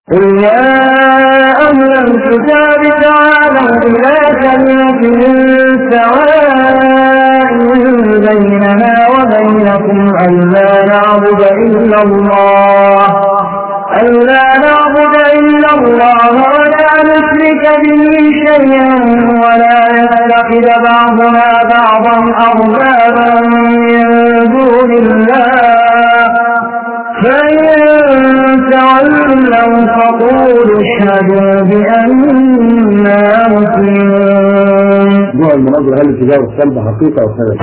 قل يا أهل الكتاب تعالوا إلى كلمة سواء بيننا وبينكم ألا نعبد إلا الله ألا نعبد إلا الله ولا نشرك به شيئا ولا يتخذ بعضنا بعضا أربابا من دون الله فإن تولوا فقولوا اشهدوا بأننا مسلمون نوع المناظرة هل التجارة الصلبة حقيقة أو خيال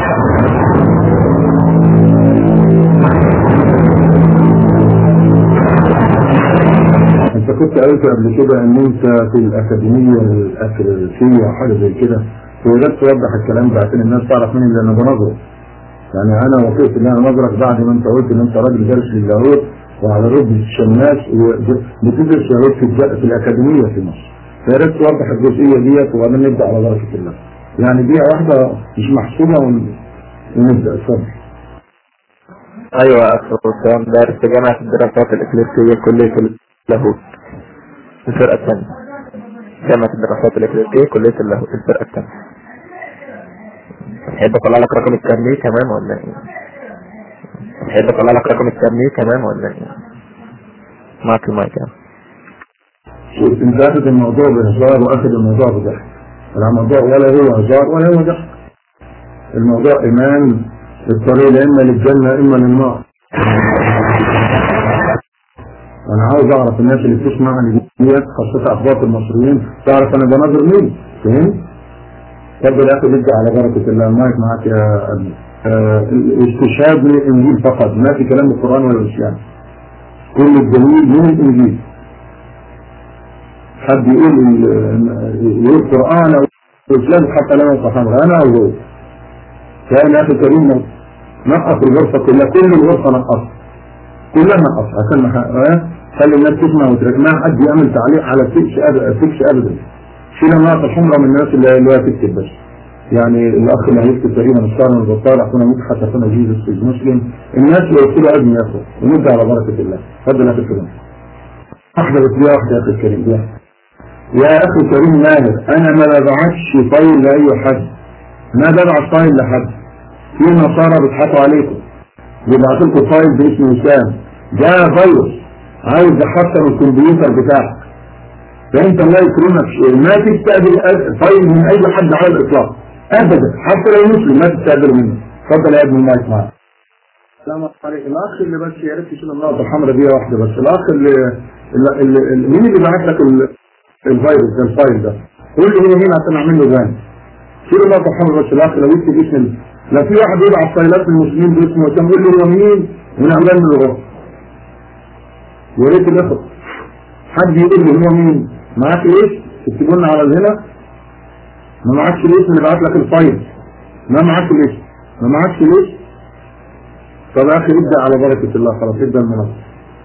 انت كنت قلت قبل كده ان انت في الاكاديمية الاكاديمية او حاجة زي كده وقدرت توضح الكلام ده عشان الناس تعرف مين اللي انا بنظره يعني انا وقفت ان انا نظرك بعد ما انت قلت ان انت راجل دارس للاهوت وعلى رتبة الشماس وبتدرس لاهوت في, الج- في الاكاديمية في مصر فيا ريت توضح الجزئية ديت وبعدين نبدا على بركة الله يعني دقيقة واحدة مش محسوبة ون- ونبدا اتفضل ايوه يا اخي وسام دارس في جامعة الدراسات الاكليسية كلية اللاهوت الفرقة الثانية جامعة الدراسات الاكليسية كلية اللاهوت الفرقة الثانية تحب اطلع لك رقم الكارنيه كمان ولا ايه؟ تحب اطلع لك رقم الكارنيه كمان ولا ايه؟ معك المايك يا شوف انت اخذ الموضوع بهزار واخذ الموضوع بضحك الموضوع ولا هو هزار ولا هو ضحك الموضوع ايمان الطريق لا اما للجنة اما للنار انا عاوز اعرف الناس اللي بتسمعني ديت خاصة اخبار المصريين تعرف انا بناظر مين فهمت؟ اتفضل يا اخي نبدا على بركة الله المايك معاك يا ابني آه الاستشهاد من الانجيل فقط ما في كلام القرآن ولا الاسلام كل الدليل من الانجيل حد يقول ال- يقول قرآن أو إسلام حتى لا ينطق أمر أنا أو هو كان يا أخي الكريم نقص الغرفة كلها كل الغرفة نقص كلها نقص عشان ما ح- آه، خلي الناس تسمع وتركز ما حد يعمل تعليق على التكش أبدا التكش أبدا شيل النقطة الحمراء من الناس اللي اللي هي تكتب بس يعني الأخ اللي هيكتب تقريبا الشهر من البطال أخونا مدحت أخونا جيزس المسلم الناس اللي يكتبوا أبني يا أخو ونبدأ على بركة الله اتفضل يا أخي الكريم واحدة بس دي واحدة يا أخي الكريم دي واحدة. يا اخي كريم ماهر انا ما ببعتش فايل لاي حد ما ببعت فايل لحد في نصارى بيضحكوا عليكم بيبعتوا لكم فايل باسم وسام ده فيروس عايز يحطم الكمبيوتر بتاعك فانت الله يكرمك ما تستقبل أ- فايل من اي حد على الاطلاق ابدا حتى لو مسلم ما تستقبل منه اتفضل يا ابن المايك معاك السلام عليكم الاخ اللي بس يا ريت يشيل النقطه الحمراء دي واحده بس الاخ اللي, اللي, اللي, اللي مين اللي بعت لك ال- الفيروس ده الفايل ده قول لي هو مين عشان اعمل له بان شيل النقطه الحمراء بس الاخ لو يكتب اسم ال- لو في واحد يبعت فايلات للمسلمين باسمه وسام قول لي هو مين ونعمل له غلط يا ريت الاخر حد يقول لي هو مين معاك ايش تكتبوا لنا على هنا ما معكش الاسم اللي بعت لك الفايل ما معكش الاسم ما معكش الاسم طب يا اخي ابدا على بركه الله خلاص ابدا المنصه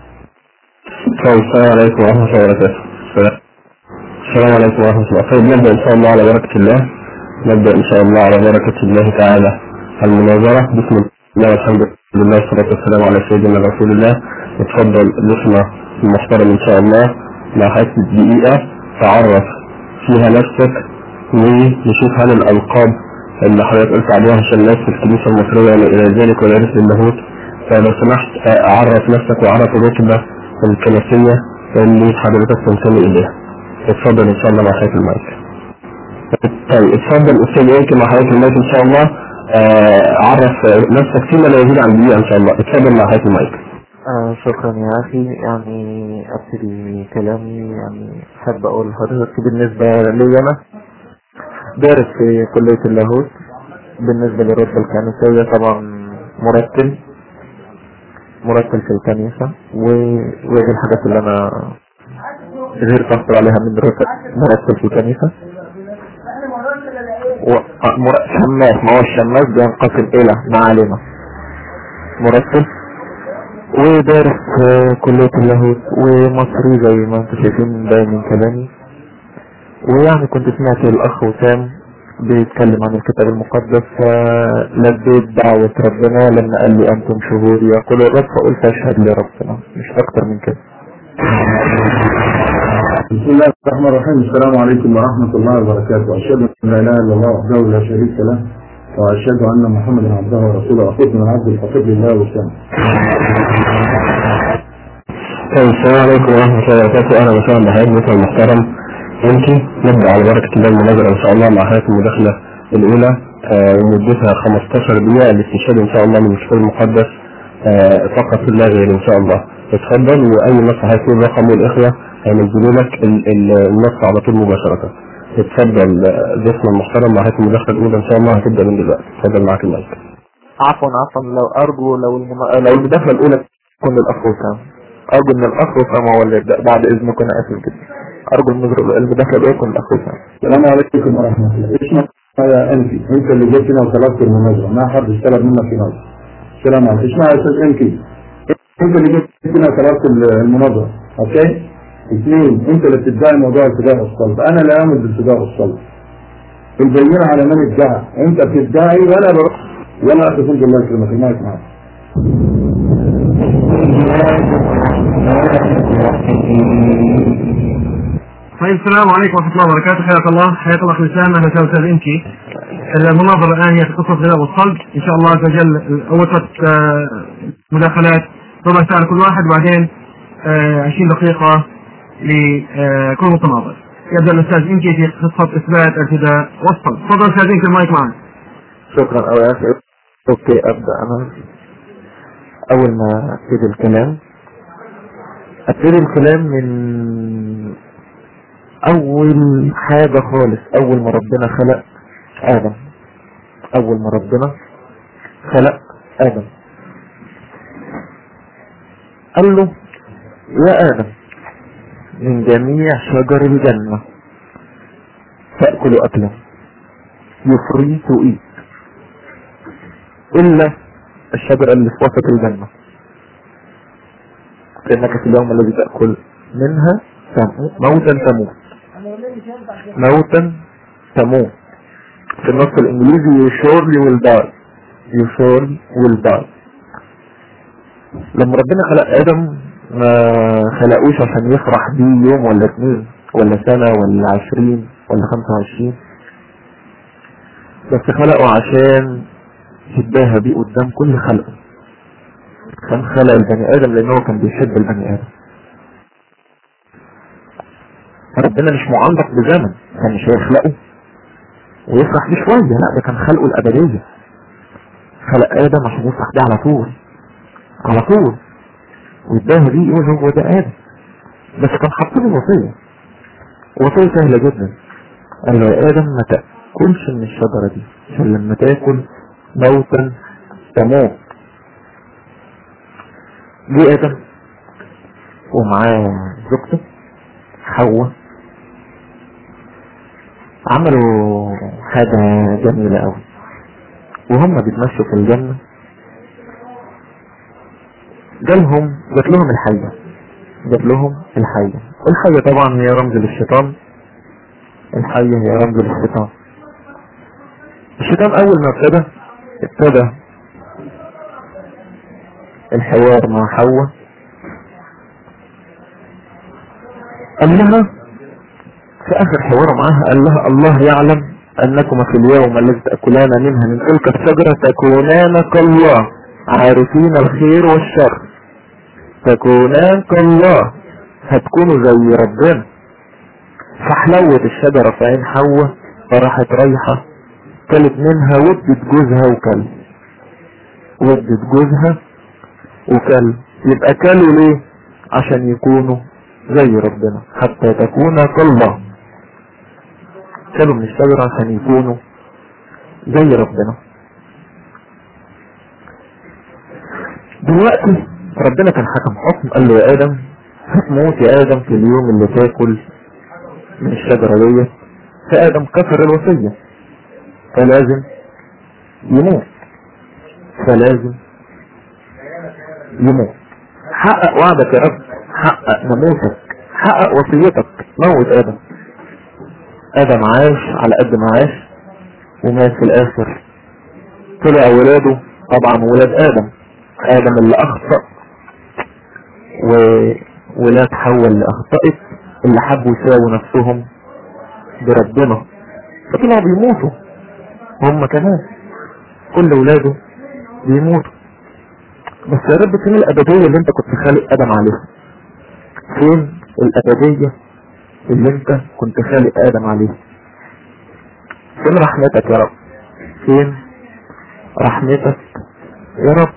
طيب السلام عليكم ورحمة الله وبركاته السلام السلام عليكم ورحمة الله طيب نبدأ إن شاء الله على بركة الله نبدأ إن شاء الله على بركة الله تعالى المناظرة بسم الله والحمد لله والصلاة والسلام على سيدنا رسول الله اتفضل ضيفنا المحترم إن شاء الله مع حته دقيقة تعرف فيها نفسك ونشوف هل الألقاب اللي حضرتك قلت عليها عشان الناس في الكنيسة المصرية وما إلى ذلك ويرث اللاهوت فلو سمحت أعرف نفسك وأعرف الرتبة الكنسية اللي حضرتك تنتمي إليها اتفضل إن شاء الله مع حضرتك المايك طيب اتفضل أستاذ يمكن مع حضرتك المايك إن شاء الله آه، عرف نفسك فيما لا يزيد عن دقيقة إن شاء الله اتفضل مع حضرتك المايك آه شكرا يا أخي يعني أبتدي كلامي يعني أحب أقول لحضرتك بالنسبة لي أنا دارس في كلية اللاهوت بالنسبة للرتبة الكنسية طبعا مرتل مرتل في الكنيسة و- ودي الحاجات اللي أنا قدرت أحصل عليها من رتب مرتل في الكنيسة و- آه، مر- شماس ما هو الشماس بينقسم إلى ما علينا مرتل ودارس في كلية اللاهوت ومصري زي ما انتم شايفين باين من كلامي ويعني كنت سمعت الأخ وسام بيتكلم عن الكتاب المقدس فلبيت دعوة ربنا لما قال لي أنتم شهود يقول الرب فقلت أشهد لربنا مش أكتر من كده بسم الله الرحمن الرحيم السلام عليكم ورحمة الله وبركاته أشهد أن لا إله إلا الله وحده لا شريك له وأشهد أن محمدا عبده ورسوله أخذ من عبد الفقير لله والسلام طيب السلام عليكم ورحمة الله وبركاته أهلا وسهلا بحضرتك المحترم أنت نبدأ على بركة الله المناظرة إن شاء الله مع حضرتك المداخلة الأولى آه، ومدتها 15 دقيقة الاستشهاد إن شاء الله من الكتاب المقدس آه، فقط لا غير إن شاء الله اتفضل وأي نص هيكون رقم الإخوة هينزلوا لك ال- ال- النص على طول مباشرة اتفضل آه، ضيفنا المحترم مع حضرتك المداخلة الأولى إن شاء الله هتبدأ من دلوقتي اتفضل معاك المايك عفوا عفوا لو ارجو لو الم... لو المداخله الاولى تكون للاخ وسام ارجو ان الاخ وسام هو اللي يبدا بعد اذنكم انا اسف جدا ارجو المدر- المداخله الاولى تكون للاخ وسام السلام عليكم ورحمة الله اسمك يا أنكي أنت اللي جيت هنا وطلبت المناظرة ما حد اشترى منك في نظرة السلام عليكم اسمع يا أستاذ أنكي أنت اللي جيت هنا وطلبت المناظرة أوكي اثنين أنت اللي بتدعي موضوع الفداء والصلب أنا لا أؤمن بالفداء والصلب البينة على من ادعى أنت بتدعي ولا بروح ولا أخي فندق الله يكرمك المايك معاك طيب السلام عليكم ورحمة الله وبركاته حياك الله حياك الله أخي وسام أهلا وسهلا أستاذ إنكي المناظرة الآن هي في قصة الغناء والصلب إن شاء الله عز وجل أول ثلاث آه، مداخلات ربع ساعة لكل واحد وبعدين آه، 20 دقيقة لكل متناظر يبدأ الأستاذ إنكي في قصة إثبات الفداء والصلب تفضل أستاذ إنكي المايك معك شكرا أوي يا أخي أوكي أبدأ أنا أول ما أبتدي الكلام أبتدي الكلام من أول حاجة خالص أول ما ربنا خلق آدم أول ما ربنا خلق آدم قال له يا آدم من جميع شجر الجنة تأكل أكلا يفري تؤيد إلا الشجرة اللي في وسط الجنة فإنك في اليوم الذي تأكل منها تموت موتا تموت موتا تموت في النص الإنجليزي you surely will die you surely will die لما ربنا خلق آدم ما خلقوش عشان يفرح بيه يوم ولا اتنين ولا سنة ولا عشرين ولا خمسة وعشرين بس خلقه عشان يتباهى بيه قدام كل خلقه كان خلق البني آدم لأنه كان بيحب البني آدم ربنا مش معلق بزمن كان مش هيخلقه ويفرح بيه شوية لا ده كان خلقه الأبدية خلق آدم عشان يفرح بيه على طول على طول ويتباهى بيه يقول هو ده آدم بس كان حاطط له وصية وصية سهلة جدا قال له يا آدم ما تأكلش من الشجرة دي عشان لما تاكل موتا تموت جه آدم ومعاه زوجته حواء عملوا حاجة جميلة أوي وهم بيتمشوا في الجنة جالهم جات لهم الحية جات لهم الحية الحية طبعا هي رمز للشيطان الحية هي رمز للشيطان الشيطان أول ما ابتدى ابتدى الحوار مع حواء قال لها في آخر حوار معاها قال لها الله يعلم أنكما في اليوم الذي تأكلان منها من تلك الشجرة تكونان كالله عارفين الخير والشر تكونان كالله هتكونوا زي ربنا فحلوت الشجرة في عين حواء فراحت رايحة كلت منها ودت جوزها وكل ودت جوزها وكل يبقى كلوا ليه عشان يكونوا زي ربنا حتى تكون كالله كلوا من الشجرة عشان يكونوا زي ربنا دلوقتي ربنا كان حكم حكم قال له يا ادم هتموت يا ادم في اليوم اللي تاكل من الشجرة ديت فادم كسر الوصية فلازم يموت فلازم يموت حقق وعدك يا رب حقق ناموسك حقق وصيتك موت ادم ادم عاش على قد ما عاش ومات في الاخر طلع ولاده طبعا ولاد ادم ادم اللي اخطأ وولاد حواء اللي اخطأت اللي حبوا يساووا نفسهم بربنا فطلعوا بيموتوا هم كمان كل ولاده بيموتوا بس يا رب فين الأبدية اللي انت كنت خالق آدم عليها فين الأبدية اللي انت كنت خالق آدم عليها فين رحمتك يا رب فين رحمتك يا رب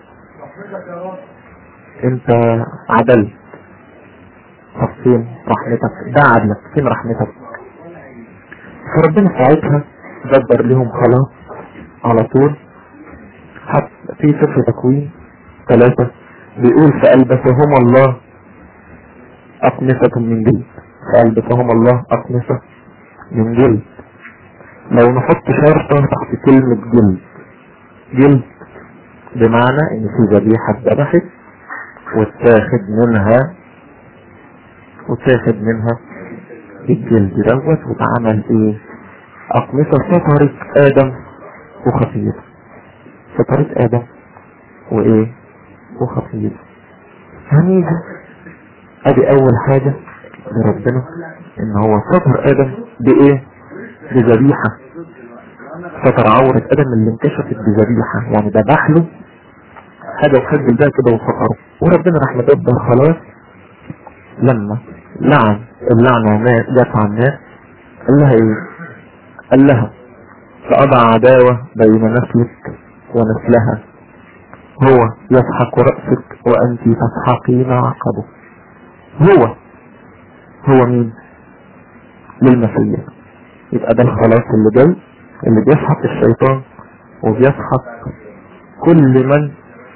انت عدلت طب فين رحمتك ده عدلك فين رحمتك فربنا ساعتها دبر لهم خلاص على طول حتى في سفر تكوين ثلاثة بيقول فألبسهم الله أقمصة من جلد فألبسهم الله أقمصة من جلد لو نحط شرطة تحت كلمة جلد جلد بمعنى ان في ذبيحة اتذبحت واتاخد منها واتاخد منها الجلد دوت واتعمل ايه اقمصة سترت ادم وخفيته سترت ادم وايه وخفيته هنيجي ادي اول حاجة لربنا ان هو ستر ادم بايه بذبيحة ستر عورة ادم اللي انكشفت بذبيحة يعني ذبح له حاجة وخجل ده كده وسطره وربنا راح مدبر خلاص لما لعن اللعنة ما جت على الناس قال لها ايه قال لها فأضع عداوة بين نسلك ونسلها هو يسحق رأسك وأنت تسحقين عقبه هو هو مين للمسيح يبقى ده الخلاص اللي جاي اللي بيسحق الشيطان وبيسحق كل من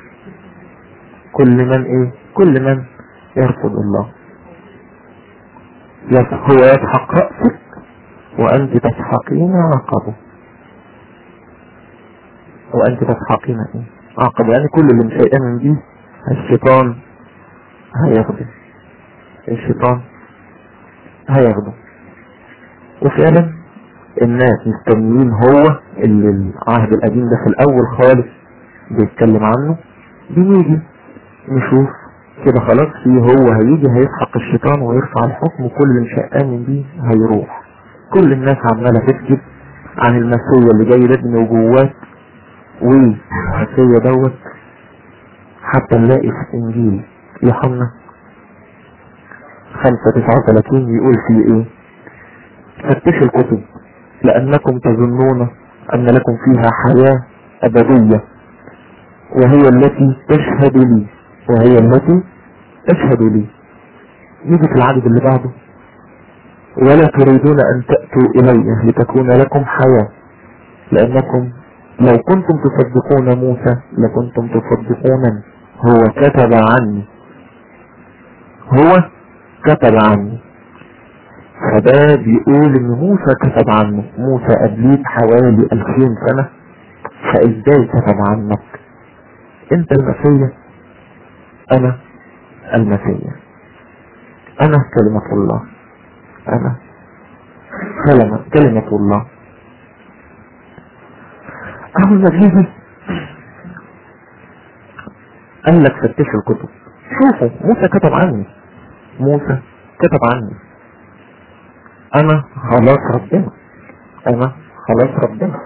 كل من ايه كل من يرفض الله هو يسحق رأسك وأنت تسحقين عقبه وأنت تسحقين ايه عقبه يعني كل اللي مش هيأمن بيه الشيطان هياخده الشيطان هياخده وفعلا الناس مستنيين هو اللي العهد القديم ده في الأول خالص بيتكلم عنه بنيجي نشوف كده خلاص في هو هيجي هيسحق الشيطان ويرفع الحكم وكل اللي مش هيأمن بيه هيروح كل الناس عمالة تكتب عن المسيا اللي جاي لابن وجوات والمسيا دوت حتى نلاقي في انجيل يوحنا 539 يقول فيه ايه فتشوا الكتب لأنكم تظنون أن لكم فيها حياة أبدية وهي التي تشهد لي وهي التي تشهد لي نيجي في العدد اللي بعده ولا تريدون أن تأتوا إلي لتكون لكم حياة لأنكم لو كنتم تصدقون موسى لكنتم تصدقون هو كتب عني هو كتب عني فده بيقول ان موسى كتب عنه موسى قبليه حوالي الفين سنة فازاي كتب عنك انت المسيح انا المسيح انا كلمة الله انا كلمة كلمة الله اول ما تيجي قال لك فتشوا الكتب شوفوا موسى كتب عني موسى كتب عني انا خلاص ربنا انا خلاص ربنا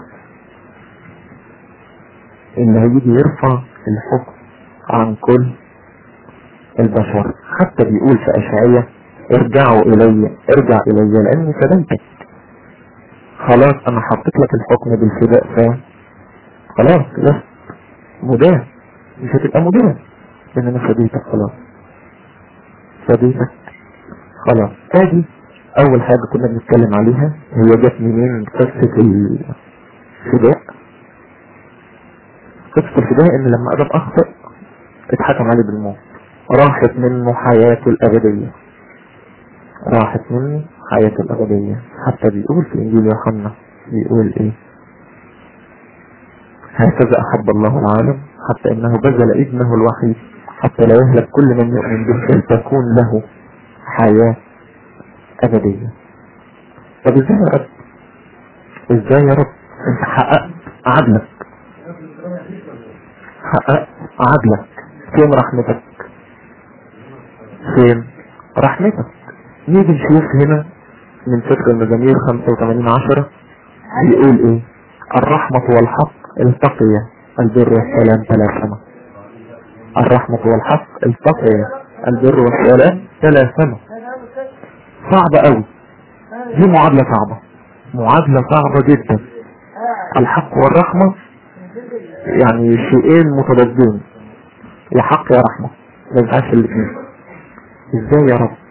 اللي هيجي يرفع الحكم عن كل البشر حتى بيقول في اشعية ارجعوا الي ارجع الي لاني فديتك خلاص انا حطيت لك الحكم بالفداء ف خلاص لست مدان مش هتبقى مدان لان انا فديتك خلاص فديتك خلاص ادي اول حاجة كنا بنتكلم عليها هي جت منين قصة الفداء قصة الفداء ان لما ادم اخطأ اتحكم عليه بالموت راحت منه حياته الابدية راحت منه حياته الابدية حتى بيقول في انجيل يوحنا بيقول ايه هكذا احب الله العالم حتى انه بذل ابنه الوحيد حتى لا يهلك كل من يؤمن به بل تكون له حياة أبدية طب ازاي يا رب ازاي يا رب انت حققت عدلك حققت عدلك فين رحمتك فين رحمتك نيجي نشوف هنا من سفر المزامير 85 10 بيقول ايه الرحمة والحق التقيا البر والسلام تلاسما الرحمة والحق التقيا البر والسلام تلاسما صعبة قوي دي معادلة صعبة معادلة صعبة جدا الحق والرحمة يعني شيئين متضادين يا حق يا رحمة ما ينفعش الاثنين ازاي يا رب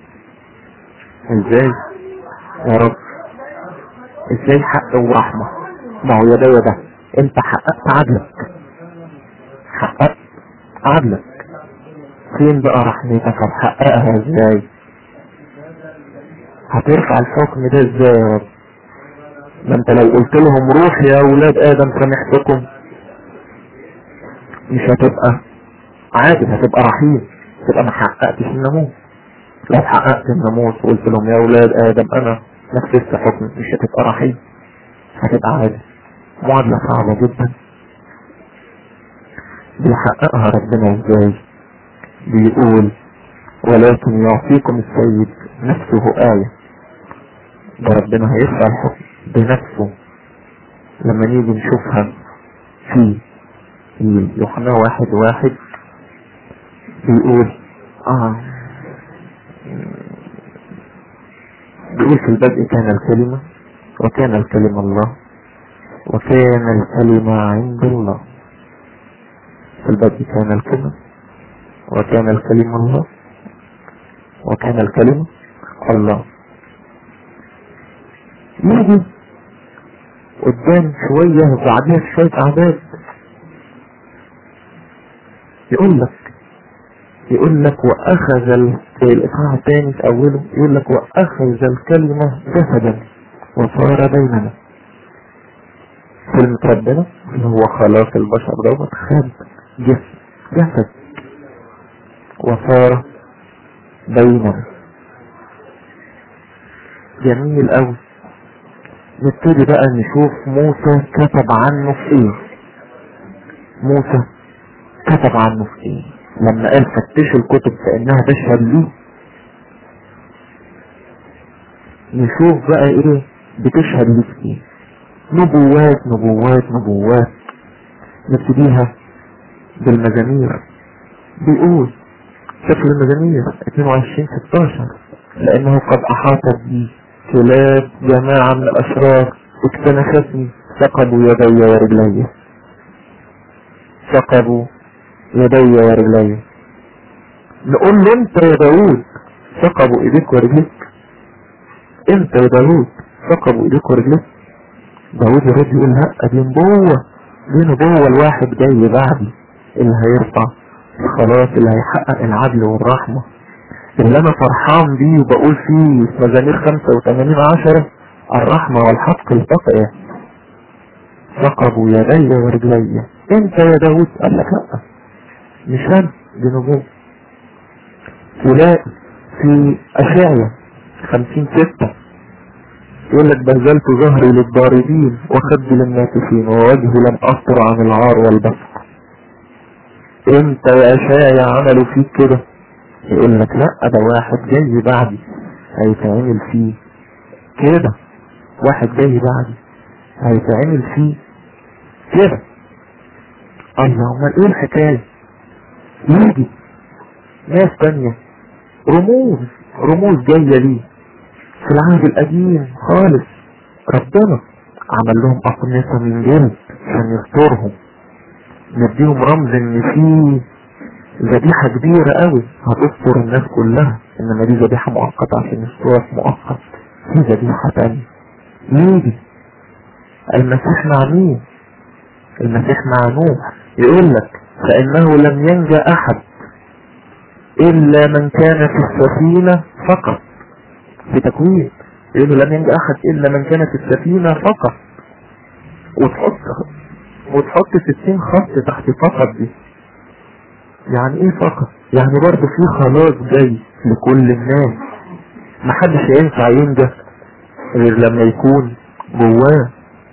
ازاي يا رب ازاي حق ورحمة ما هو يا ده يا ده انت حققت عدلك حققت عدلك فين بقى رحمتك هتحققها ازاي هترفع الحكم ده ازاي يا رب ما انت لو قلت لهم روح يا اولاد ادم سامحتكم مش هتبقى عادل هتبقى رحيم تبقى ما حققتش الناموس لو حققت الناموس وقلت لهم يا اولاد ادم انا نفذت حكم مش هتبقى رحيم هتبقى عادل معادلة صعبة جدا بيحققها ربنا ازاي بيقول ولكن يعطيكم السيد نفسه آية ده ربنا هيرفع الحكم بنفسه لما نيجي نشوفها في يوحنا واحد واحد بيقول اه بيقول في البدء كان الكلمة وكان الكلمة الله وكان الكلمة عند الله في البدء كان الكلمة وكان الكلمة الله وكان الكلمة الله يجي قدام شوية وبعدين شوية أعداد يقول لك يقول لك وأخذ ال- في الإصحاح الثاني في أوله يقول لك وأخذ الكلمة جسدا وصار بيننا كلمة ربنا اللي هو خلاص البشر دوت خد جسد جسد وصار بيننا جميل قوي نبتدي بقى نشوف موسى كتب عنه في ايه موسى كتب عنه في ايه لما قال فتشوا الكتب فانها تشهد لي نشوف بقى ايه بتشهد لي في ايه نبوات نبوات نبوات نبتديها بالمزامير بيقول سفر المزامير 22 16 لانه قد احاطت بي كلاب جماعة من الاشرار اكتنفتني ثقبوا يدي ورجلي ثقبوا يدي ورجلي نقول له انت يا داوود ثقبوا ايديك ورجليك انت يا داوود ثقبوا ايديك ورجليك داوود يرد يقول لا دي نبوة دي نبوة الواحد جاي بعدي اللي هيرفع خلاص اللي هيحقق العدل والرحمة اللي انا فرحان بيه وبقول فيه في مزامير 85 عشرة الرحمة والحق التقيا ثقبوا يدي ورجلي انت يا داوود قال لك لا مش انا دي نبوة تلاقي في اشعيا 50 ستة يقول لك بذلت ظهري للضاربين وخدي للناتفين ووجهي لم أسطر عن العار والبصر انت يا اشايا عملوا فيك كده يقول لك لا ده واحد جاي بعدي هيتعمل فيه كده واحد جاي بعدي هيتعمل فيه كده الله امال ايه الحكاية يجي ناس تانية رموز رموز جاية ليه في العهد القديم خالص ربنا عمل لهم أقنصة من جلد عشان يسترهم نديهم رمز ان في ذبيحة كبيرة قوي هتستر الناس كلها انما دي ذبيحة مؤقتة عشان يسترك مؤقت في ذبيحة تانية يجي المسيح مع مين المسيح مع نوح يقول لك فإنه لم ينجى أحد إلا من كان في السفينة فقط في تكوين يقول لم ينجى أحد إلا من كان في السفينة فقط وتحط وتحط 60 خط تحت فقط دي يعني ايه فقط يعني برضه في خلاص جاي لكل الناس محدش هينفع ينجح غير لما يكون جواه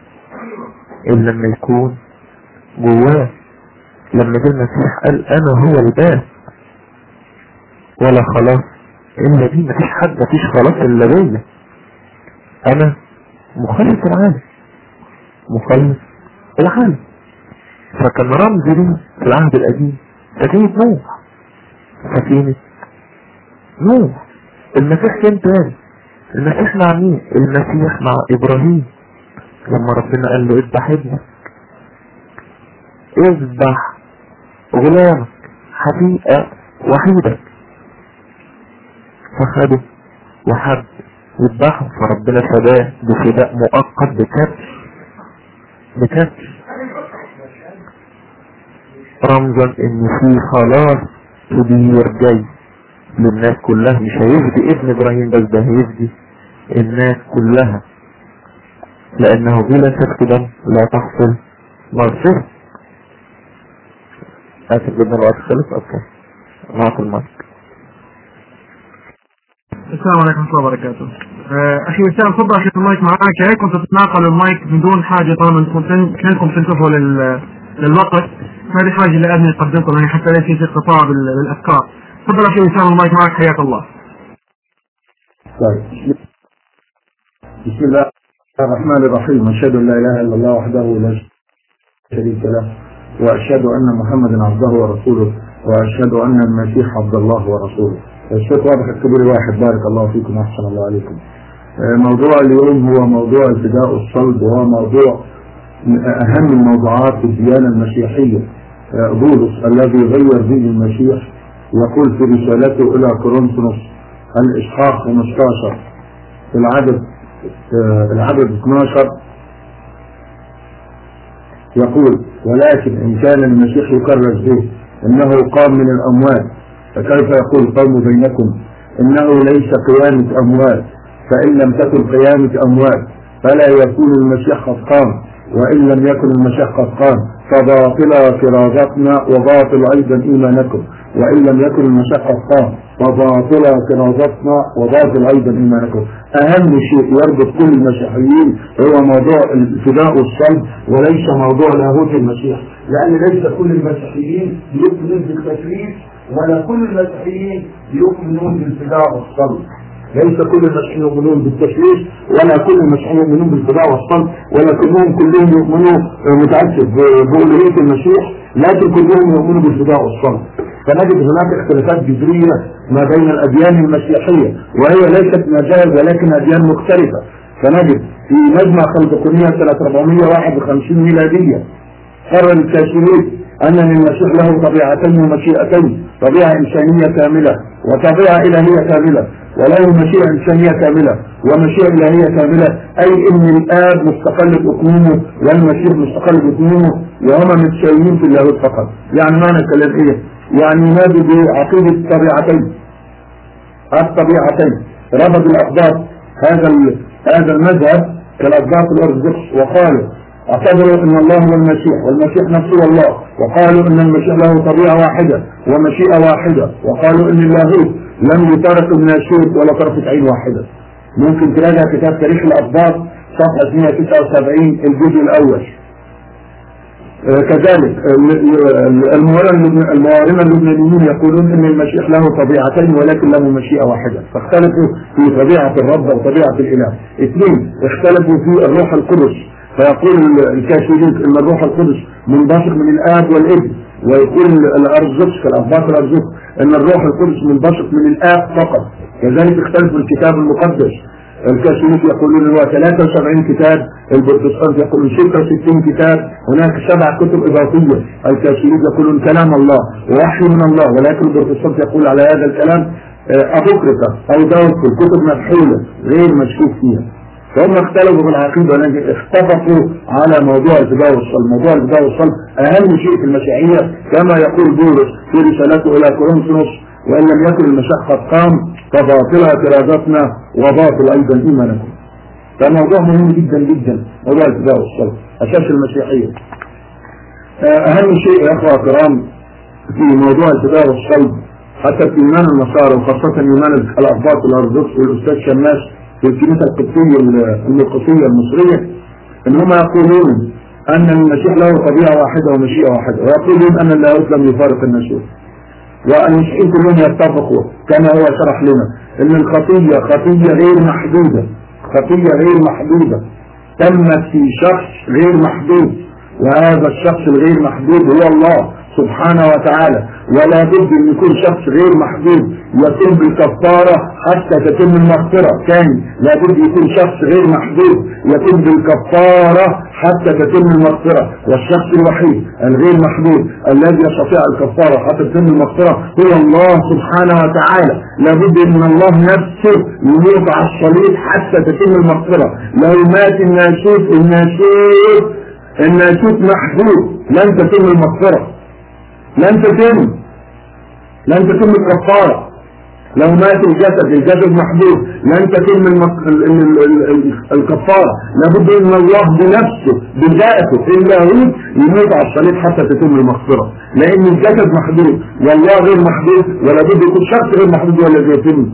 إلا لما يكون جواه لما جه المسيح قال انا هو الباب ولا خلاص الا دي مفيش حد مفيش خلاص الا بيا انا مخلص العالم مخلص العالم فكان رمز لي في العهد القديم سفينة نوح سفينة نوح المسيح فين تاني المسيح مع مين المسيح مع ابراهيم لما ربنا قال له اذبح ابنك اذبح غلامك حقيقة وحيدك فخده وحب يذبحه فربنا فداه بفداء مؤقت بكبش بكبش رمزا ان في خلاص كبير جاي للناس كلها مش هيفدي ابن ابراهيم بس ده هيفدي الناس كلها لانه بلا سفك دم لا تحصل مغفرة اسف جدا الوقت خلص اوكي معك المايك السلام عليكم ورحمة الله وبركاته. آه، أخي وسام تفضل أخي المايك معاك هيك كنت تتناقلوا المايك بدون حاجة طالما انكم تن- كنكم تنتبهوا لل... للوقت هذه حاجة اللي لازم نقدمكم يعني حتى لا يصير في قطاع بال- بالأفكار. تفضل أخي وسام المايك معاك حياك الله. طيب بسم الله الرحمن الرحيم أشهد أن لا إله إلا الله وحده لا شريك له وأشهد أن محمدا عبده ورسوله وأشهد أن المسيح عبد الله ورسوله الصوت واضح اكتبوا لي واحد بارك الله فيكم أحسن الله عليكم آه، موضوع اليوم هو موضوع ابتداء الصلب وهو موضوع من أهم الموضوعات في الديانة المسيحية آه، بولس الذي غير دين المسيح يقول في رسالته إلى كورنثوس الإصحاح 15 العدد آه، العدد 12 يقول ولكن إن كان المسيح يكرز به إنه قام من الأموات فكيف يقول قوم بينكم إنه ليس قيامة أموات فإن لم تكن قيامة أموات فلا يكون المسيح قد قام وإن لم يكن المسيح قد قام فباطل كرازتنا وباطل أيضا إيمانكم وإن لم يكن المسيح قد قام فباطل كرازتنا وباطل أيضا إيمانكم أهم شيء يربط كل المسيحيين هو موضوع الفداء والصلب وليس موضوع لاهوت المسيح لأن ليس كل المسيحيين يؤمنون بالتكليف ولا كل المسيحيين يؤمنون بالفداء والصلب ليس كل المسيحيين يؤمنون بالتشريش ولا كل المسيحيين يؤمنون بالفداء والصلب ولكنهم كلهم يؤمنون آه، متأسف ب- بألوهية المسيح لكن كلهم يؤمنون بالفداء والصلب فنجد هناك اختلافات جذرية ما بين الأديان المسيحية وهي ليست مجال ولكن أديان مختلفة فنجد في مجمع خلققونية سنة 451 ميلادية قرر الكاثوليك أن للمسيح له طبيعتين ومشيئتين طبيعة إنسانية كاملة وطبيعة إلهية كاملة وله مشيئة إنسانية كاملة ومشيئة إلهية كاملة أي إن الآب مستقل بأكمومه والمسيح مستقل بأكمومه وهما متساويين في اللاهوت فقط يعني معنى الكلام إيه؟ يعني ينادي بعقيدة الطبيعتين الطبيعتين ربط الأقداس هذا ال- هذا المذهب كالأقداس الأرثوذكس وقالوا اعتبروا ان الله هو المسيح والمسيح نفسه هو الله وقالوا ان المسيح له طبيعة واحدة ومشيئة واحدة وقالوا ان اللاهوت لم يترك الناسوت ولا طرفة عين واحدة ممكن تراجع كتاب تاريخ الأقداس صفحة 179 الجزء الأول آه، كذلك آه، الموارنة الموارنة اللبنانيين يقولون ان المسيح له طبيعتين ولكن له مشيئة واحدة فاختلفوا في طبيعة الرب وطبيعة الإله اثنين اختلفوا في الروح القدس فيقول الكاثوليك ان الروح القدس منبثق من الاب والابن ويقول الارزقس كالاباط الارزقس ان الروح القدس منبثق من الاب فقط كذلك اختلف الكتاب المقدس الكاثوليك يقولون هو 73 كتاب البروتستانت يقولون 66 كتاب هناك سبع كتب اضافيه الكاثوليك يقولون كلام الله ووحي من الله ولكن البروتستانت يقول على هذا الكلام آه، ابوكريتا او دوتفul كتب مكحوله غير مشكوك فيها فهم اختلفوا في العقيدة لكن اتفقوا على موضوع الفداء والصلب موضوع الفداء والصلب أهم شيء في المسيحية كما يقول بولس في رسالته إلى كورنثوس وإن لم يكن المسيح قد قام فباطلة كرازتنا وباطل أيضا إيمانكم فموضوع مهم جدا جدا موضوع الفداء والصلب أساس المسيحية آه، أهم شيء يا أخوة الكرام في موضوع الفداء والصلب حتى في إيمان النصارى وخاصة إيمان الأخباط الأرثوذكس والأستاذ شماس في الكنيسة القبطية المقدسية المصرية إن هم يقولون أن المسيح له طبيعة واحدة ومشيئة واحدة ويقولون أن اللاهوت لم يفارق الناسوت والمسيحيين كلهم يتفقوا كما هو شرح لنا ان الخطية خطية غير محدودة خطية غير محدودة تمت في شخص غير محدود وهذا الشخص الغير محدود هو الله سبحانه وتعالى ولا بد ان يكون شخص غير محدود يتم بالكفارة حتى تتم المغفرة ثاني لا بد يكون شخص غير محدود يتم بالكفارة حتى تتم المغفرة والشخص الوحيد الغير محدود الذي يستطيع الكفارة حتى تتم المغفرة هو الله سبحانه وتعالى لا بد ان الله نفسه يموت على الصليب حتى تتم المغفرة لو مات الناسوت الناسوت الناسوت محدود لن تتم المغفرة لن تتم لن تتم الكفارة لو مات الجسد الجسد محدود لن تتم المك... ال... ال... ال... ال... الكفارة لابد ان الله بنفسه بذاته اللاهوت يموت على الصليب حتى تتم المغفرة لان الجسد محدود والله غير محدود ولا بد يكون شخص غير محدود هو الذي يتم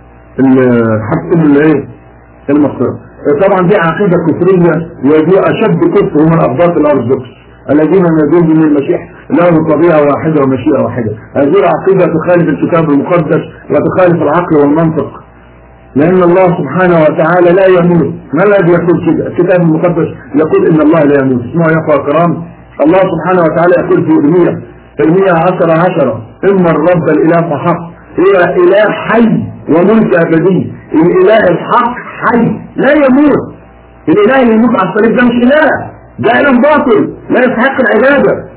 حتى الايه المغفرة طبعا دي عقيدة كفرية ودي اشد كفر من اباط الارثوذكس الذين يقولون ان المسيح له طبيعة واحدة ومشيئة واحدة هذه العقيدة تخالف الكتاب المقدس وتخالف العقل والمنطق لأن الله سبحانه وتعالى لا يموت ما الذي يقول كده الكتاب المقدس يقول إن الله لا يموت اسمعوا يا أخوة الكرام الله سبحانه وتعالى يقول في إرمية إرمية عشرة عشرة إما الرب الإله فحق هو إله حي وملك أبدي الإله الحق حي لا يموت الإله اللي يموت على الصليب ده مش إله ده إله باطل لا يستحق العبادة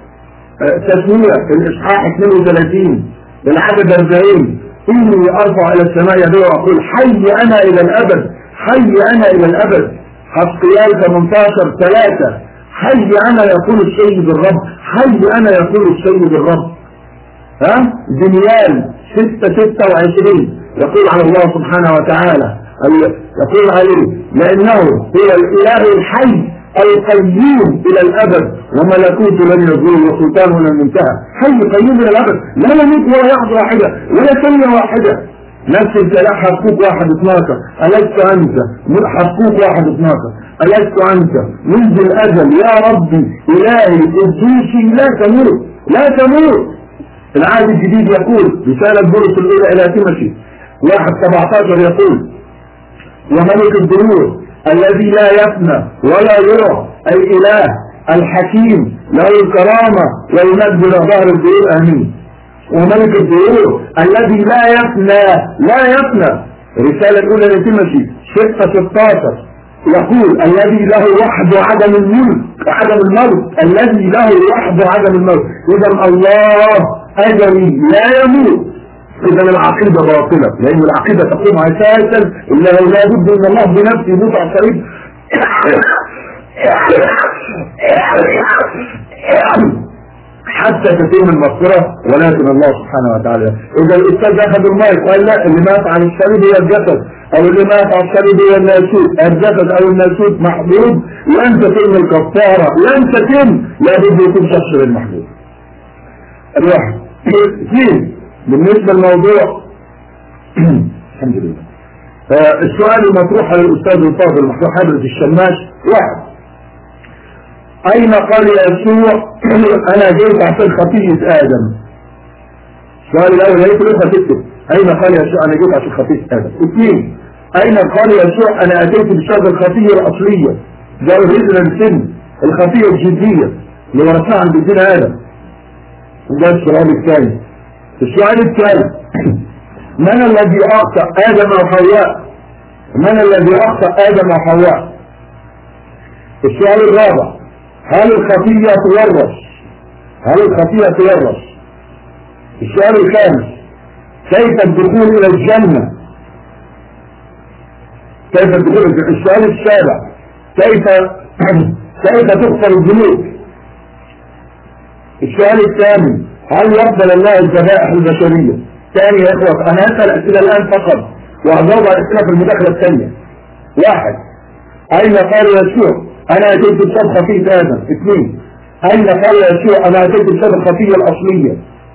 تسمية في الإصحاح 32 العدد 40 إني أرفع إلى السماء يدعو وأقول حي أنا إلى الأبد حي أنا إلى الأبد حسقيال 18 3 حي أنا يقول السيد الرب حي أنا يقول السيد الرب ها دنيال 6 26 يقول على الله سبحانه وتعالى يقول عليه لأنه هو الإله الحي القيوم إلى الأبد وملكوته لن يزول وسلطانه لن ينتهى حي قيوم إلى الأبد لا يموت ولا يحظى واحدة ولا ثانية واحدة نفس الكلام حقوق واحد 12 ألست أنت حقوق واحد 12 ألست أنت منذ الأزل يا ربي إلهي قدوسي لا تموت لا تموت العهد الجديد يقول رسالة بولس الأولى إلى تيموثي واحد 17 يقول وملك الدنور الذي لا يفنى ولا يرى الإله الحكيم له الكرامة والمجد له ظهر الديور آمين وملك الديور الذي لا يفنى لا يفنى الرسالة الأولى لتيموثي 6 16 يقول الذي له وحده عدم الملك عدم الموت الذي له وحده عدم الموت إذا الله أجري لا يموت إذا العقيدة باطلة لأن العقيدة تقوم أساسا إلا لا بد أن الله بنفسه يموت على الصليب حتى تتم المغفرة ولكن الله سبحانه وتعالى إذا الأستاذ أخذ المايك قال لا اللي مات عن الصليب هي الجسد أو اللي مات عن الصليب هي الناسوت الجسد أو الناسوت محدود لن تتم الكفارة لن تتم لابد يكون شخص غير محدود الواحد اثنين بالنسبة للموضوع الحمد لله آه السؤال المطروح على الأستاذ الفاضل محمود حضرة الشماش واحد أين قال يسوع أنا جيت عشان خطية آدم السؤال الأول هيك لسه تكتب أين قال يسوع أنا جيت عشان خطية آدم اثنين أين قال يسوع أنا أتيت بسبب الخطية الأصلية ده الرزق السن الخطية الجدية اللي ورثناها عند ابننا آدم وده السؤال الثاني السؤال الثالث من الذي أخطأ آدم وحواء من الذي أخطأ آدم وحواء السؤال الرابع هل الخطية تورث هل الخطية تورث السؤال الخامس كيف الدخول إلى الجنة كيف الدخول السؤال السابع كيف كيف تغفر الذنوب السؤال الثامن هل يقبل الله الذبائح البشرية ثاني يا اخوة انا اسأل اسئلة الان فقط وهجاوب على الاسئلة في المداخلة الثانية واحد اين قال يسوع انا اتيت بسبب خطية ادم اثنين اين قال يسوع انا اتيت بسبب الخطية الاصلية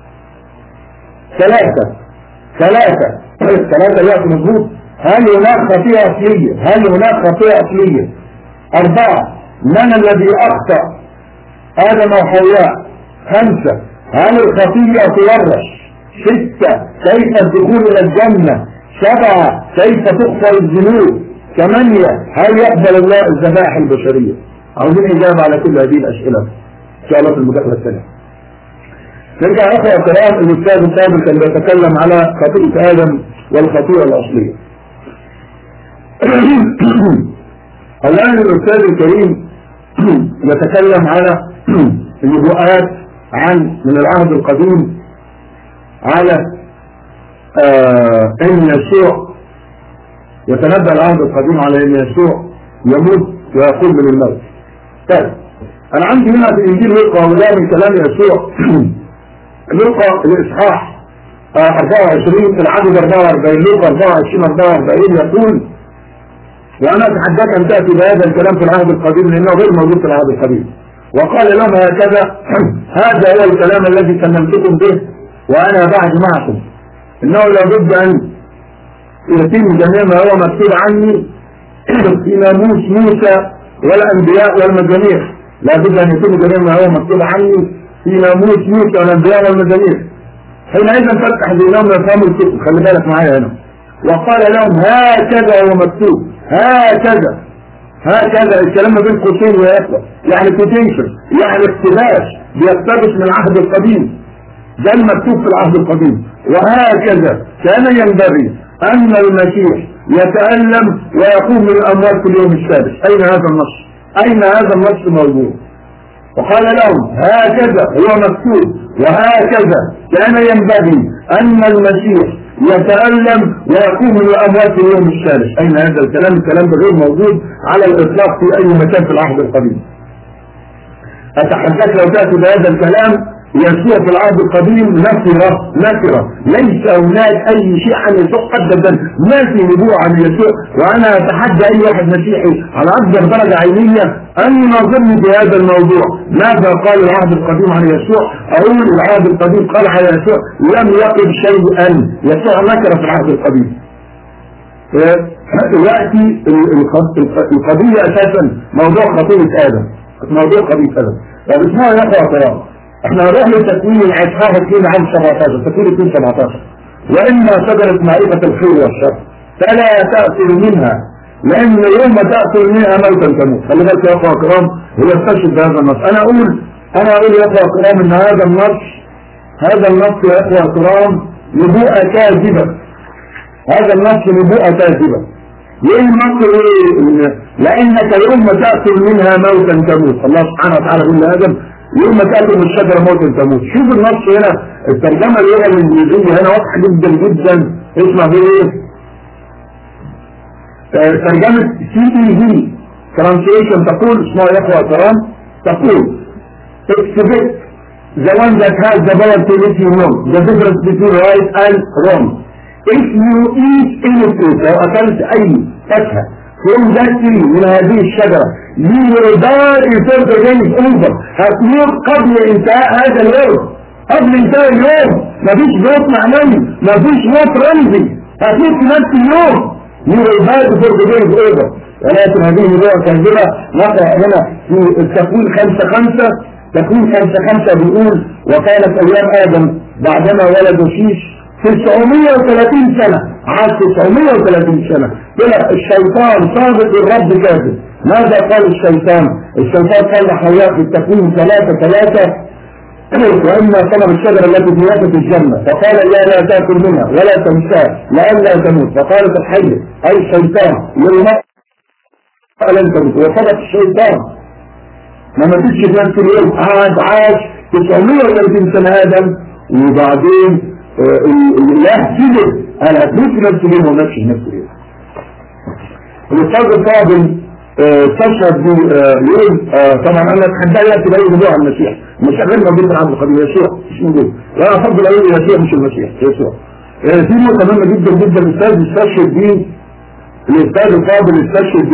ثلاثة ثلاثة ثلاثة يأتي مظبوط هل هناك خطية اصلية هل هناك خطية اصلية اربعة من الذي اخطأ ادم وحواء خمسة هل الخطية تورث ستة كيف الدخول إلى الجنة سبعة كيف تغفر الذنوب ثمانية هل يقبل الله الذبائح البشرية عاوزين إجابة على كل هذه الأسئلة إن شاء الله في المداخلة الثانية نرجع أخوة الكلام الأستاذ الفاضل كان بيتكلم على خطيئة آدم والخطيئة الأصلية الآن الأستاذ الكريم يتكلم على النبوءات عن من العهد القديم على آه ان يسوع يتنبأ العهد القديم على ان يسوع يموت ويقوم من الموت طيب انا عندي هنا في انجيل لوقا وده من كلام يسوع لوقا الاصحاح آه 24 العدد 44 لوقا 24 44 يقول وانا اتحداك ان تاتي بهذا الكلام في العهد القديم لانه غير موجود في العهد القديم وقال لهم هكذا هذا هو الكلام الذي كلمتكم به وانا بعد معكم انه لابد ان يتم جميع ما هو مكتوب عني في ناموس موسى والانبياء والمجاميع لابد ان يتم جميع ما هو مكتوب عني في ناموس موسى والانبياء والمجاميع حينئذ فتح ذهنهم يفهموا الكتب خلي بالك معايا هنا وقال لهم هكذا هو مكتوب هكذا هكذا الكلام ما بين قوسين ويطلع يعني بوتنشل يعني اقتباس بيقتبس من العهد القديم ده المكتوب في العهد القديم وهكذا كان ينبغي ان المسيح يتألم ويقوم من الاموات في اليوم السادس اين هذا النص اين هذا النص موجود وقال لهم هكذا هو مكتوب وهكذا كان ينبغي ان المسيح يتألم ويقوم من الأموات في اليوم الثالث أين هذا الكلام الكلام ده غير موجود على الإطلاق في أي مكان في العهد القديم أتحدث لو تأتي بهذا الكلام يسوع في العهد القديم نكرة نكرة ليس هناك أي شيء عن يسوع أبدا ما في نبوة عن يسوع وأنا أتحدى أي واحد مسيحي على أكبر درجة عينية أن يناظرني في هذا الموضوع ماذا قال العهد القديم عن يسوع أقول العهد القديم قال على يسوع لم يقل شيئا يسوع نكرة في العهد القديم دلوقتي القضية أساسا موضوع خطيئة آدم موضوع خطيئة آدم طب اسمعوا يا أخوة كرام احنا هنروح لتكوين العشاء 2 عام 17 تكوين 2 17 واما شجرة معرفة الخير والشر فلا تأكل منها لان يوم تأكل منها موتا تموت خلي بالك يا اخوة الكرام هو استشهد بهذا النص انا اقول انا اقول يا اخوة الكرام ان هذا النص هذا النص يا اخوة الكرام نبوءة كاذبة هذا النص نبوءة كاذبة ليه النص ايه لانك يوم تأكل منها موتا تموت الله سبحانه وتعالى يقول لآدم يوم تأكل من الشجرة موت تموت شوف النص هنا الترجمة اللغة الإنجليزية هنا واضحة جدا جدا اسمع في ايه ترجمة سي اي في ترانسليشن تقول اسمها يا اخوة الكرام تقول expect the one that has the power to let you know the difference between right and wrong if you eat any fruit لو أكلت أي فاكهة from that tree من هذه الشجرة you will die before the day is over هتموت قبل انتهاء هذا اليوم قبل انتهاء اليوم مفيش موت معنوي مفيش موت رمزي هتموت في نفس اليوم you will die before the day is over ولكن هذه النبوة كاذبة نقرأ هنا في التكوين خمسة خمسة تكوين خمسة خمسة بيقول وكانت أيام آدم بعدما ولد شيش 930 سنة عاش 930 سنة طلع الشيطان صادق الرب كاذب ماذا قال الشيطان الشيطان قال لحواء في التكوين ثلاثة ثلاثة وإما طلب الشجرة التي في وسط الجنة فقال لا لا تأكل منها ولا تمسها لئلا تموت فقالت الحية أي الشيطان للمرء لن تموت وصدق الشيطان ما ماتتش في نفس اليوم قعد عاش 930 سنة آدم وبعدين الله كبر انا هتموت في نفس اليوم وما في نفس اليوم الاستاذ الفاضل استشهد يقول طبعا انا اتحدى ياتي باي موضوع عن المسيح المسيح غير موجود في العهد القديم يسوع مش موجود وانا افضل اقول يسوع مش المسيح يسوع في نقطه مهمه جدا جدا الاستاذ استشهد بيه الاستاذ الفاضل استشهد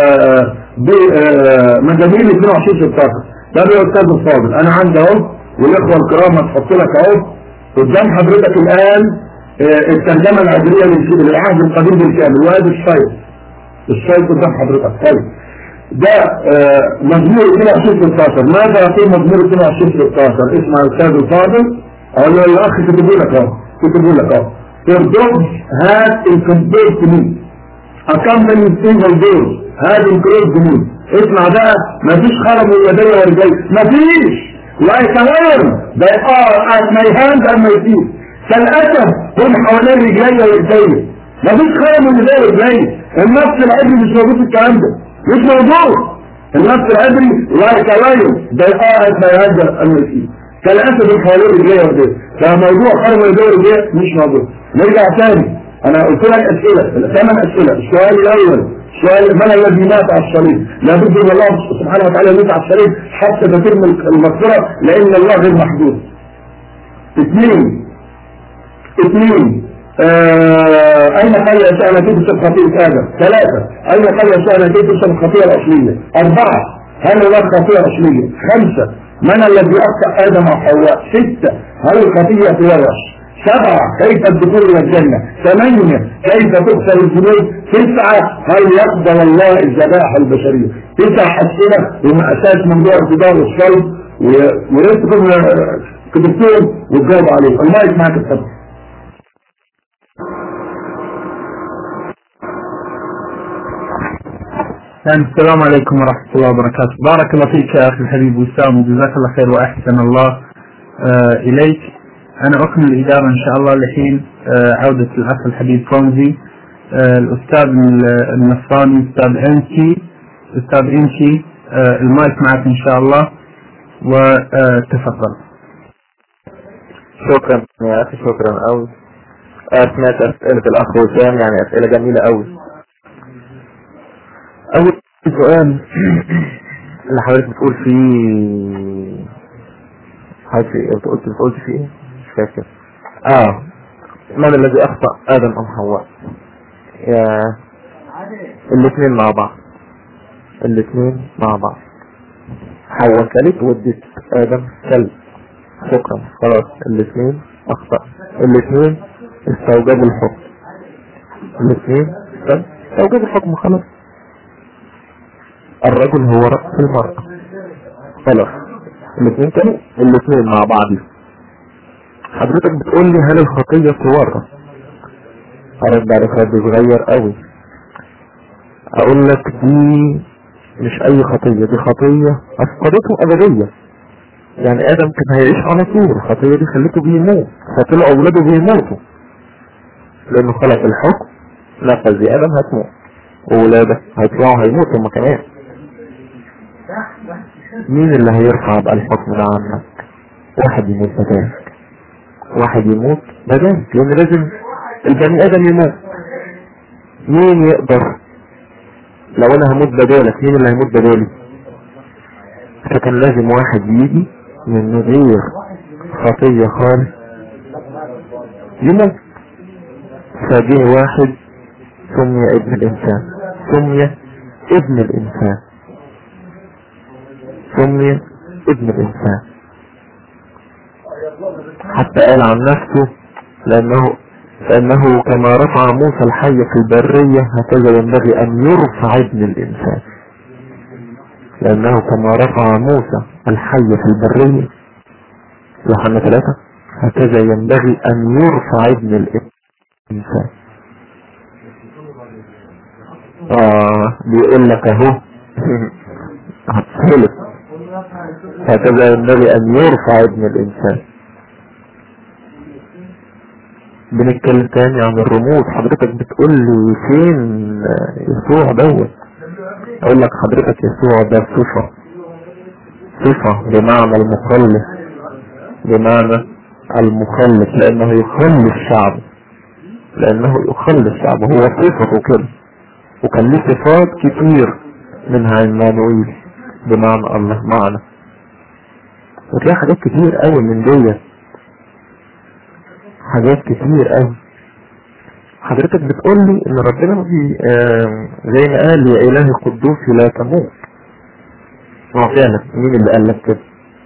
بمجاميل 22 16 ده يا استاذ الفاضل انا عندي اهو والاخوه الكرام هتحط لك اهو قدام حضرتك الآن الترجمة العبرية للعهد القديم بالكامل وهذا الشيء الشيء قدام حضرتك طيب ده مزمور 22 16 ماذا يقول مزمور 22 16 اسمع الأستاذ الفاضل أو الأخ كتبوا لك أهو كتبوا لك أهو فردوس هات الكمبير تمين اكمل السنجل دور هذه الكروز جنود اسمع بقى مفيش خرم اليدين والرجال مفيش ويتغير ده اه as my hand and my feet كالاسد هم حوالين رجلي ورجلي مفيش خرم اليدين والرجلي النص العبري مش موجود في الكلام ده مش موجود النص العبري ويتغير ده اه as my hand and my feet كالاسد هم حوالين رجلي ورجلي فموضوع خرم اليدين والرجلي مش موجود نرجع تاني انا قلت لك اسئله ثمان اسئله السؤال الاول سؤال من الذي مات على الصليب لابد ان الله سبحانه وتعالى يموت على الصليب حتى تتم المغفره لان الله غير محدود اثنين اثنين آه اين قال يشاء نتيجه الخطيئه ادم ثلاثه اين قال يشاء نتيجه الخطيئه الاصليه اربعه هل هناك خطيئه اصليه خمسه من الذي اخطا ادم وحواء سته هل الخطيئه تورث سبعة كيف الدخول إلى الجنة ثمانية كيف تغسل الذنوب تسعة هل يقبل الله الذبائح البشرية تسع أسئلة هم أساس موضوع ارتداد الصلب وليس كنا كدكتور وتجاوب عليه المايك معك الصبر السلام عليكم ورحمة الله وبركاته بارك الله فيك يا أخي الحبيب وسام وجزاك الله خير وأحسن الله آه إليك أنا أكمل الإدارة إن شاء الله لحين آه عودة الأخ الحبيب فوزي آه الأستاذ النصراني أستاذ إنشي أستاذ إنشي آه المايك معك إن شاء الله وتفضل شكرا يا أخي شكرا أوي سمعت أسئلة الأخ وسام يعني أسئلة جميلة أوي أول سؤال اللي حضرتك بتقول فيه حضرتك انت قلت قلت فيه ايه؟ مش فاكر اه من الذي اخطأ ادم ام حواء يا الاثنين مع بعض الاثنين مع بعض حواء كلت ودت ادم كلب شكرا خلاص الاثنين اخطأ الاثنين استوجبوا الحكم الاثنين استوجبوا الحكم خلاص الرجل هو رأس المرأة خلاص الاثنين كانوا الاثنين مع بعض حضرتك بتقول لي هل الخطية تورث ارد عليك رد صغير قوي اقول لك دي مش اي خطية دي خطية افقدته ابدية يعني ادم كان هيعيش على طول الخطية دي خلته بيموت فطلع اولاده بيموتوا لانه خلق الحكم نفذ دي ادم هتموت وولادك هيطلعوا هيموتوا هما كمان مين اللي هيرفع بقى الحكم ده عنك واحد يموت بدالك واحد يموت بدالك لان لازم البني ادم يموت مين يقدر لو انا هموت بدالك مين اللي هيموت بدالي فكان لازم واحد يجي من غير خطية خالص يموت فجه واحد سمي ابن الانسان سمي ابن الانسان سمي ابن الإنسان حتى قال عن نفسه لأنه فإنه كما رفع موسى الحي في البرية هكذا ينبغي أن يرفع ابن الإنسان لأنه كما رفع موسى الحي في البرية يوحنا ثلاثة هكذا ينبغي أن يرفع ابن الإنسان آه بيقول لك أهو هتسهلك هكذا ينبغي ان يرفع ابن الانسان بنتكلم تاني عن الرموز حضرتك بتقول لي فين يسوع دوت اقول لك حضرتك يسوع ده صفة صفة بمعنى المخلص بمعنى المخلص لانه يخلص شعبه لانه يخلص شعبه هو صفته كده وكان له صفات كتير منها عمانويل بمعنى الله معنا وتلاقي حاجات كتير قوي من دي حاجات كتير قوي حضرتك بتقول لي ان ربنا بي زي ما قال يا الهي قدوس لا تموت هو فعلا مين اللي قال لك كده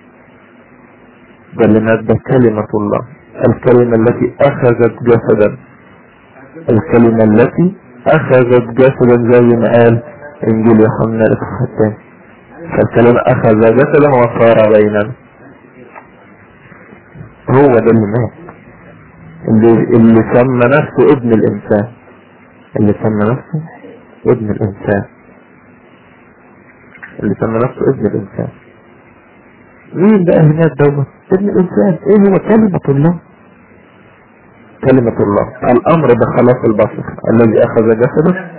بل ده كلمة الله الكلمة التي اخذت جسدا الكلمة التي اخذت جسدا زي ما قال انجيل يوحنا الاصحاح الثاني فالكلمة اخذ جسدا وصار بيننا هو ده اللي مات اللي, اللي سمى نفسه ابن الانسان اللي سمى نفسه ابن الانسان اللي سمى نفسه ابن الانسان مين بقى هناك دوت ابن الانسان ايه هو كلمة الله كلمة الله الامر بخلاص البشر الذي اخذ جسده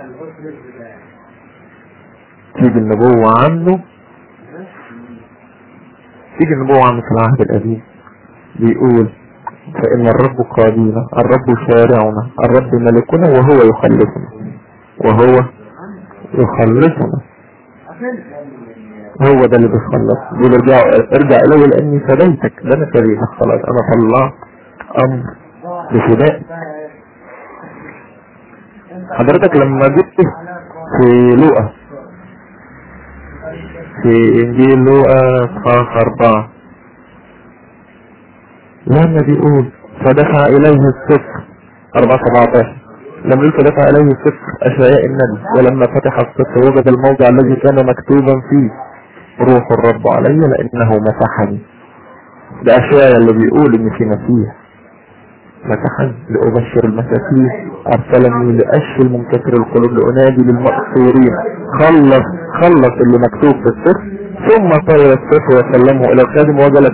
تيجي النبوة عنه تيجي النبوة عنه في العهد القديم بيقول فإن الرب قادينا الرب شارعنا الرب ملكنا وهو يخلصنا وهو يخلصنا هو ده اللي بيخلص بيقول ارجع ارجع الي لاني فديتك ده انا فديتك خلاص انا طلعت امر بفداء حضرتك لما جبت في لوقا في انجيل لوقا اصحاح اربعة لما بيقول فدفع اليه السفر اربعة سبعتاشر لما يقول فدفع اليه السفر اشعياء النبي ولما فتح السفر وجد الموضع الذي كان مكتوبا فيه روح الرب علي لانه مسحني ده اشعياء اللي بيقول ان في مسيح مسحني لأبشر المساكين أرسلني لأشفي المنكسر القلوب لأنادي للمقصورين خلص خلص اللي مكتوب في السفر ثم طير السفر وسلمه إلى الخادم وجلس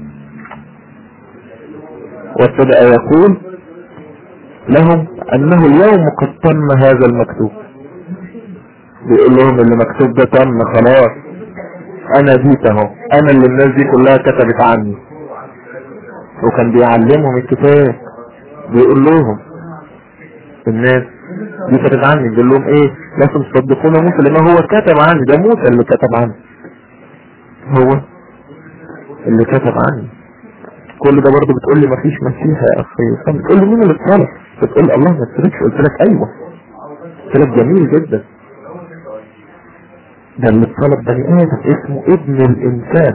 وابتدأ يقول لهم أنه اليوم قد تم هذا المكتوب بيقول لهم اللي مكتوب ده تم خلاص أنا جيت أهو أنا اللي الناس دي كلها كتبت عني وكان بيعلمهم الكتاب بيقول لهم الناس دي كتب عني بيقول لهم ايه لازم تصدقون موسى لان هو كتب عني ده موسى اللي كتب عني هو اللي كتب عني كل ده برضه بتقول لي مفيش مسيح يا اخي بتقول لي مين اللي اتطلب بتقول الله ما تسرقش قلت لك ايوه قلت لك جميل جدا ده اللي اتطلب بني ادم اسمه ابن الانسان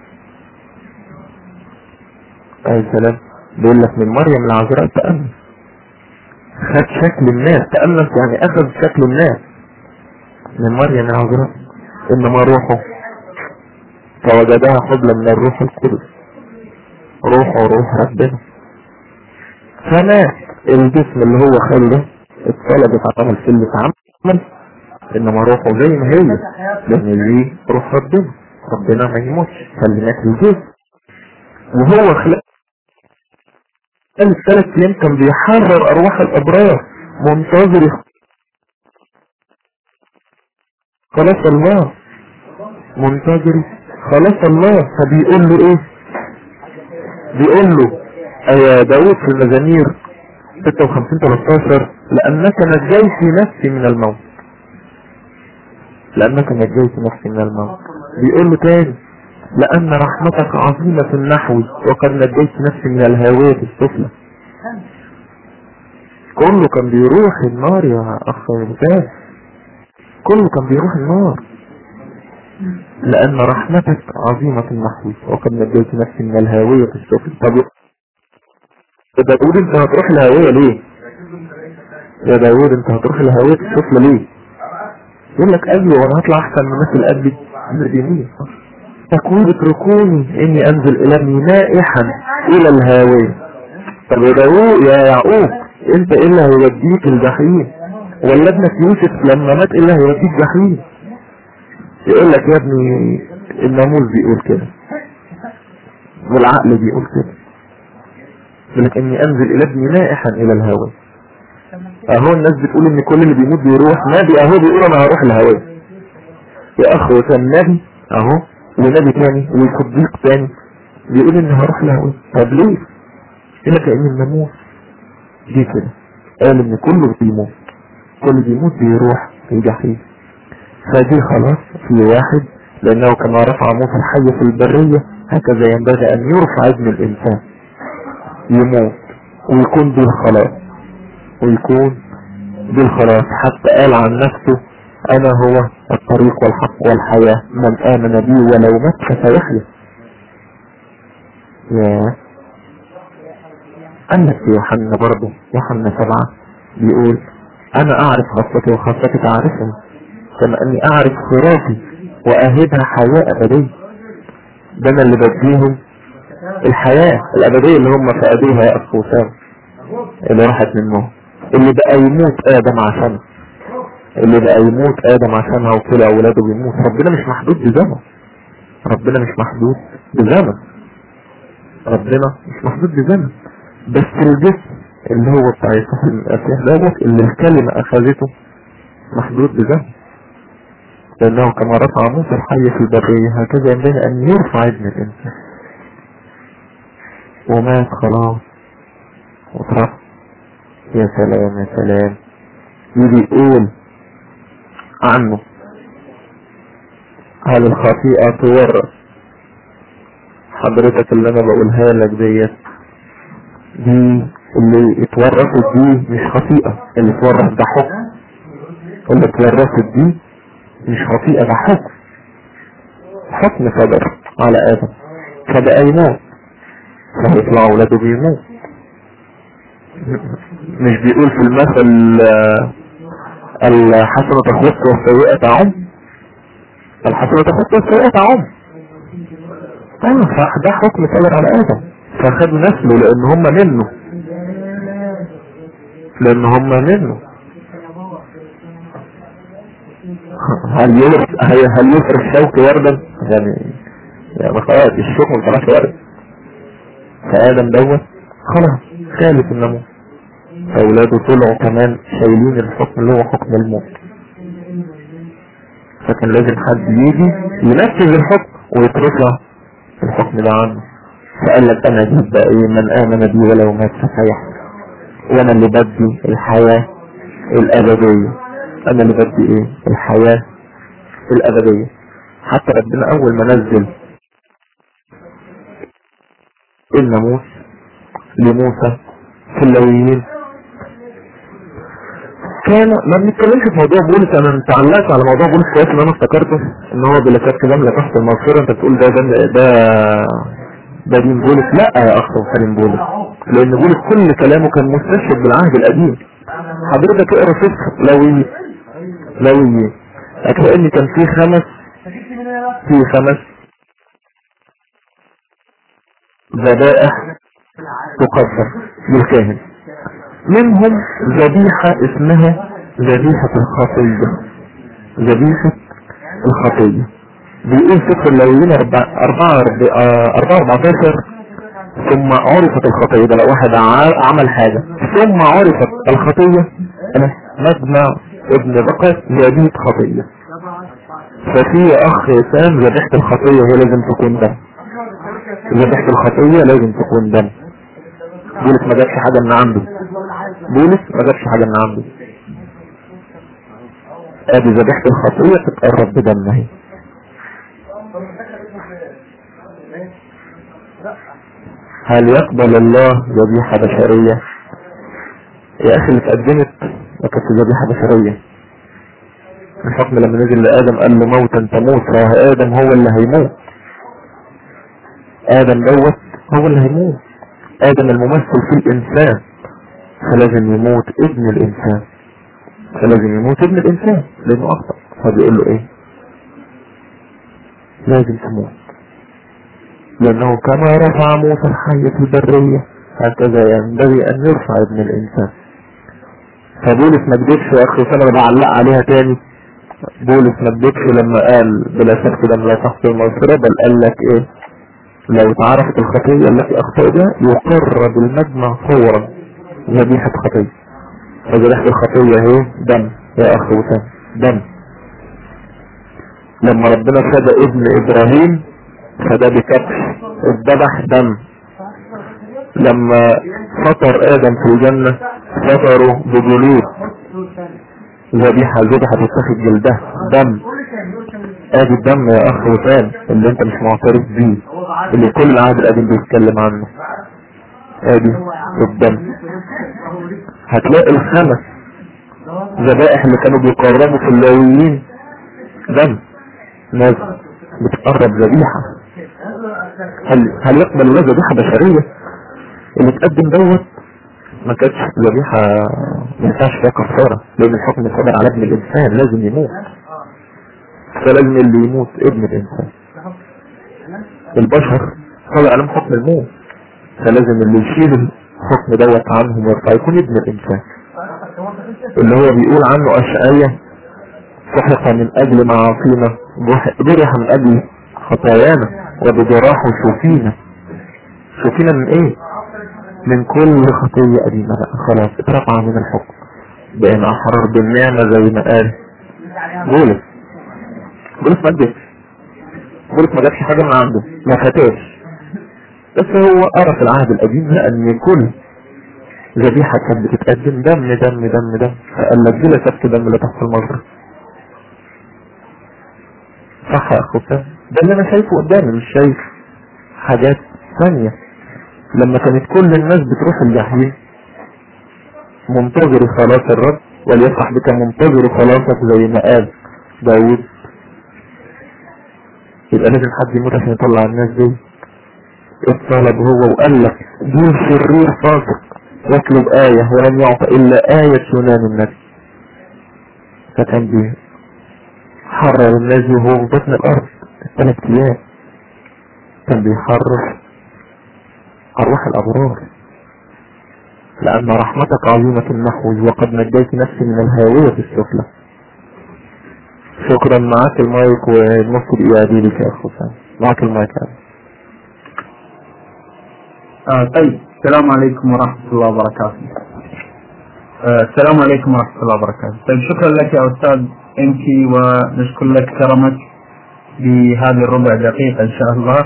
اي سلام بيقول لك من مريم العذراء تأمن خد شكل الناس تأمن يعني اخذ شكل الناس من مريم العذراء انما روحه فوجدها حبلا من الروح القدس روحه روح ربنا فمات الجسم اللي هو خله اتطلبت عمل في اللي اتعمل انما روحه زي ما هي لان دي روح ربنا ربنا ما يموتش فاللي مات الجسم وهو خلق الثلاث ايام كان بيحرر ارواح الابرار منتظر خلاص الله منتظر خلاص الله فبيقول له ايه بيقول له يا داود في المزامير 56 13 لانك نجيت نفسي من الموت لانك نجيت نفسي من الموت بيقول له تاني لأن رحمتك عظيمة نحوي وقد نجيت نفسي من الهاوية السفلى كله كان بيروح النار يا أخ ممتاز كله كان بيروح النار لأن رحمتك عظيمة نحوي وقد نجيت نفسي من الهاوية السفلى طب يا داود انت هتروح الهاوية ليه يا داود انت هتروح الهاوية السفلى ليه يقول لك قبلي وانا هطلع احسن من الناس اللي قبلي المدينية تقول اتركوني اني انزل الى ابني نائحا الى الهاوية طب يا داوود يا يعقوب انت ايه اللي هيوديك الجحيم ولا ابنك يوسف لما مات ايه اللي هيوديك جحيم يقول لك يا ابني الناموس بيقول كده والعقل بيقول كده يقول لك اني انزل الى ابني نائحا الى الهاوية اهو الناس بتقول ان كل اللي بيموت بيروح نبي اهو بيقول انا هروح الهاوية يا اخ وكان نبي اهو ونبي تاني وصديق تاني بيقول ان هروح له طب ليه يقول لك ان الناموس دي كده قال ان كله بيموت كل بيموت بيروح في الجحيم فدي خلاص في واحد لانه كما رفع موسى الحي في البرية هكذا ينبغي ان يرفع ابن الانسان يموت ويكون بالخلاص ويكون بالخلاص حتى قال عن نفسه انا هو الطريق والحق والحياة من امن بي ولو مات فسيحيا يا قال لك يوحنا برضه يوحنا سبعة بيقول انا اعرف خاصتي وخاصتي تعرفني كما اني اعرف خرافي واهبها حياة ابدية ده انا اللي بديهم الحياة الابدية اللي هم فقدوها يا اخو وسام اللي راحت منه اللي بقى يموت ادم عشانه اللي بقى يموت ادم عشانها وكل اولاده بيموت ربنا مش محدود بزمن ربنا مش محدود بزمن ربنا مش محدود بزمن بس الجسم اللي هو بتاع يسوع المسيح دوت اللي الكلمة اخذته محدود بزمن لانه كما رفع موسى الحي في البرية هكذا ينبغي ان يرفع ابن الانسان ومات خلاص واترفع يا سلام يا سلام يجي يقول عنه هل الخطيئة تورث حضرتك اللي انا بقولها لك ديت دي اللي اتورثت دي مش خطيئة اللي اتورث ده حكم اللي اتورثت دي مش خطيئة ده حكم حكم صدر على آدم فبقى يموت فهيطلع ولاده بيموت مش بيقول في المثل آه، الحسنة تخص والسيئة تعم الحسنة تخص والسيئة تعم اه فده حكم صدر على آدم فخد نسله لأن هم منه لأن هم منه هل يورث هل هل يفرش الشوك وردا يعني يعني خلاص الشوك ما طلعش ورد فآدم دوت خلاص خالف الناموس فأولاده طلعوا كمان شايلين الحكم اللي هو حكم الموت فكان لازم حد يجي ينفذ الحكم ويترفع الحكم ده عنه فقال لك انا اجيب بقى ايه من امن بي ولو مات فسيحيا وانا اللي بدي الحياة الابدية انا اللي بدي ايه الحياة الابدية حتى ربنا اول ما نزل الناموس لموسى في اللويين كان ما بنتكلمش في موضوع بولس انا تعلقت على موضوع بولس كويس ان انا افتكرته ان هو بلا شك دم تحت المغفره انت بتقول ده ده ده ده دين بولس لا يا اخ سليم بولس لان بولس كل كلامه كان مستشهد بالعهد القديم حضرتك اقرا سفر لوي لوي هتلاقي ان كان في خمس في خمس ذبائح تقدم للكاهن منهم ذبيحة اسمها ذبيحة الخطية ذبيحة الخطية بيقول سفر اللويين أربعة أربعة أربعتاشر ثم عرفت الخطية ده لو واحد ع- عمل حاجة ثم عرفت الخطية أنا مجمع ابن بقر ذبيحة خطية ففي يا أخ سام ذبيحة الخطية هي لازم تكون دم ذبيحة الخطية لازم تكون دم بولس ما جابش حاجة من عنده بولس ما جابش حاجة من عنده ادي ذبيحة الخطية تتقرب بدم اهي هل يقبل الله ذبيحة بشرية يا اخي اللي اتقدمت ما كانتش ذبيحة بشرية الحكم لما نزل لآدم قال له موتا تموت فهو آدم هو اللي هيموت آدم دوت هو اللي هيموت آدم الممثل في الإنسان فلازم يموت ابن الإنسان فلازم يموت ابن الإنسان لأنه أخطأ فبيقول له إيه لازم تموت لأنه كما رفع موسى الحي في البرية هكذا ينبغي أن يرفع ابن الإنسان فبولس ما كدبش يا أخي سنة بعلق عليها تاني بولس ما كدبش لما قال بلا شك لما لا تحصل المغفرة بل قال لك إيه لو اتعرفت الخطية التي أخطأ بها يقر بالمجمع فورا ذبيحة خطية فذبيحة الخطية هي دم يا أخ وسام دم لما ربنا فدى ابن إبراهيم فدى بكبش الذبح دم لما فطر آدم في الجنة فطروا بجلود ذبيحة ذبحة تتخذ جلدها دم ادي الدم يا اخ وسام اللي انت مش معترف بيه اللي كل العهد القديم بيتكلم عنه ادي الدم هتلاقي الخمس ذبائح اللي كانوا بيقربوا في اللاويين دم ناس بتقرب ذبيحة هل هل يقبل الله ذبيحة بشرية اللي تقدم دوت ما كانتش ذبيحة ما ينفعش فيها كفارة لأن الحكم صدر على ابن الإنسان لازم يموت فلازم اللي يموت ابن الإنسان البشر صدر عليهم حكم الموت فلازم اللي يشيل الحكم دوت عنهم ويرفع يكون ابن الإنسان اللي هو بيقول عنه أشعية سحق من أجل معاصينا جرح من أجل خطايانا وبجراحه شوفينا شوفينا من ايه من كل خطية قديمة بقى خلاص اترفع من الحكم بقينا أحرار بالنعمة زي ما قال بولس بولس ما كدبش بولس ما جابش حاجة من عنده ما فتاش بس هو قرا في العهد القديم لقى ان كل ذبيحة كانت بتتقدم دم دم دم دم فقال لك دي لا سبت دم لا تحت المجرى صح يا اخو ده اللي انا شايفه قدامي مش شايف حاجات ثانية لما كانت كل الناس بتروح الجحيم منتظر خلاص الرب وليفرح بك منتظر خلاصك زي ما قال داود يبقى لازم حد يموت عشان يطلع الناس دي اطلب هو وقال لك دون شرير فاسق يطلب آية ولم يعطى إلا آية يونان النبي فكان بيه حرر الناس وهو في بطن الأرض ثلاث أيام كان بيحرر أرواح الأبرار لأن رحمتك عظيمة النحو وقد نجيت نفسي من الهاوية السفلى شكرا معاك المايك والنص الإيادي لك يا أخو سام معاك المايك يا آه طيب السلام عليكم ورحمة الله وبركاته آه السلام عليكم ورحمة الله وبركاته طيب شكرا لك يا أستاذ انكي ونشكر لك كرمك بهذه الربع دقيقة إن شاء الله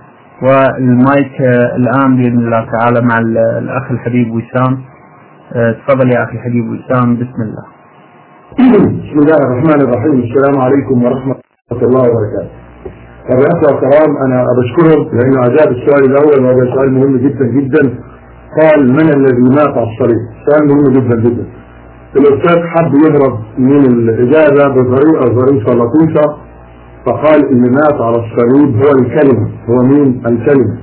والمايك آه الآن بإذن الله تعالى مع الأخ الحبيب وسام آه تفضل يا أخي الحبيب وسام بسم الله بسم الله الرحمن الرحيم السلام عليكم ورحمة الله وبركاته الرئاسة والكرام أنا بشكرهم لأنه أجاب السؤال الأول وهذا سؤال مهم جدا جدا قال من الذي مات على الصليب سؤال مهم جدا جدا الأستاذ حب يهرب من الإجابة بطريقة ظريفة لطيفة فقال اللي مات على الصليب هو الكلمة هو مين الكلمة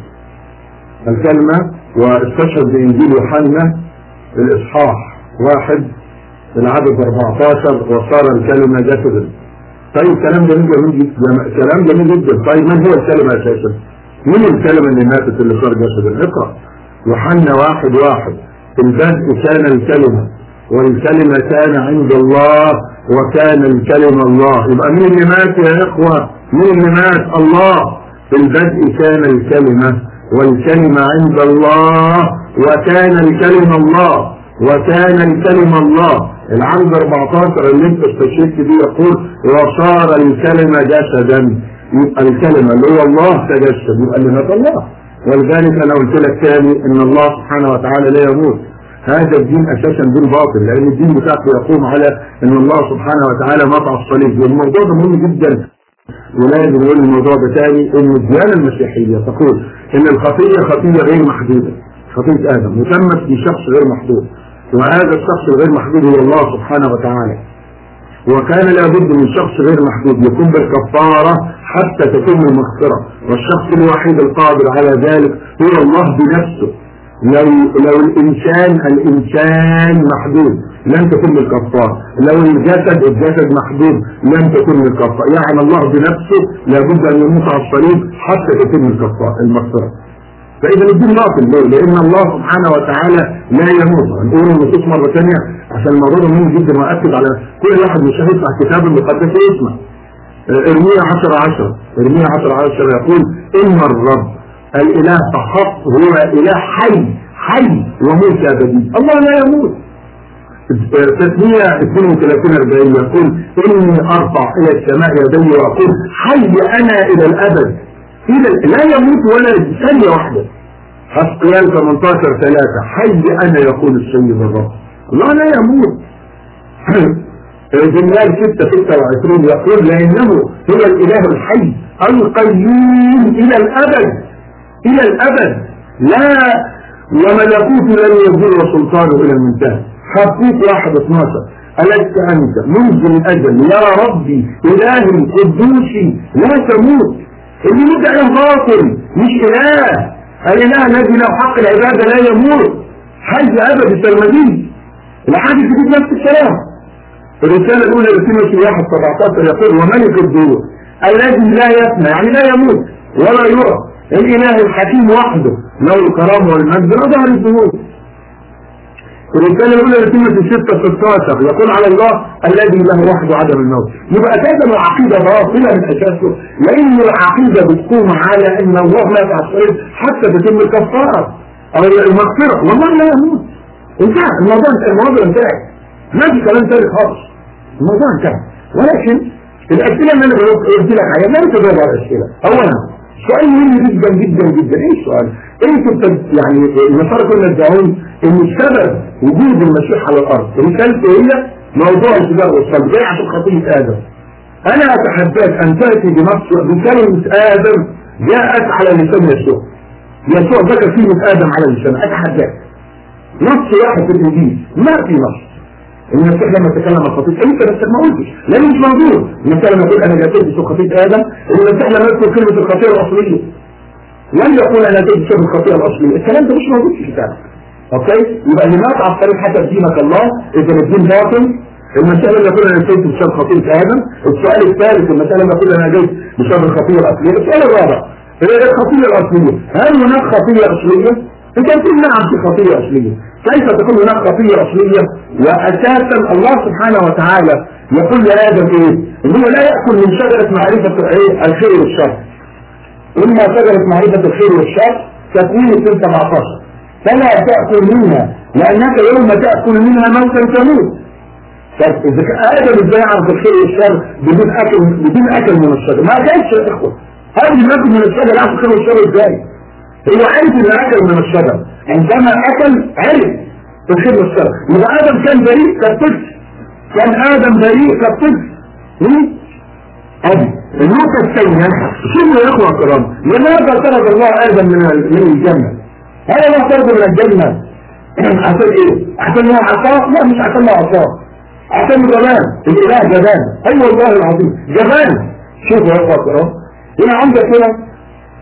الكلمة واستشهد بإنجيل يوحنا الإصحاح واحد العدد 14 وصار الكلمة جسدا طيب كلام جميل جميل جدا كلام جميل جدا طيب من هو الكلمة أساسا مين الكلمة اللي ماتت اللي صار جسدا اقرأ يوحنا واحد واحد في البدء كان الكلمة والكلمة كان عند الله وكان الكلمة الله يبقى مين اللي مات يا إخوة مين اللي مات الله في البدء كان الكلمة والكلمة عند الله وكان الكلمة الله وكان الكلمة الله العدد 14 اللي انت استشهدت بيه يقول وصار الكلمة جسدا يبقى الكلمة اللي هو الله تجسد يبقى اللي مات الله ولذلك انا قلت لك تاني ان الله سبحانه وتعالى لا يموت هذا الدين اساسا دين باطل لان الدين بتاعته يقوم على ان الله سبحانه وتعالى مات على الصليب والموضوع ده مهم جدا ولازم نقول الموضوع ده تاني ان الديانه المسيحيه تقول ان الخطيه خطيه غير محدوده خطيه ادم وتمت في شخص غير محدود وهذا الشخص الغير محدود هو الله سبحانه وتعالى وكان لابد من شخص غير محدود يكون بالكفارة حتى تتم المغفرة والشخص الوحيد القادر على ذلك هو الله بنفسه لو لو الإنسان الإنسان محدود لن تكون الكفارة لو الجسد الجسد محدود لن تكون الكفارة يعني الله بنفسه لابد أن يموت على الصليب حتى تتم الكفارة المغفرة فإذا الدين باطل ليه؟ لأن الله سبحانه وتعالى لا يموت هنقول النصوص مرة ثانية عشان الموضوع ده مهم جدا وأكد على كل واحد مشاهد على الكتاب المقدس يسمع ارميا 10 10 ارميا 10 10 يقول إن الرب الإله فقط هو إله حي حي وموت أبدي الله لا يموت تسمية 32 40 يقول إني أرفع إلى السماء يدي وأقول حي أنا إلى الأبد إلى لا يموت ولا ثانية واحدة حسقيال 18 3 حي أنا يقول السيد الرب الله لا يموت جمال 6 26 يقول لأنه هو الإله الحي القيوم إلى الأبد إلى الأبد لا وملكوت لن يزول سلطانه إلى المنتهى حبوك واحد 12 ألست أنت منذ الأجل يا ربي إلهي قدوسي لا تموت اللي يموت إله باطل مش إله الإله الذي له حق العبادة لا يموت حج أبد السلمدين الحاجة تجيب نفس الكلام الرسالة الأولى لتيموثي واحد 17 يقول وملك الدور الذي لا يفنى يعني لا يموت ولا يرى الإله الحكيم وحده له الكرامة والمجد لا ظهر الدهور الرسالة الأولى لسنة الستة 16 يقول على الله الذي له وحده عدم الموت يبقى أساسا العقيدة باطلة من أساسه لأن العقيدة بتقوم على أن الله لا يفعل حتى تتم الكفارة أو المغفرة والله لا يموت انتهى الموضوع انتهى الموضوع انتهى ما في كلام تاني خالص الموضوع انتهى ولكن الأسئلة اللي أنا قلت لك عليها لا تجاوب على الأسئلة أولا سؤال مهم جدا جدا جدا ايه السؤال؟ انتوا بتد... يعني النصارى كنا يدعون ان السبب وجود المسيح على الارض رسالته هي موضوع الفداء والصلب جاي عشان خطيه ادم انا اتحداك ان تاتي بنص بكلمه ادم جاءت على لسان يسوع يسوع ذكر كلمه ادم على لسانه اتحداك نص واحد في الانجيل ما في نص المسيح لما تكلم عن خطيئة انت نفسك ما قلتش لانه مش موجود المسيح لما يقول انا جاتت بسوء خطيئة ادم المسيح لما يذكر كلمة الخطيئة الاصلية لم يقول انا جاتت بسوء الخطيئة الاصلية الكلام ده مش موجود في كتابك اوكي يبقى اللي مات على الطريق حتى دينك الله اذا الدين باطل المسيح لما يقول انا جاتت بسبب خطيئة ادم السؤال الثالث المسيح لما يقول انا جيت بسبب الخطيئة الاصلية السؤال الرابع الخطيئة الاصلية هل هناك خطيئة اصلية؟ انت تقول نعم في خطيئة اصلية كيف تكون هناك خطية أصلية وأساسا الله سبحانه وتعالى يقول لآدم إيه؟ إنه لا يأكل من شجرة معرفة إيه؟ الخير والشر إما شجرة معرفة الخير والشر تكوين 17 فلا تأكل منها لأنك يوم تأكل منها موتا تموت طب إذا آدم إزاي يعرف الخير والشر بدون أكل بدون أكل من الشجرة ما كانش يا إخوة هذه الأكل من الشجرة يعرف الخير والشر إزاي؟ هو عارف إنه أكل من الشجرة عندما أكل عرف الخير والشر يبقى آدم كان بريء كالطفل كان آدم بريء كالطفل أدي النقطة الثانية شنو يا إخوة الكرام لماذا طرد الله آدم من من الجنة؟ هل الله طرده من الجنة عشان إيه؟ عشان هو عصاه؟ لا مش عشان هو عصاه عشان جبان الإله جبان أي أيوة والله العظيم جبان شوفوا يا إخوة الكرام هنا عندك هنا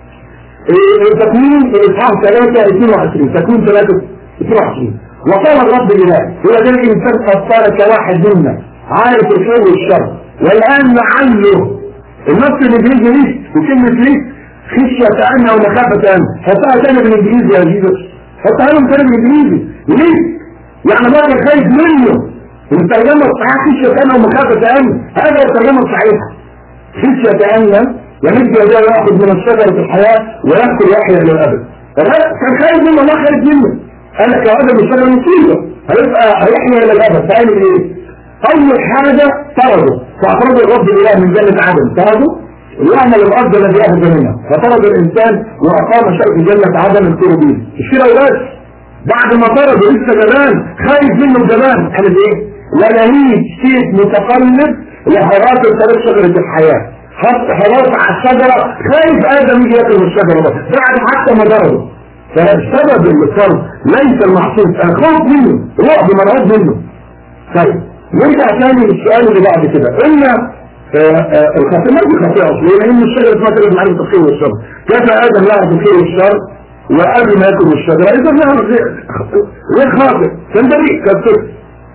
تكوين الإصحاح 3 22 تكوين 3 22 وقال الرب لله هو ده الإنسان قد صار كواحد منا عارف الخير والشر والآن لعله النص الإنجليزي ليش وكلمة ليش خشية أن ومخافة أن حطها تاني بالإنجليزي يا جيزوس حطها لهم تاني بالإنجليزي ليه؟ يعني بقى خايف منه الترجمة الصحيحة خشية أن ومخافة أن هذا الترجمة الصحيحة خشية أن يمد يديه ياخذ من الشجرة الحياة ويأكل يحيى إلى الأبد كان خايف منه الله خايف منه قال لك يا ادم الشجرة مصيبة هيبقى هيحيى إلى الأبد فعمل إيه؟ أول حاجة طرده فأخرج الرب الإله من جنة عدن طرده ويعمل الأرض الذي أخذ منها فطرد الإنسان وأقام شرق جنة عدن الكروبين مش كده وبس بعد ما طرده لسه جبان خايف منه جبان عمل إيه؟ ولهيب سيف متقلب لحراسة طريق شجرة الحياة حط حراس على الشجرة خايف آدم يجي ياكل من الشجرة بس بعد حتى ما ضربه فالسبب الطرد ليس المحصول خوف منه رعب مرعوب منه طيب نرجع تاني للسؤال اللي بعد كده قلنا الخطيئة ما في خطيئة أصلية لأن الشجرة ما تقدر معرفة الخير والشر كيف آدم يعرف الخير والشر وقبل ما ياكل الشجرة إذا يعرف غير خاطئ كان بريء كالطفل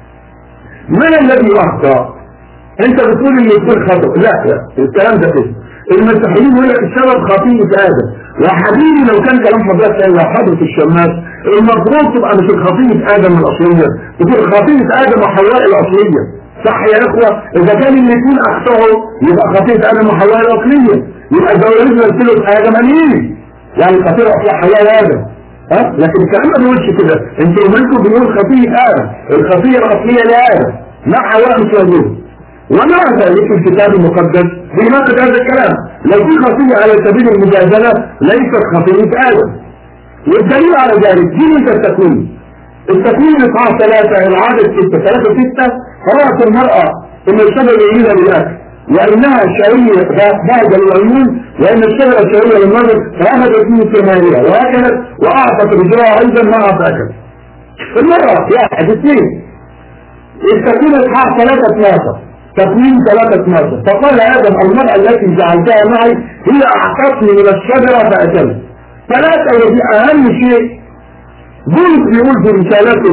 من الذي أخطأ؟ انت بتقول ان يكون خطأ لا لا الكلام ده كده المسيحيين يقول لك السبب خطيئة ادم يا حبيبي لو كان كلام حضرتك يا حضرة الشماس المفروض تبقى مش خطيئة ادم الاصلية تبقى خطيئة ادم وحواء الاصلية صح يا اخوة اذا كان الاثنين اخطأوا يبقى خطيئة ادم وحواء الاصلية يبقى الزوجين يرسلوا ادم امين يعني خطيئة اصلح حواء ادم ها لكن الكلام ما بيقولش كده انتوا منكم بيقول خطيئة ادم الخطيئة الاصلية لادم مع حواء مش موجود ومع ذلك الكتاب المقدس بيناقض هذا الكلام لو في خطية على سبيل المجادلة ليست خطية آدم والدليل على ذلك دي انت التكوين التكوين اصحاح ثلاثة العادة ستة ثلاثة ستة قرأت المرأة ان الشجرة جيدة للأكل وانها شهية بعد العيون وان الشجرة شهية للنظر فأخذت من ثمانية وأكلت وأعطت رجلها أيضا معها فأكلت المرأة واحد اثنين التكوين اصحاح ثلاثة ثلاثة تكوين 3 فقال آدم المرأة التي جعلتها معي هي أعطتني من الشجرة فأكلت ثلاثة ودي أهم شيء بولس بيقول في رسالته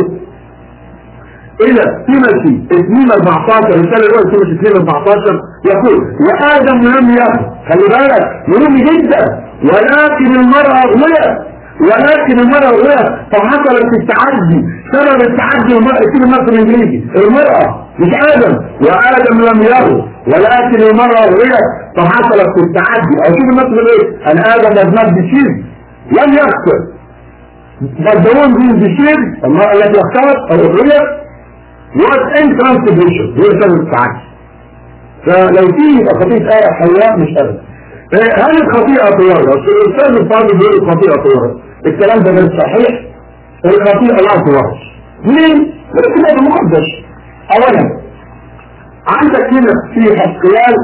إلى تيموثي 2 14 رسالة الأولى تيموثي 2 14 يقول وآدم لم يأكل خلي بالك مهم جدا ولكن المرأة أغوية ولكن المرأة الأولى فحصلت التعدي سبب التعدي المرأة يكون النص الإنجليزي المرأة مش آدم وآدم لم يره ولكن المرأة الأولى فحصلت التعدي أو شوف النص الإيه أن آدم does not deceive لم يخطئ but the one who deceived المرأة التي اختارت أو الأولى was in transgression هي سبب التعدي فلو في يبقى خطيئة آية حواء مش أبدا هل الخطيئة طوارئ؟ الأستاذ الفاضل بيقول الخطيئة طوارئ الكلام ده غير صحيح الخطيئة لا طوارئ ليه؟ الكتاب المقدس أولا عندك هنا في حسقيال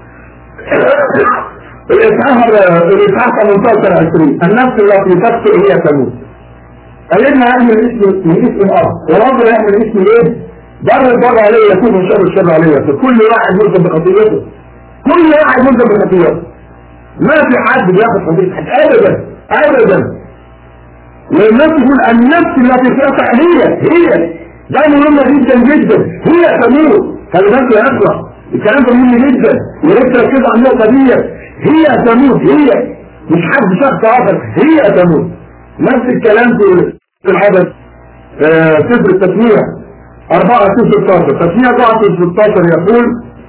الإسعاف الإسعاف 18 20 النفس التي تخطئ هي تموت قال لنا يعمل اسم من اسم الأرض ورجل يعمل اسم الايه؟ بر البر عليه يكون الشر الشر عليه فكل واحد ملزم بخطيئته كل واحد ملزم بخطيئته ما في حد بياخد خطيئة حد ابدا ابدا والناس تقول النفس التي تقطع هي هي ده مهمة جدا جدا هي تموت خلي بالك يا اخوة الكلام ده مهم جدا ولسه تركز على النقطة دي هي تموت هي مش حد شخص اخر هي تموت نفس الكلام في في الحدث سفر التسمية 4 16 تسمية 4 16 يقول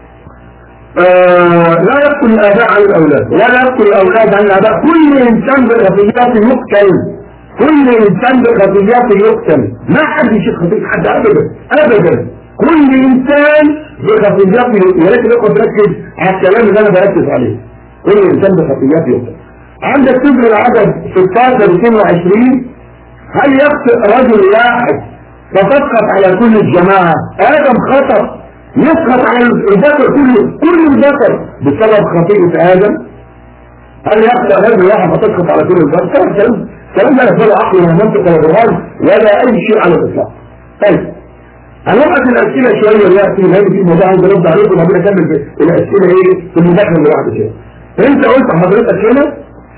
آه لا يقتل الآباء عن الأولاد ولا يقتل الأولاد عن الآباء كل إنسان بخطيئات يقتل كل إنسان بخطيئات يقتل ما حد يشيل خطيئة حد أبدا أبدا كل إنسان بخطيئات يا ريت الأخوة تركز على الكلام اللي أنا بركز عليه كل إنسان بخطيئات يقتل عندك سفر العدد 16 22 هل يخطئ رجل واحد فتسقط على كل الجماعة آدم خطأ يسقط على الذكر كله كل الذكر بسبب خطيئة آدم هل يخطئ رجل واحد فتسقط على كل الذكر كلام كلام لا يفعل عقل ولا منطق ولا برهان ولا أي شيء على الإطلاق طيب هنوقف الأسئلة شوية دلوقتي لأن في موضوع عايز أرد عليكم وبعدين أكمل الأسئلة إيه في المداخلة اللي بعد كده أنت قلت حضرتك هنا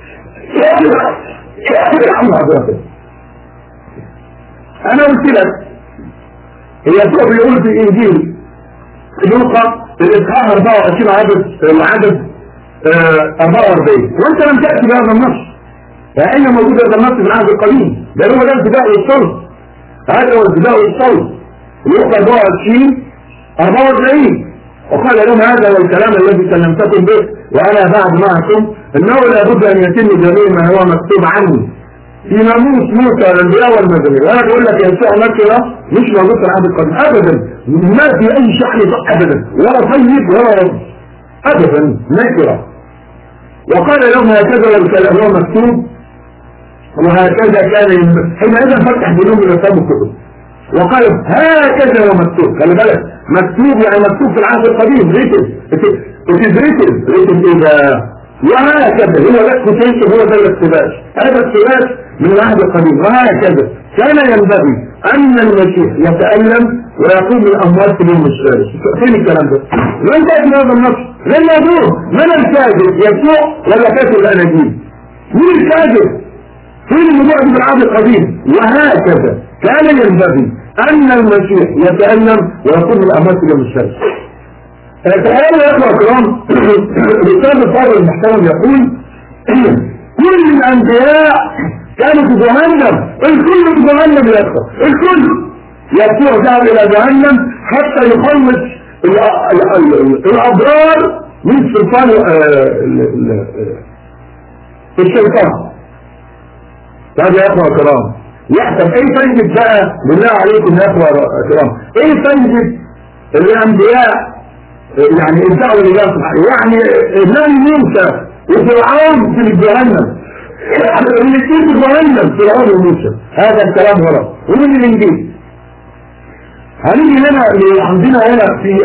يا عم حضرتك انا قلت لك يسوع بيقول في الانجيل لوقا الاصحاح 24 عدد العدد 44 وانت لم تاتي بهذا النص فاين موجود هذا النص في العهد القديم ده هو ده الفداء والصلب هذا هو الفداء والصلب لوقا 24 44 وقال لهم هذا هو الكلام الذي كلمتكم به وانا بعد معكم انه لابد ان يتم جميع ما هو مكتوب عني في ناموس موسى والانبياء والمزامير وانا بقول لك يسوع نكره مش موجود في العهد القديم ابدا ما في اي شحن ابدا ولا طيب ولا رد ابدا نكره وقال لهم هكذا الكلام هو مكتوب وهكذا كان حينئذ فتح بينهم الاسلام الكتب وقال هكذا هو مكتوب خلي بالك مكتوب يعني مكتوب في العهد القديم ريتد ريتد ريتد ايه ده وهكذا هو ده كتنس هو ده الاقتباس هذا الاقتباس من العهد القديم وهكذا كان ينبغي أن المسيح يتألم ويقوم من الأموات في اليوم الثالث فين الكلام ده؟ وين تأتي هذا النص؟ غير موضوع من الكاذب يسوع ولا كاتب الأناجيل؟ مين الكاذب؟ فين الموضوع في العهد القديم؟ وهكذا كان ينبغي أن المسيح يتألم ويقوم من الأموات في اليوم الثالث تخيلوا يا اخوة الكرام الاستاذ الفاضل المحترم يقول كل الانبياء كانوا في جهنم الكل في جهنم يا اخوة الكل يسوع ذهب الى جهنم حتى يخلص الابرار من سلطان الشيطان هذا يا اخوة الكرام يحسب ايه فايدة بقى بالله عليكم يا اخوة الكرام ايه فايدة الانبياء يعني ادعوا لله سبحانه يعني نبي موسى وفرعون في جهنم الاثنين في جهنم فرعون وموسى هذا الكلام غلط ومن الانجيل هنيجي هنا عندنا هنا في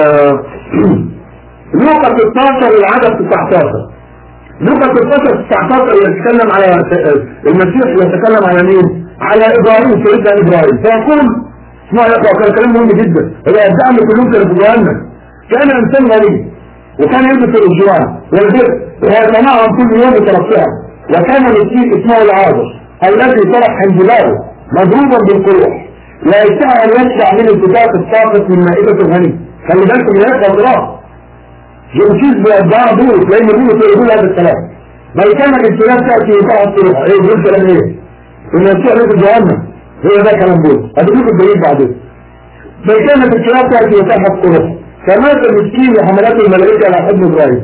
لوقا 16 العدد 19 لوقا 16 19 يتكلم على المسيح يتكلم على مين؟ على ابراهيم سيدنا ابراهيم فيقول اسمعوا يا اخوه كان كلام مهم جدا هو يدعم كلهم كانوا في جهنم كان انسان غني وكان يلبس الرجوان والبر ويتنعم كل يوم بترفعه وكان مسكين اسمه العاذر الذي طرح حنجلاله مضروبا بالقروح لا يستطيع ان يشبع من الفتاة الساقط من مائدة الغني خلي بالكم يا اخوة الله جمشيز بأربعة دول لان بيقولوا يقول هذا الكلام بل كانت الكلاب تأتي وتقعد تروح ايه بيقول كلام ايه؟ ان يسوع نزل جهنم هو ده كلام بول اديكم الدليل بعدين بل كانت الكلاب تأتي وتقعد تروح فمات المسكين وحملته الملائكة على حضن ابراهيم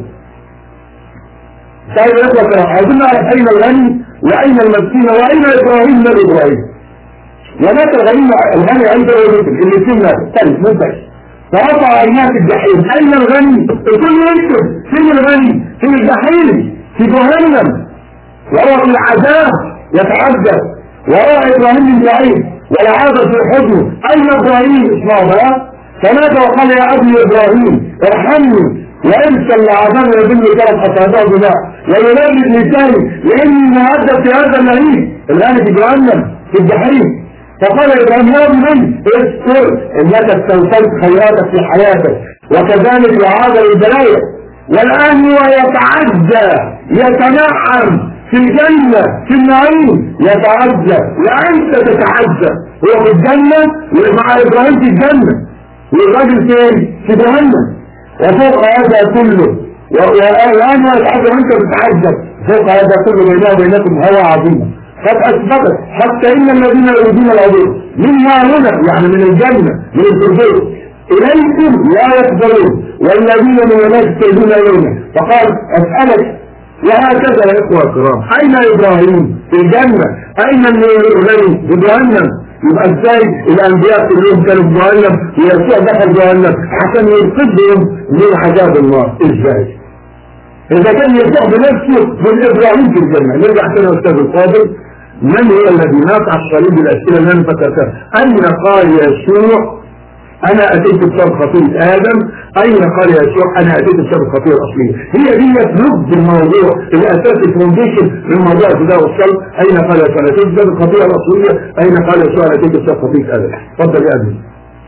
طيب يا اخوة عايزين نعرف اين الغني واين المسكين واين ابراهيم من ابراهيم ومات الغني الغني عنده ابن الاثنين ماتوا ثالث منتج فرفع عيناه في الجحيم اين الغني الكل يكتب فين الغني في الجحيم في جهنم وهو في العذاب يتعذب وراء ابراهيم بن بعيد والعاذر في حضنه اين ابراهيم اسمعوا بقى فنادى وقال يا ابي ابراهيم ارحمني وانسى العذاب يدل ثلاث اصابع بماء وينادي لساني لاني مهدد في هذا اللهيب الان في جهنم في الجحيم فقال ابراهيم يا ابني استر انك استوفيت خيراتك في حياتك وكذلك يعاد البلايا والان هو يتعزى يتنعم في الجنة في النعيم يتعزى وانت تتعزى هو في الجنة مع ابراهيم في الجنة والراجل فين في جهنم وفوق هذا كله والان هو يتعزى وانت تتعزى فوق هذا كله بينه وبينكم هوى عظيمه قد أثبتت حتى إن الذين يريدون العبور منها هنا يعني من الجنة من الفردوس إليكم لا يقدرون والذين من الناس يستيدون إلينا فقال أسألك وهكذا يا إخوة الكرام أين إبراهيم في الجنة أين الغني في جهنم يبقى ازاي الانبياء كلهم كانوا في جهنم ويسوع دخل جهنم عشان ينقذهم من عذاب النار ازاي اذا كان يسوع بنفسه من ابراهيم في الجنه نرجع تاني يا استاذ الفاضل من هو الذي ناقع الصليب الاسئله اللي انا فكرتها اين قال يسوع انا اتيت بسبب خطيئه ادم اين قال يسوع انا اتيت بسبب الخطيئه الاصليه هي دي لب الموضوع الاساس الفونديشن من موضوع الفداء والصلب اين قال يسوع انا اتيت بسبب الخطيئه الاصليه اين قال يسوع انا اتيت بسبب خطيئه ادم اتفضل يا ابني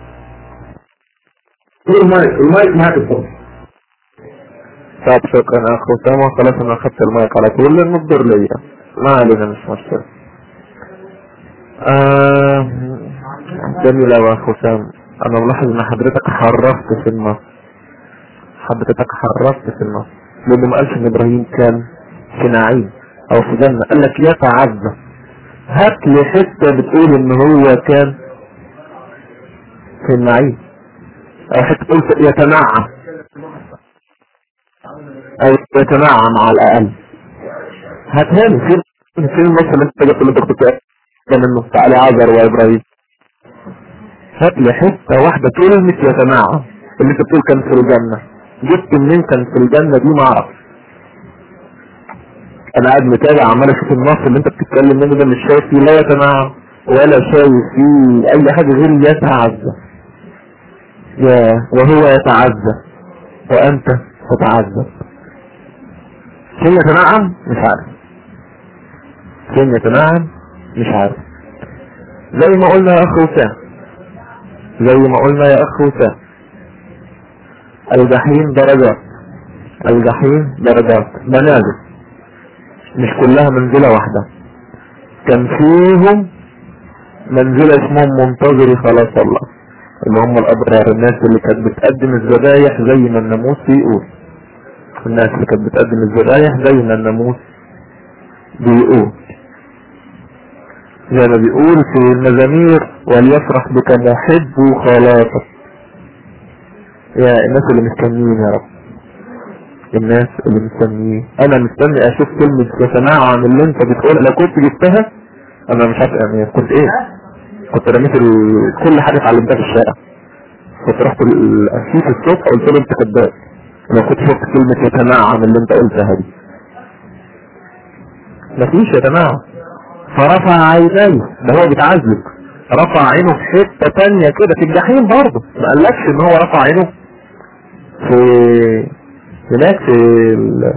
المايك المايك معاك اتفضل طب شكرا يا اخو اسامه خلاص انا اخدت المايك على طول لانه الدور ليا ما علينا مش مشكله آه جميل أوي يا اخو اسامه انا ملاحظ ان حضرتك حرفت في النص حضرتك حرفت في النص لانه ما قالش ان ابراهيم كان في نعيم او في جنه قال لك يتعذب هات لي حته بتقول ان هو كان في النعيم او حته قلت يتنعم او يتنعم على الاقل هاتها لي فين فين النص اللي انت جبت اللي انت كنت كان منه تعالى عذر وابراهيم هات لي حته واحده كلمه يتنعم اللي انت بتقول كان في الجنه جبت منين كان في الجنه دي ما اعرف انا قاعد متابع عمال اشوف النص اللي انت بتتكلم منه ده مش شايف فيه لا يتنعم ولا شايف فيه اي حاجه غير يتعزى يا وهو يتعزى وانت تتعذب فين يتنعم مش عارف فين يتنعم مش عارف زي ما قلنا يا اخ وسام زي ما قلنا يا اخ وسام الجحيم درجات الجحيم درجات منازل مش كلها منزلة واحدة كان فيهم منزلة اسمهم منتظري خلاص الله اللي هم الأبرار الناس اللي كانت بتقدم الذبايح زي ما الناموس بيقول الناس اللي كانت بتقدم الذبايح زي ما الناموس بيقول زي ما بيقول في المزامير وليفرح بك محب خلاصك يا الناس اللي مستنيين يا رب الناس اللي مستنيين انا مستني اشوف كلمة يتناعم عن اللي انت بتقول لو كنت جبتها انا مش عارف يعني كنت ايه كنت رميت ال... كل حاجة اتعلمتها في الشارع كنت رحت الاسيس الصبح قلت له انت كذاب لو كنت شفت كلمة يتناعم اللي انت قلتها دي مفيش يتناعم فرفع عينيه ده هو بيتعذب رفع عينه في حتة تانية كده في الجحيم برضه ما قالكش ان هو رفع عينه في هناك في ال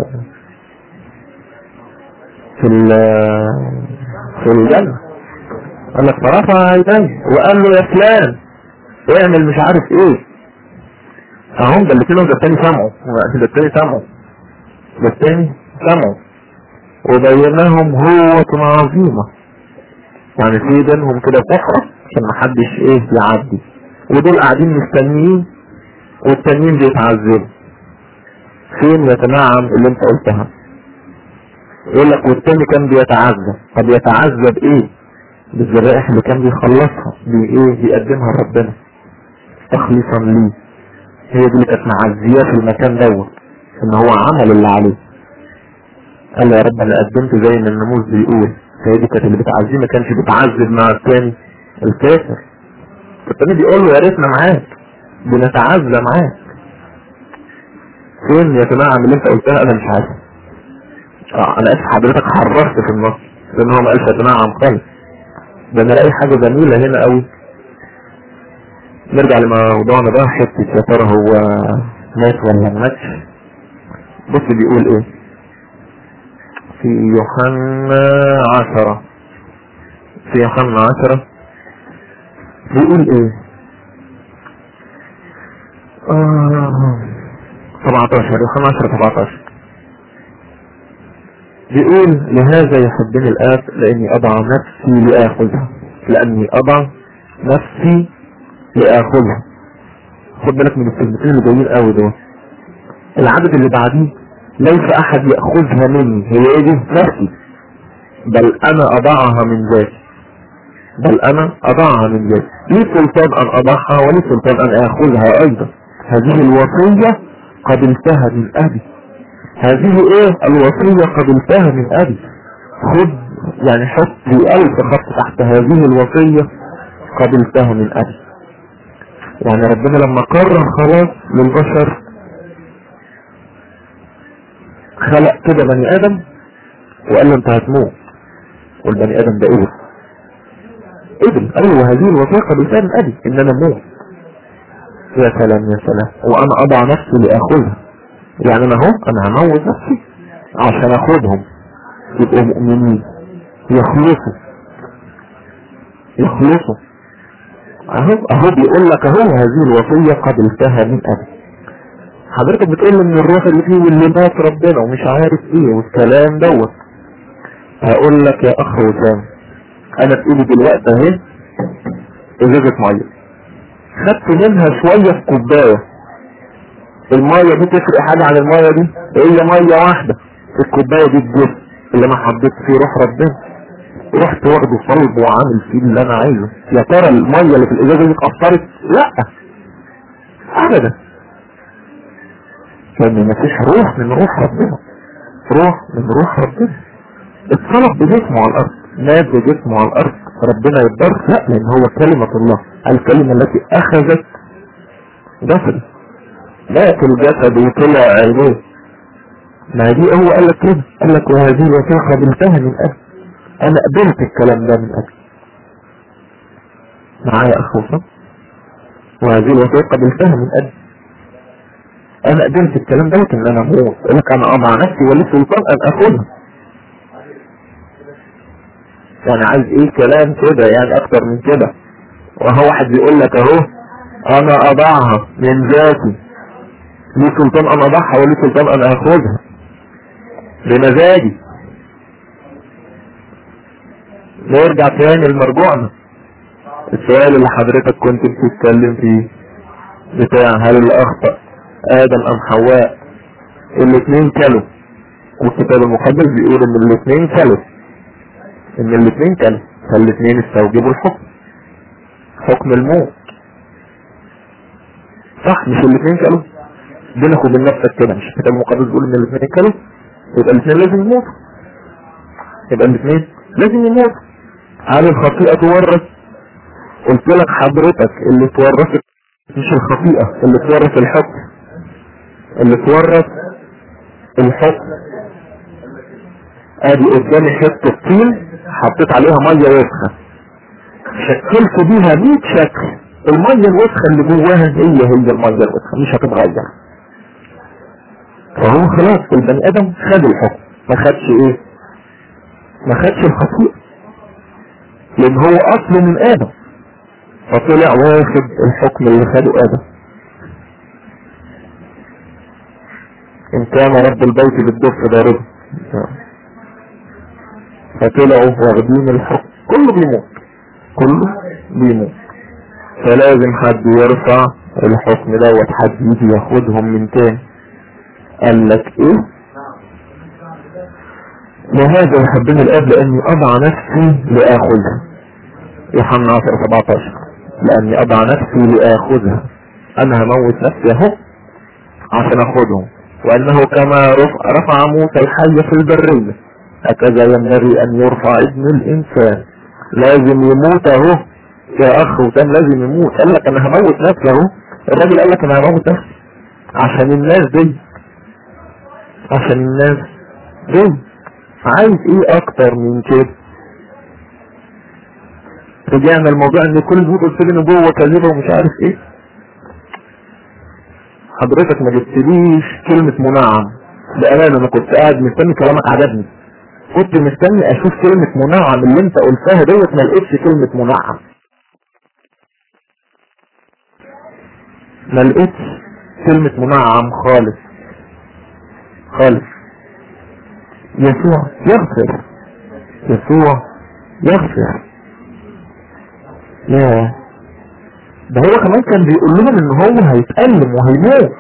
في ال في الجنة قال لك فرفع عينيه وقال له يا فلان اعمل مش عارف ايه اهم ده الاثنين ده التاني سمعوا ده التاني سمعوا ده التاني سمعوا وبيناهم هوة عظيمة يعني في بينهم كده صحرة عشان محدش ايه يعدي ودول قاعدين مستنيين والتانيين بيتعذبوا فين يتنعم اللي انت قلتها يقول لك والتاني كان بيتعذب طب يتعذب ايه بالذبائح اللي كان بيخلصها بايه بيقدمها لربنا تخليصا ليه هي دي اللي كانت معزياه في المكان دوت ان هو عمل اللي عليه قال له يا رب انا قدمت زي ما الناموس بيقول فهي دي كانت اللي بتعزيه ما كانش بيتعذب مع الثاني الكافر فالتاني بيقول له يا ريتنا معاك بنتعزى معاك فين يا جماعه من اللي انت قلتها انا مش عارف اه انا اسف حضرتك حررت في النص لان هو ما قالش يا جماعه عن خالص ده انا الاقي حاجه جميله هنا قوي نرجع لموضوعنا بقى حته يا ترى هو مات ولا ما ماتش بص بيقول ايه في يوحنا عشرة في يوحنا عشرة بيقول ايه آه 17 يوحنا 10 17 بيقول لهذا يحبني الآب لأني أضع نفسي لآخذها لأني أضع نفسي لآخذها خد بالك من الكلمتين اللي جايين قوي دول العدد اللي بعديه ليس أحد يأخذها مني هي إيه دي نفسي بل أنا أضعها من ذاتي بل أنا أضعها من ذاتي لي سلطان أن أضعها ولي سلطان أن آخذها أيضا هذه الوصية قبلتها من أبي هذه ايه الوصية قبلتها من ابي خد يعني حط لي الف خط تحت هذه الوصية قبلتها من ابي يعني ربنا لما قرر خلاص للبشر خلق كده بني ادم وقال له انت هتموت والبني ادم ده ابن ابن ايوه هذه الوصية قبلتها من ابي ان انا اموت يا سلام يا سلام وانا اضع نفسي لاخذها يعني انا اهو انا هموت نفسي عشان اخدهم يبقوا مؤمنين يخلصوا يخلصوا اهو اهو بيقول لك اهو هذه الوصية قبلتها من ابي حضرتك بتقول ان الروح اللي فيه واللي مات ربنا ومش عارف ايه والكلام دوت هقول لك يا اخ وسام انا في ايدي دلوقتي اهي ازازة مية خدت منها شوية في كوباية المية دي تفرق حاجة عن المية دي هي مية واحدة في الكوباية دي الجسم اللي انا حبيت فيه روح ربنا رحت واخده صلب وعامل فيه اللي انا عايزه يا ترى المية اللي في الازازة دي اتأثرت لا ابدا لان مفيش روح من روح ربنا روح من روح ربنا اتصلب بجسمه على الارض مات بجسمه على الارض ربنا يقدر لا لان هو كلمة الله الكلمة التي اخذت جسد مات الجسد وطلع عينيه ما دي هو قال لك كده قال لك وهذه الوثيقة قبلتها من أجل أنا قبلت الكلام ده من أجل معايا أخ وصل وهذه الوثيقة قبلتها من أجل أنا قبلت الكلام ده إن أنا أموت قال لك أنا أضع نفسي ولي سلطان أن أخذها يعني عايز إيه كلام كده يعني أكتر من كده وهو واحد بيقول لك أهو أنا أضعها من ذاتي لي سلطان أن أضعها ولي سلطان أن أخذها بمزاجي نرجع تاني لمرجوعنا السؤال اللي حضرتك كنت بتتكلم فيه بتاع هل اللي اخطأ ادم ام حواء الاثنين كلوا والكتاب المقدس بيقول ان الاثنين كلوا ان الاثنين كلوا فالاثنين استوجبوا الحكم حكم الموت صح مش الاثنين كلوا بينك وبين نفسك كده مش الكتاب المقدس بيقول ان الاثنين كلوا يبقى الاثنين لازم يموتوا يبقى الاثنين لازم يموتوا هل الخطيئة تورث قلت لك حضرتك اللي تورثت مش الخطيئة اللي تورث الحكم اللي تورث الحكم ادي قدامي حتة طين حطيت عليها مية وسخة شكلت بيها 100 شكل المية الوسخة اللي جواها هي هي المية الوسخة مش هتتغير فهو خلاص البني ادم خد الحكم ما خدش ايه ما خدش الخطيئة لان هو اصله من ادم فطلع واخد الحكم اللي خده ادم ان كان رب البيت بالدف ضاربه فطلعوا واخدين الحكم كله بيموت كله بيموت فلازم حد يرفع الحكم دوت حد يجي ياخدهم من تاني قال لك ايه لهذا يحبني الاب لاني اضع نفسي لاخذها يوحنا 10 17 لاني اضع نفسي لاخذها انا هموت نفسي اهو عشان اخذهم وانه كما رفع, رفع موسى الحي في البرية هكذا ينبغي ان يرفع ابن الانسان لازم يموت اهو يا اخ وكان لازم يموت قال لك انا هموت نفسي اهو الراجل قال لك انا هموت نفسي عشان الناس دي عشان الناس دي عايز ايه اكتر من كده رجعنا الموضوع ان كل الجهود قلت لي نبوة كاذبة ومش عارف ايه حضرتك ما جبتليش كلمة منعم بأمانة انا كنت قاعد مستني كلامك عجبني كنت مستني اشوف كلمة منعم اللي انت قلتها دوت ما لقيتش كلمة منعم ما لقيتش كلمة منعم خالص خالص يسوع يغفر يسوع يغفر ياه ده هو كمان كان بيقول لهم ان هو هيتألم وهيموت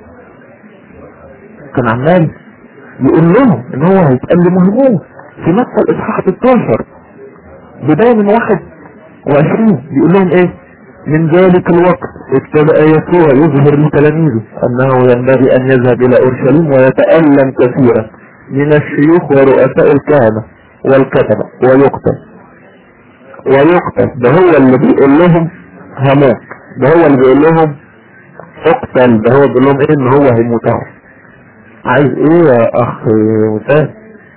كان عمال يقول لهم ان هو هيتألم وهيموت في متى الاصحاح 16 بداية من واحد وعشرين بيقول لهم ايه من ذلك الوقت ابتدأ يسوع يظهر لتلاميذه انه ينبغي ان يذهب الى اورشليم ويتألم كثيرا من الشيوخ ورؤساء الكهنة والكتبة ويقتل ويقتل ده هو اللي بيقول لهم هموت ده هو اللي بيقول لهم اقتل ده هو بيقول لهم ايه ان هو هيموت اهو عايز ايه يا اخ وسام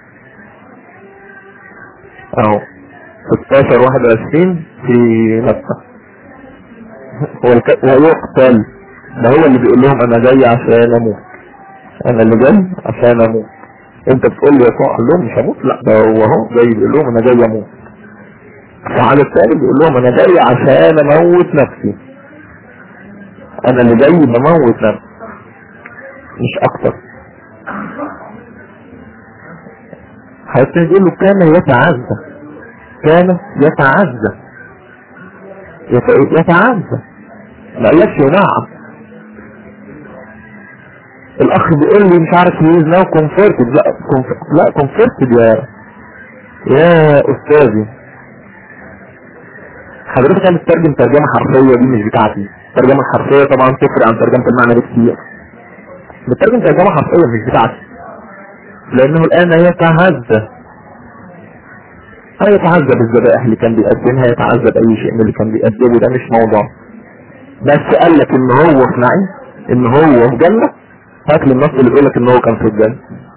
اهو 16 21 في مكة والك... ويقتل ده هو اللي بيقول لهم انا جاي عشان اموت انا اللي جاي عشان اموت انت بتقول لي يسوع قال لهم مش هموت لا ده هو اهو جاي بيقول لهم انا جاي اموت فعلى الثاني بيقول لهم انا جاي عشان اموت نفسي انا اللي جاي بموت نفسي مش اكتر هيبتدي يقول له كان يتعزى كان يتعزى يت- يتعزى ما قالكش نعم الاخ بيقول لي مش عارف هي از ناو كونفرتد لا comfort- لا كونفرتد يا يا استاذي حضرتك انا بتترجم ترجمه حرفيه دي مش بتاعتي الترجمه الحرفيه طبعا تفرق عن ترجمه المعنى بكتير بتترجم ترجمه حرفيه مش بتاعتي لانه الان يتعزى يتعذب الذبائح اللي كان بيقدمها يتعذب اي شيء من اللي كان بيقدمه ده مش موضوع بس قال لك ان هو في نعيم ان هو في جنة هات لي النص اللي بيقول لك ان هو كان في الجنة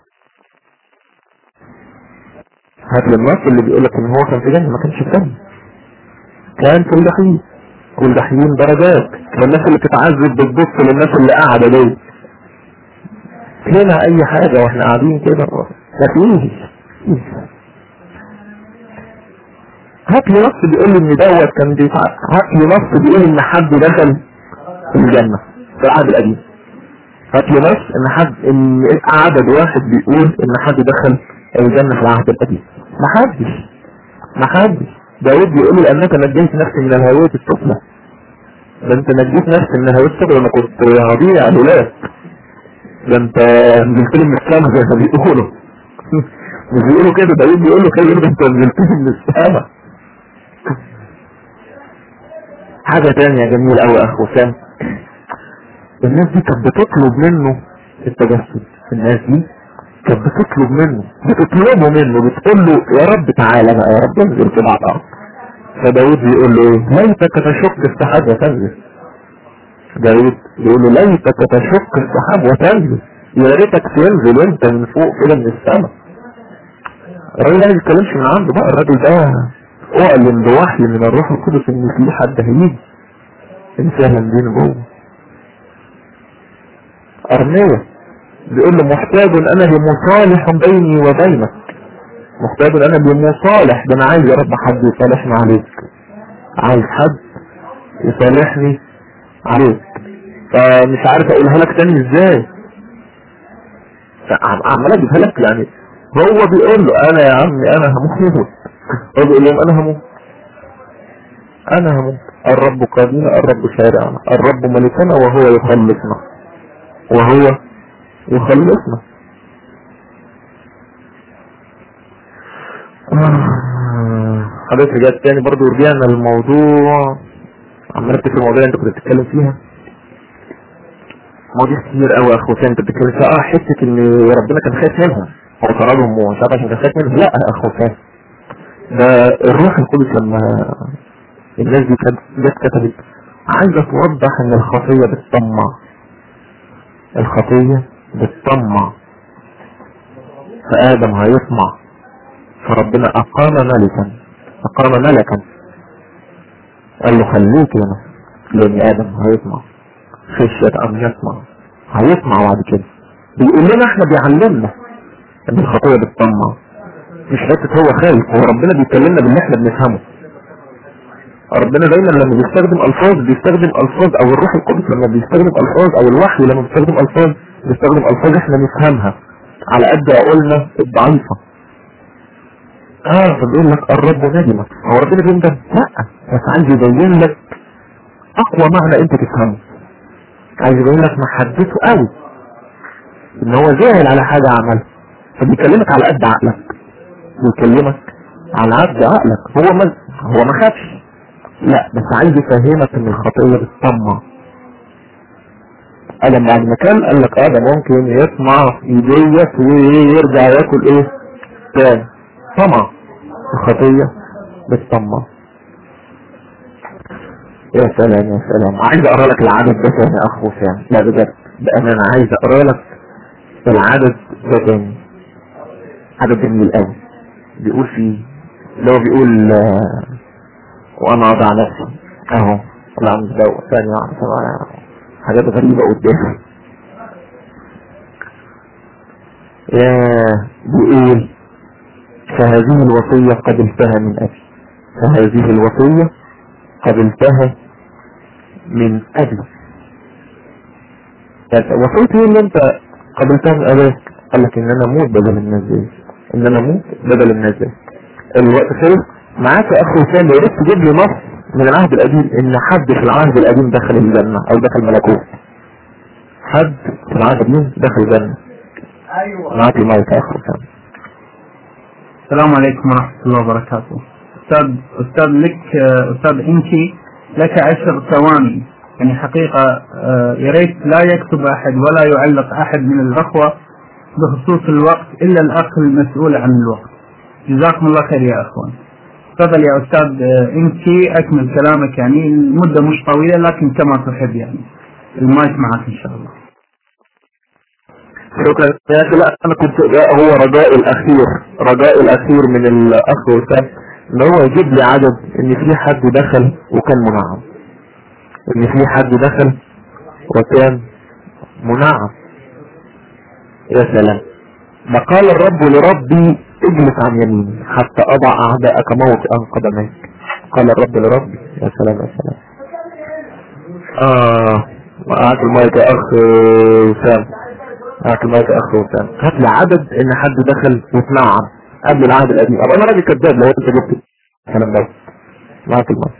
هات لي النص اللي بيقول لك ان هو كان في جنة ما كانش في جنة كان في الجحيم والجحيم درجات والناس اللي بتتعذب بتبص للناس اللي قاعدة دول هنا اي حاجة واحنا قاعدين كده مفيش هات لي نص بيقول لي ان دوت كان بيفعل هات لي نص بيقول ان حد دخل الجنة في العهد القديم هات لي نص ان حد ان عدد واحد بيقول ان حد دخل الجنة في العهد القديم ما حدش ما حدش داود بيقول لي انك نجيت نفسي من الهوية السفلى ده انت نجيت نفسي من الهوية السفلى انا كنت هضيع لولاك ده انت نزلت لي من السما زي ما بيقولوا مش بيقولوا كده داود بيقول له كده يقول له انت نزلت لي من السما حاجة تانية جميلة قوي يا اخ وسام الناس دي كانت بتطلب منه التجسد الناس دي كانت بتطلب منه بتطلبه منه بتقول له يا رب تعالى بقى يا رب انزل كده على الارض فداود بيقول له ايه ليتك تشق السحاب وتنزل داود بيقول له ليتك تشق السحاب وتنزل يا ريتك تنزل انت من فوق كده من السماء الراجل ده ما بيتكلمش من عنده بقى الراجل ده اعلن بوحي من الروح القدس ان في حد هيجي انسان دي نبوة ارمية بيقول له محتاج انا لمصالح بيني وبينك محتاج انا لمصالح ده انا عايز يا رب حد يصالحني عليك عايز حد يصالحني عليك فمش عارف اقولها لك تاني ازاي عمال اجيبها لك يعني هو بيقول له انا يا عمي انا هموت هو بيقول لهم انا هموت انا هموت الرب قاضينا الرب شارعنا الرب ملكنا وهو يخلصنا وهو يخلصنا حضرتك رجعت تاني برضه ورجعنا للموضوع عم نركز في المواضيع اللي انت كنت بتتكلم فيها مواضيع كتير قوي يا اخو انت بتتكلم فيها اه حته ان ربنا كان خايف منهم هو طردهم ومش عارف عشان كان خايف منهم لا يا اخو فاهم ده الروح القدس لما الناس دي كانت جت كتبت عايزه توضح ان الخطيه بتطمع الخطيه بتطمع فادم هيطمع فربنا اقام ملكا اقام ملكا قال له خليك هنا لان ادم هيطمع خشية ان يطمع هيطمع بعد كده بيقول لنا احنا بيعلمنا ان الخطية بتطمع مش حتة هو خايف هو ربنا بيكلمنا باللي احنا بنفهمه ربنا دايما لما بيستخدم الفاظ بيستخدم الفاظ او الروح القدس لما بيستخدم الفاظ او الوحي لما بيستخدم الفاظ بيستخدم الفاظ احنا نفهمها على قد عقولنا الضعيفة اه فبيقول لك الرب ندمك هو ربنا بيندم لا بس عايز يبين لك اقوى معنى انت تفهمه عايز يبين لك محدثه قوي ان هو زاهل على حاجة عملها فبيكلمك على قد عقلك بيكلمك على قد عقلك هو ما هو ما خافش لا بس عايز يفهمك ان الخطية بتطمع ادم بعد ما كان قال لك ادم ممكن يطمع في ديت ويرجع ياكل ايه تاني طمع الخطية بتطمع يا سلام يا سلام عايز اقرا لك العدد ده تاني يا اخو وسام لا بجد بامانه عايز اقرا لك العدد ده تاني عدد جميل قوي بيقول فيه اللي هو بيقول آه، وانا اضع نفسي اهو طلع من الدواء ثانية واحدة حاجات غريبة قدامي يا بيقول فهذه الوصية قبلتها من أبي فهذه الوصية قبلتها من أبي يعني وصيتي ايه اللي انت قبلتها من أباك قال لك ان انا اموت بدل الناس دي ان انا اموت بدل الناس دي الوقت خلص معاك يا اخي وسام يا ريت تجيب لي نص من العهد القديم ان حد في العهد القديم دخل الجنة او دخل ملكوت حد في العهد القديم دخل الجنة معاك المايك يا اخي وسام السلام عليكم ورحمة الله وبركاته أستاذ أستاذ لك أستاذ إنكي لك عشر ثواني يعني حقيقة آه، يا ريت لا يكتب أحد ولا يعلق أحد من الأخوة بخصوص الوقت إلا الأخ المسؤول عن الوقت جزاكم الله خير يا أخوان تفضل يا أستاذ آه، إنكي أكمل كلامك يعني المدة مش طويلة لكن كما تحب يعني المايك معك إن شاء الله شكرا يا اخي لا انا كنت ده هو رجاء الاخير رجاء الاخير من الاخ وسام ان هو يجيب لي عدد ان في حد دخل وكان منعم ان في حد دخل وكان منعم يا سلام ما قال الرب لربي اجلس عن يميني حتى اضع اعداءك موطئا قدميك قال الرب لربي يا سلام يا سلام اه معاك المايك يا اخ وسام معاك المايك يا اخ وسام هات لي عدد ان حد دخل واتنعم قبل العهد القديم ابقى انا راجل كذاب لو انت جبت الكلام ده معاك المايك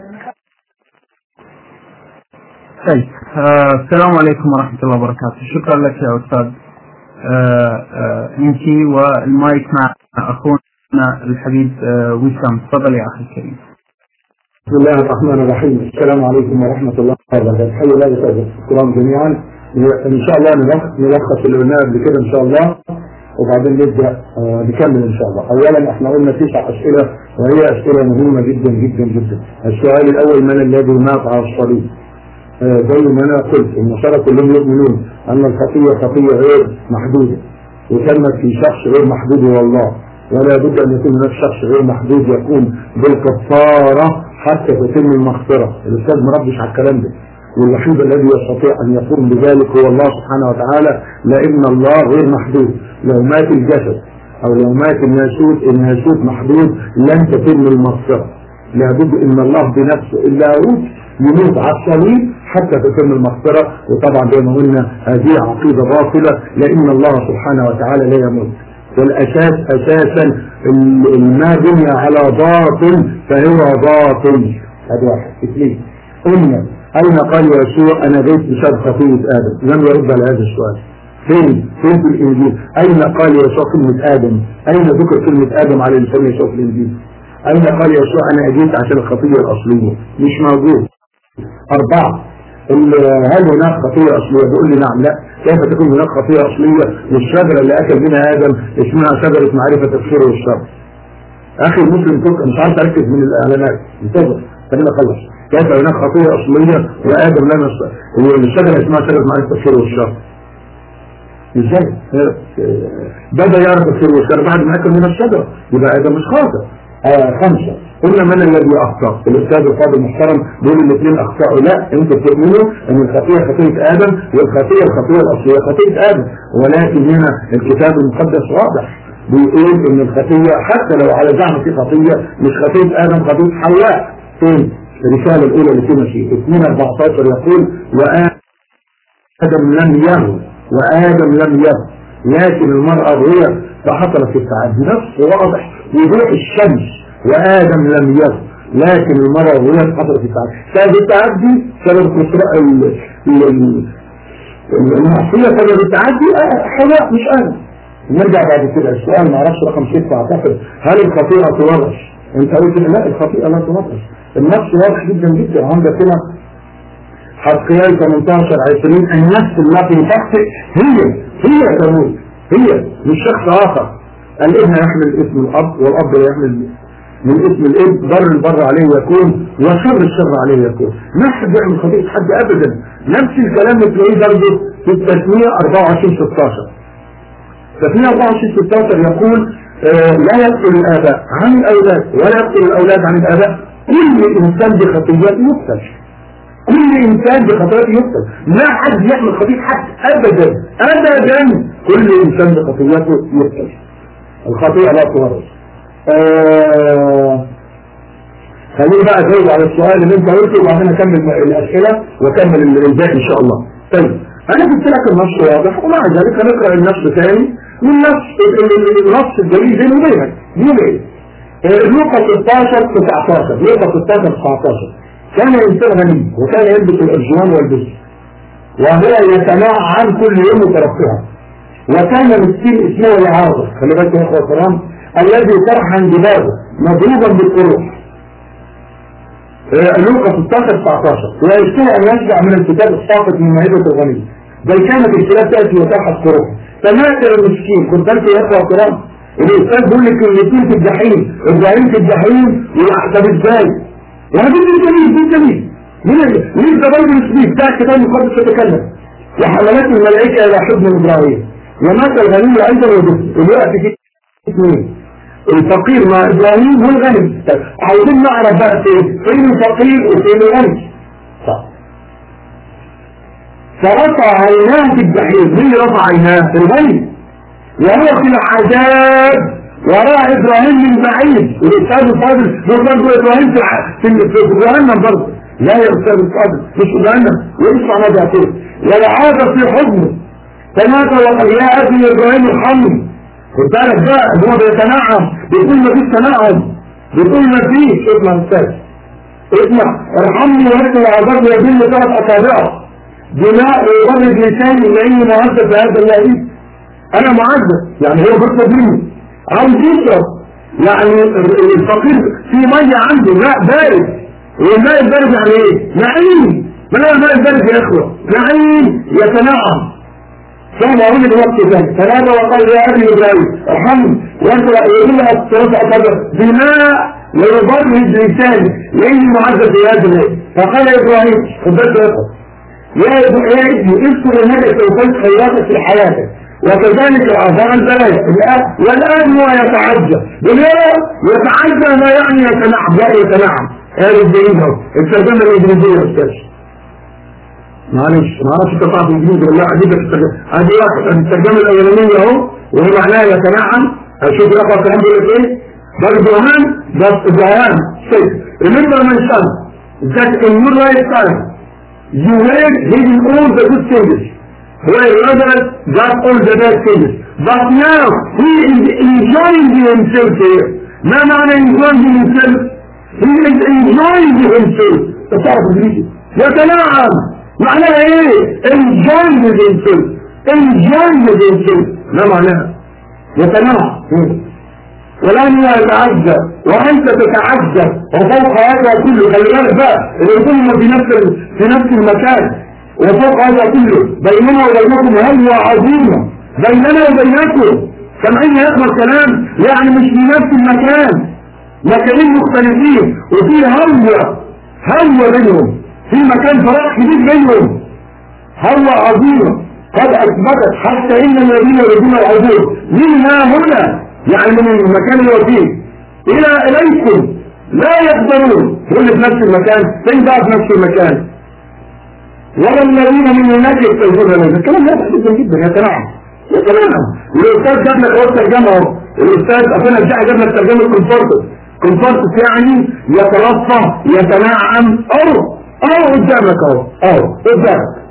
طيب آه السلام عليكم ورحمة الله وبركاته شكرا لك يا أستاذ آه آه إنكي والمايك مع أخونا الحبيب آه وسام تفضل يا أخي الكريم بسم الله الرحمن الرحيم السلام عليكم ورحمة الله وبركاته حي الله يسعدك الكرام جميعا ان شاء الله نلخ- نلخص اللي قلناه قبل كده ان شاء الله وبعدين نبدا آه، نكمل ان شاء الله اولا احنا قلنا تسع اسئله وهي اسئله مهمه جدا جدا جدا السؤال الاول من الذي مات على الصليب آه، زي ما انا قلت النصارى كلهم يؤمنون ان الخطيه خطيه غير محدوده وتمت في شخص غير محدود هو الله ولا بد ان يكون هناك شخص غير محدود يقوم بالكفاره حتى تتم المغفره الاستاذ مربش على الكلام ده والوحيد الذي يستطيع ان يقوم بذلك هو الله سبحانه وتعالى لان الله غير محدود لو مات الجسد او لو مات الناسوت الناسوت محدود لن تتم المغفره لابد ان الله بنفسه اللاهوت يموت على الصليب حتى تتم المغفرة وطبعا زي ما قلنا هذه عقيدة باطلة لأن الله سبحانه وتعالى لا يموت والأساس أساسا ال- ال- ما بني على باطل فهو باطل هذا واحد اثنين قلنا أين قال يسوع أنا جيت بسبب خطية آدم لم يرد على هذا السؤال فين فين في الإنجيل أين قال يسوع كلمة آدم أين ذكر كلمة آدم على لسان يسوع في الإنجيل أين قال يسوع أنا أجيت عشان الخطية الأصلية مش موجود أربعة ال- هل هناك خطية أصلية بيقول لي نعم لا كيف تكون هناك خطية أصلية والشجرة اللي أكل منها آدم اسمها شجرة معرفة الخير والشر أخي المسلم كنت مش عارف أركز من الإعلانات انتظر خلينا أخلص كيف هناك خطية أصلية وآدم لم يص- والشجرة اسمها شجرة معرفة الخير والشر ازاي؟ آه، بدأ يعرف الخير والشر بعد ما أكل من الشجرة يبقى آدم مش خاطئ آه خمسة قلنا من الذي أخطأ الأستاذ الفاضل المحترم بيقول الاثنين أخطأوا لا أنتوا بتؤمنوا أن الخطية خطية آدم والخطية الخطية الأصلية خطية آدم ولكن هنا الكتاب المقدس واضح بيقول ان الخطية حتى لو على زعم في خطية مش خطية آدم خطية حواء فين الرسالة الأولى لتيموثي 2 14 يقول وآدم لم يهو وآدم لم يهو لكن المرأة هي فحصلت في التعدي نفس واضح وضوح الشمس وآدم لم يهو لكن المرأة هي حصلت في التعدي سبب التعدي سبب كسراء ال- ال- ال- المعصية سبب التعدي آه، حواء مش آدم نرجع بعد كده السؤال ما اعرفش رقم ستة اعتقد هل الخطيئة تورث؟ انت قلت لا الخطيئة لا تورث النفس واضح جدا جدا عندك هنا حرقيال 18 20 النفس التي تخطئ هي هي تموت هي مش شخص اخر الابن يحمل اسم الاب والاب يحمل من اسم الاب بر البر عليه يكون وشر الشر عليه يكون ما حد يعمل خطيئة حد ابدا نفس الكلام تلاقيه برضه في التسمية 24 16 ففي 24 16 يقول آه لا يقتل الآباء عن الأولاد ولا يقتل الأولاد عن الآباء كل إنسان بخطيئات يقتل كل إنسان بخطيئات يقتل لا حد يعمل خطيئة حد أبدا أبدا كل إنسان بخطيئاته يقتل الخطيئة لا تورث آه خليني بقى أجاوب على السؤال اللي أنت قلته وبعدين أكمل الأسئلة وأكمل الباقي إن شاء الله طيب أنا قلت لك النص واضح ومع ذلك هنقرأ النص ثاني والنص النص الجميل بينه وبينك بيقول إيه؟ لوقا 16 19 لوقا 16 19 كان إنسان غني وكان يلبس الأرجوان والبس وهو يتنعم كل يوم مترفها وكان مسكين اسمه العاصر خلي بالك يا اخوة الكرام الذي طرحا جبابه مضروبا بالقروح لوقا 16 19 ويشتهي ان يشبع من الكتاب الساقط من معدة الغني بل كانت الكلاب تأتي وتلحق قروح فمات المسكين كنت انت يا اخوة الكرام الاستاذ بيقول لك الاثنين في الجحيم ابراهيم في الجحيم طب ازاي؟ يعني دي جميل دي جميل ليه ده برضه الاسمين بتاع الكتاب المقدس يتكلم وحملات الملائكة الى حضن ابراهيم ومات الغني ايضا وجد الوقت في اثنين الفقير مع ابراهيم والغني طيب عايزين نعرف بقى فين فين الفقير وفين الغني صح فرفع عيناه في الجحيم مين رفع عيناه الغني وهو في العذاب وراء ابراهيم من بعيد والاستاذ الفاضل هو برضه ابراهيم في ع- في في جهنم برضه لا يا استاذ الفاضل مش في جهنم ويسمع ماذا فيه والعاد في حضنه تنادى وقال يا ابي ابراهيم ارحمني خد بالك بقى ان هو بيتنعم بيقول ما فيش تنعم بيقول ما فيش اسمع يا استاذ اسمع ارحمني وانت العذاب يدل ثلاث اصابعه دماء ويبرد لساني لاني معذب بهذا اللعيب انا معذب يعني هو بيطلب مني عاوز يشرب يعني الفقير في ميه عنده ماء بارد والماء البارد يعني ايه؟ نعيم ما هو الماء البارد يا اخوه نعيم يتنعم ثم أقول الوقت ذلك فنادى وقال يا أبي إبراهيم ارحمني وأنت يقول الثلاثة أصابع بماء ويبرد لساني لأني معذب في هذا الليل فقال إبراهيم خد بالك يا يا ابن- يا ابني اذكر انك سوفيت خيراتك في حياتك وكذلك العذاب البلايا الآن- والآن هو يتعجب بالله يتعجب ما يعني يتنعم لا يتنعم هذا الدليل اهو الترجمة الإنجليزية يا أستاذ معلش ما اعرفش انت تعرف انجليزي ولا لا عجيبة الترجمة ادي واحد الترجمة الاولانية اهو وهي معناها يتنعم اشوف الاخوة الكلام بيقول لك ايه برضه هان بس ابراهام سيد remember my son that in your lifetime you were living all the good things while others got all the bad things but now he is enjoying himself here ما معنى enjoying himself he is enjoying himself تعرف انجليزي يتنعم معناها ايه enjoying himself enjoying himself ما معناها يتنعم ولن يتعجب وانت تتعجب وفوق هذا كله خلي بالك بقى الرسول في نفس في نفس المكان وفوق هذا كله بيننا وبينكم هلوى عظيمه بيننا وبينكم سامعين يا اخوه الكلام يعني مش في نفس المكان مكانين مختلفين وفي هلوى هلوى بينهم في مكان فراغ كبير بينهم هلوى عظيمه قد اثبتت حتى ان الذين يريدون العبور منها هنا يعني من المكان اللي هو فيه الى اليكم لا يقدرون يقول في نفس المكان فين بقى في نفس المكان ولا الذين من هناك يستيقظون لنا الكلام ده جدا جدا يا تنعم يا تنعم الاستاذ جاب لك هو الترجمه اهو الاستاذ اخونا الجاي جاب لك ترجمه كونفورتس كونفورتس يعني يتلطف يتنعم او او قدامك اهو اهو قدامك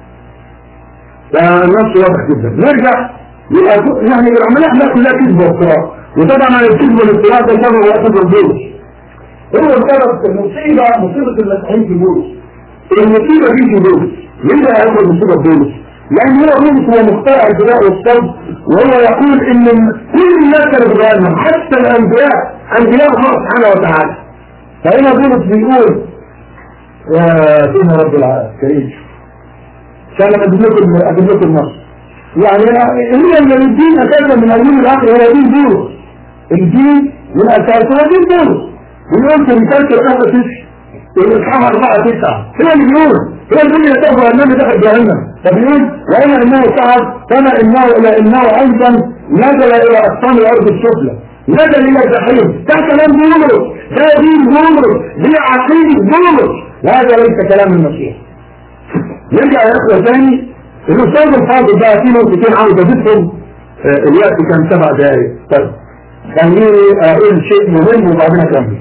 فالنص واضح جدا نرجع يبقى يعني العمليه احنا كلها كذب وافتراء وطبعا الكذب والافتراء ده سبب واحد البولس هو سبب المصيبه مصيبه المسيحيين في بولس المصيبه دي في بولس ليه بقى هياخد مصيبه بولس؟ لان هو بولس هو مخترع البداء والصبر وهو يقول ان كل الناس كانوا بتغيرهم حتى الانبياء انبياء الله سبحانه وتعالى فهنا بولس بيقول يا سيدنا رب العالمين كان اجيب لكم اجيب لكم النص يعني هي من الدين اساسا من اول الاخر هو دين بولس الدين من اساسه هو دين بولس بيقول في رساله الاخر تسع الاصحاح 4 9 هو اللي بيقول هو اللي بيقول يتوفى النبي دخل جهنم فبيقول وانا انه صعد كما انه الى انه ايضا نزل الى اقصان الارض السفلى نزل الى الجحيم ده كلام بولس ده دين بولس دي عقيده بولس وهذا ليس كلام المسيح نرجع يا اخوه ثاني الاستاذ الفاضل بقى في نقطتين عاوز اضيفهم آه، الوقت كان سبع دقايق طيب خليني اقول شيء مهم وبعدين اكمل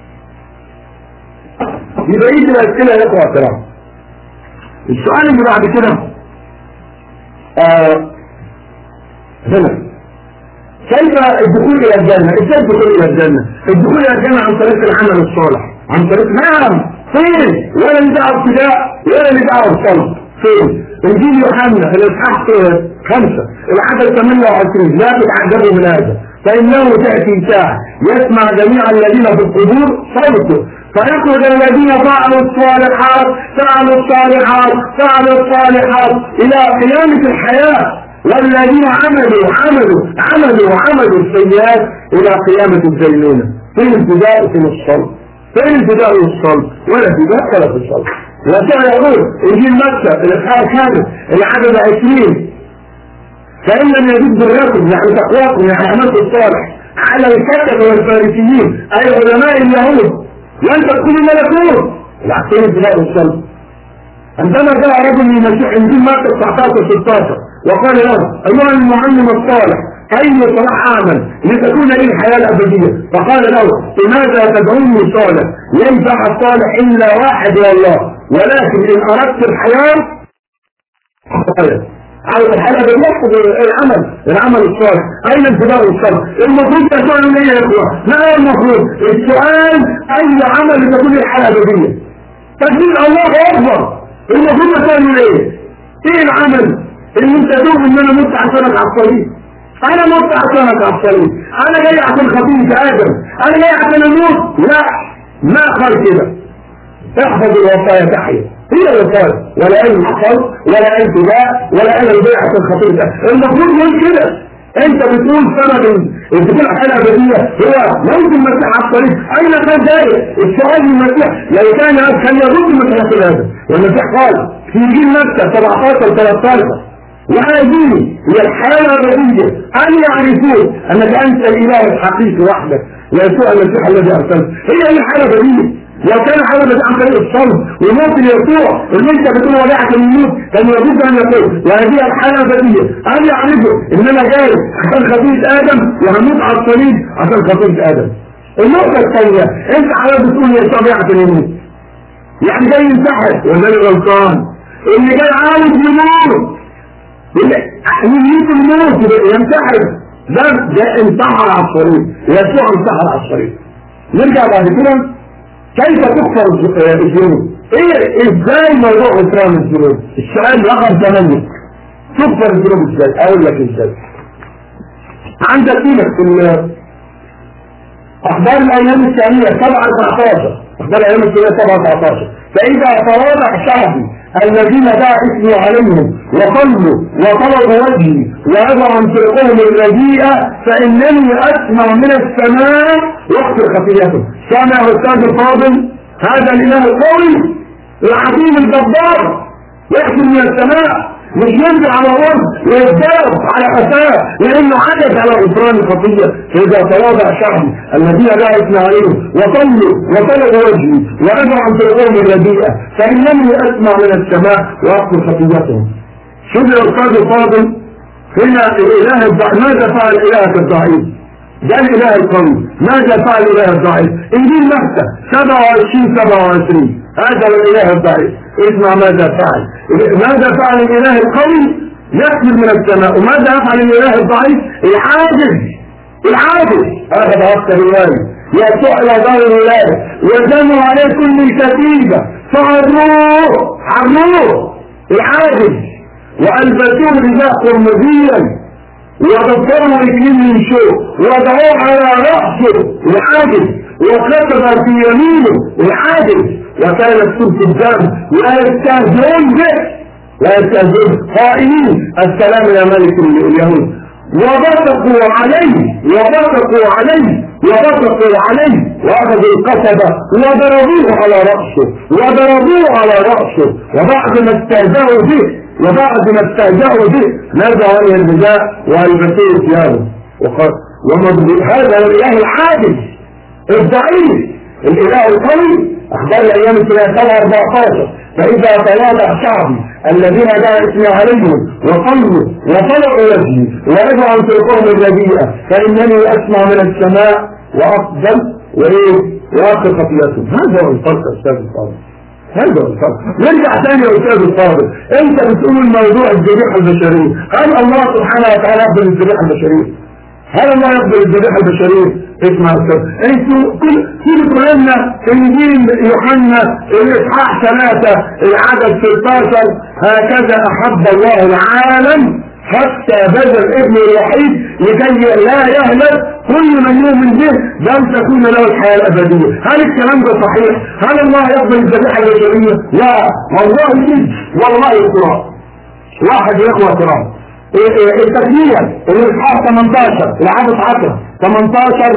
يبقى يجي الاسئله يا اخوه الكرام السؤال اللي بعد كده آه هنا كيف الدخول الى الجنه؟ ازاي الدخول الى الجنه؟ الدخول الى الجنه عن طريق العمل الصالح عن طريق نعم فين؟ ولا اللي دعوه ابتداء ولا اللي دعوه صلب فين؟ انجيل يوحنا الاصحاح خمسه العدد 28 لا تتعجبوا من هذا فانه تاتي ساعه يسمع جميع الذين في القبور صوته فيخرج الذين فعلوا الصالحات فعلوا الصالحات فعلوا الصالحات الى قيامه الحياه والذين عملوا عملوا عملوا عملوا السيئات الى قيامة الدينونة فين الفداء فين الصلب فين الفداء والصلب ولا فداء ولا في الصلب وكان يقول انجيل مكة الاصحاح الخامس العدد 20 فإن لم يجد بركم يعني تقواكم يعني عملت الصالح على الكتب والفارسيين أي علماء اليهود لن تدخلوا الملكوت العقين الفداء والصلب عندما جاء رجل من المسيح انجيل مكة 19 16 وقال له ايها المعلم الصالح اي صلاح اعمل لتكون لي الحياه الابديه فقال له لماذا تدعوني صالح ينفع الصالح الا واحد يا الله ولكن ان اردت الحياه على الحالة بالنفس العمل العمل الصالح اين الفداء والصبر المفروض تكون لي يا اخوة لا المفروض السؤال اي عمل لتكون لي الحياه الابديه تكبير الله اكبر المفروض تكون ايه ايه العمل اللي انت تقول ان انا مت عشانك على الطريق انا مت عشانك على الطريق انا جاي عشان خطيئة ادم انا جاي عشان اموت لا ما قال كده احفظ الوصايا تحيا هي الوصايا ولا علم حفظ ولا علم فداء ولا علم البيع عشان خطيئة المفروض يقول كده انت بتقول سبب الدخول على الابديه هو موت المسيح على الطريق اين كان ذلك السؤال للمسيح لو كان كان يرد المسيح في هذا والمسيح قال في انجيل مكه 17 13 وهذه هي الحالة الرئيسية أن يعرفون أنك أنت الإله الحقيقي وحدك يسوع المسيح الذي أرسلته هي هي الحالة الرئيسية لو كان حالة بدأ عن طريق الصلب وممكن يسوع اللي انت بتقول وداعة الموت كان لابد ان يقول وهذه الحالة البديهية أن يعرفوا ان انا جاي عشان خطيئة ادم وهموت على الصليب عشان خطيئة ادم النقطة الثانية انت حالة بتقول هي طبيعة الموت يعني جاي ينتحر ولا اللي غلطان اللي جاي عاوز يموت يموت الموت ينتحر ده ده انتحر على الصليب يسوع انتحر على الصليب نرجع بعد كده كيف تكفر الذنوب؟ ايه ازاي موضوع غفران الذنوب؟ السؤال رقم 8 تكفر الذنوب ازاي؟ اقول لك ازاي؟ عندك ايدك في اخبار الايام الثانية 7 19 اخبار الايام الثانية 7 19 فاذا تواضع شعبي الذين دعا اسمي عليهم وصلوا وطلبوا وجهي وأضع عن طرقهم الرديئة فإنني أسمع من السماء واغفر خطيئتهم سامع أستاذ الفاضل هذا الإله القوي العظيم الجبار يأتي من السماء مش ينزل على الأرض ويتضرب على قفاه لأنه عجز على غفران الخطية فإذا تواضع شعبي الذين لا يثنى عليهم وصلوا وطلبوا وجهي وأدعوا عن طرقهم الرديئة فإنني أسمع من السماء وأغفر خطيئتهم شوف يا أستاذ الفاضل هنا الإله الضعيف ماذا فعل إلهك الضعيف؟ ده الإله القوي ماذا فعل الإله الضعيف؟ إنجيل مكة 27 27 هذا الإله الضعيف اسمع ماذا فعل ماذا فعل الإله القوي يخرج من السماء وماذا يفعل الإله الضعيف العاجز العاجز هذا وقت الوالي يسوع إلى دار الولاية وزنوا عليه كل كتيبة فعروه عروه العاجز وألبسوه رداء قرمزيا وضبطوا رجلين من شوق وضعوه على رأسه العاجز وكتب في يمينه العاجز وكان السلك الدم لا يستهزئون به لا يستهزئون قائلين السلام يا ملك اليهود وبصقوا عليه وبصقوا عليه وبصقوا عليه واخذوا القصبة وضربوه على رأسه وضربوه على رأسه وبعد ما استهزأوا به وبعد ما استهزأوا به نزعوا عليه الرداء والبسوه ثيابه هذا الاله العاجز الضعيف الاله القوي اخبار الايام الثلاثة 14 فاذا تواضع شعبي الذين دعا اسمي عليهم وصلوا وطلقوا وجهي ورجعوا عن طرقهم الرديئة فانني اسمع من السماء واقبل وايه واخر خطيئتهم هذا هو الفرق استاذ الفاضل هذا هو الفرق نرجع ثاني يا استاذ الفاضل انت بتقول الموضوع الذبيحه البشريه هل الله سبحانه وتعالى يقبل الذبيحه البشريه هل الله يقبل الذبيحه البشريه اسمع استاذ انتوا كل كل كلنا انجيل يوحنا الاصحاح ثلاثة العدد 16 هكذا احب الله العالم حتى بذل ابن الوحيد لكي لا يهلك كل من يؤمن به بل تكون له الحياة الأبدية هل الكلام ده صحيح؟ هل الله يقبل الذبيحة البشرية؟ لا والله كذب والله افتراء واحد يا اخوة كرام التكبير الإصحاح 18 العدد 10 18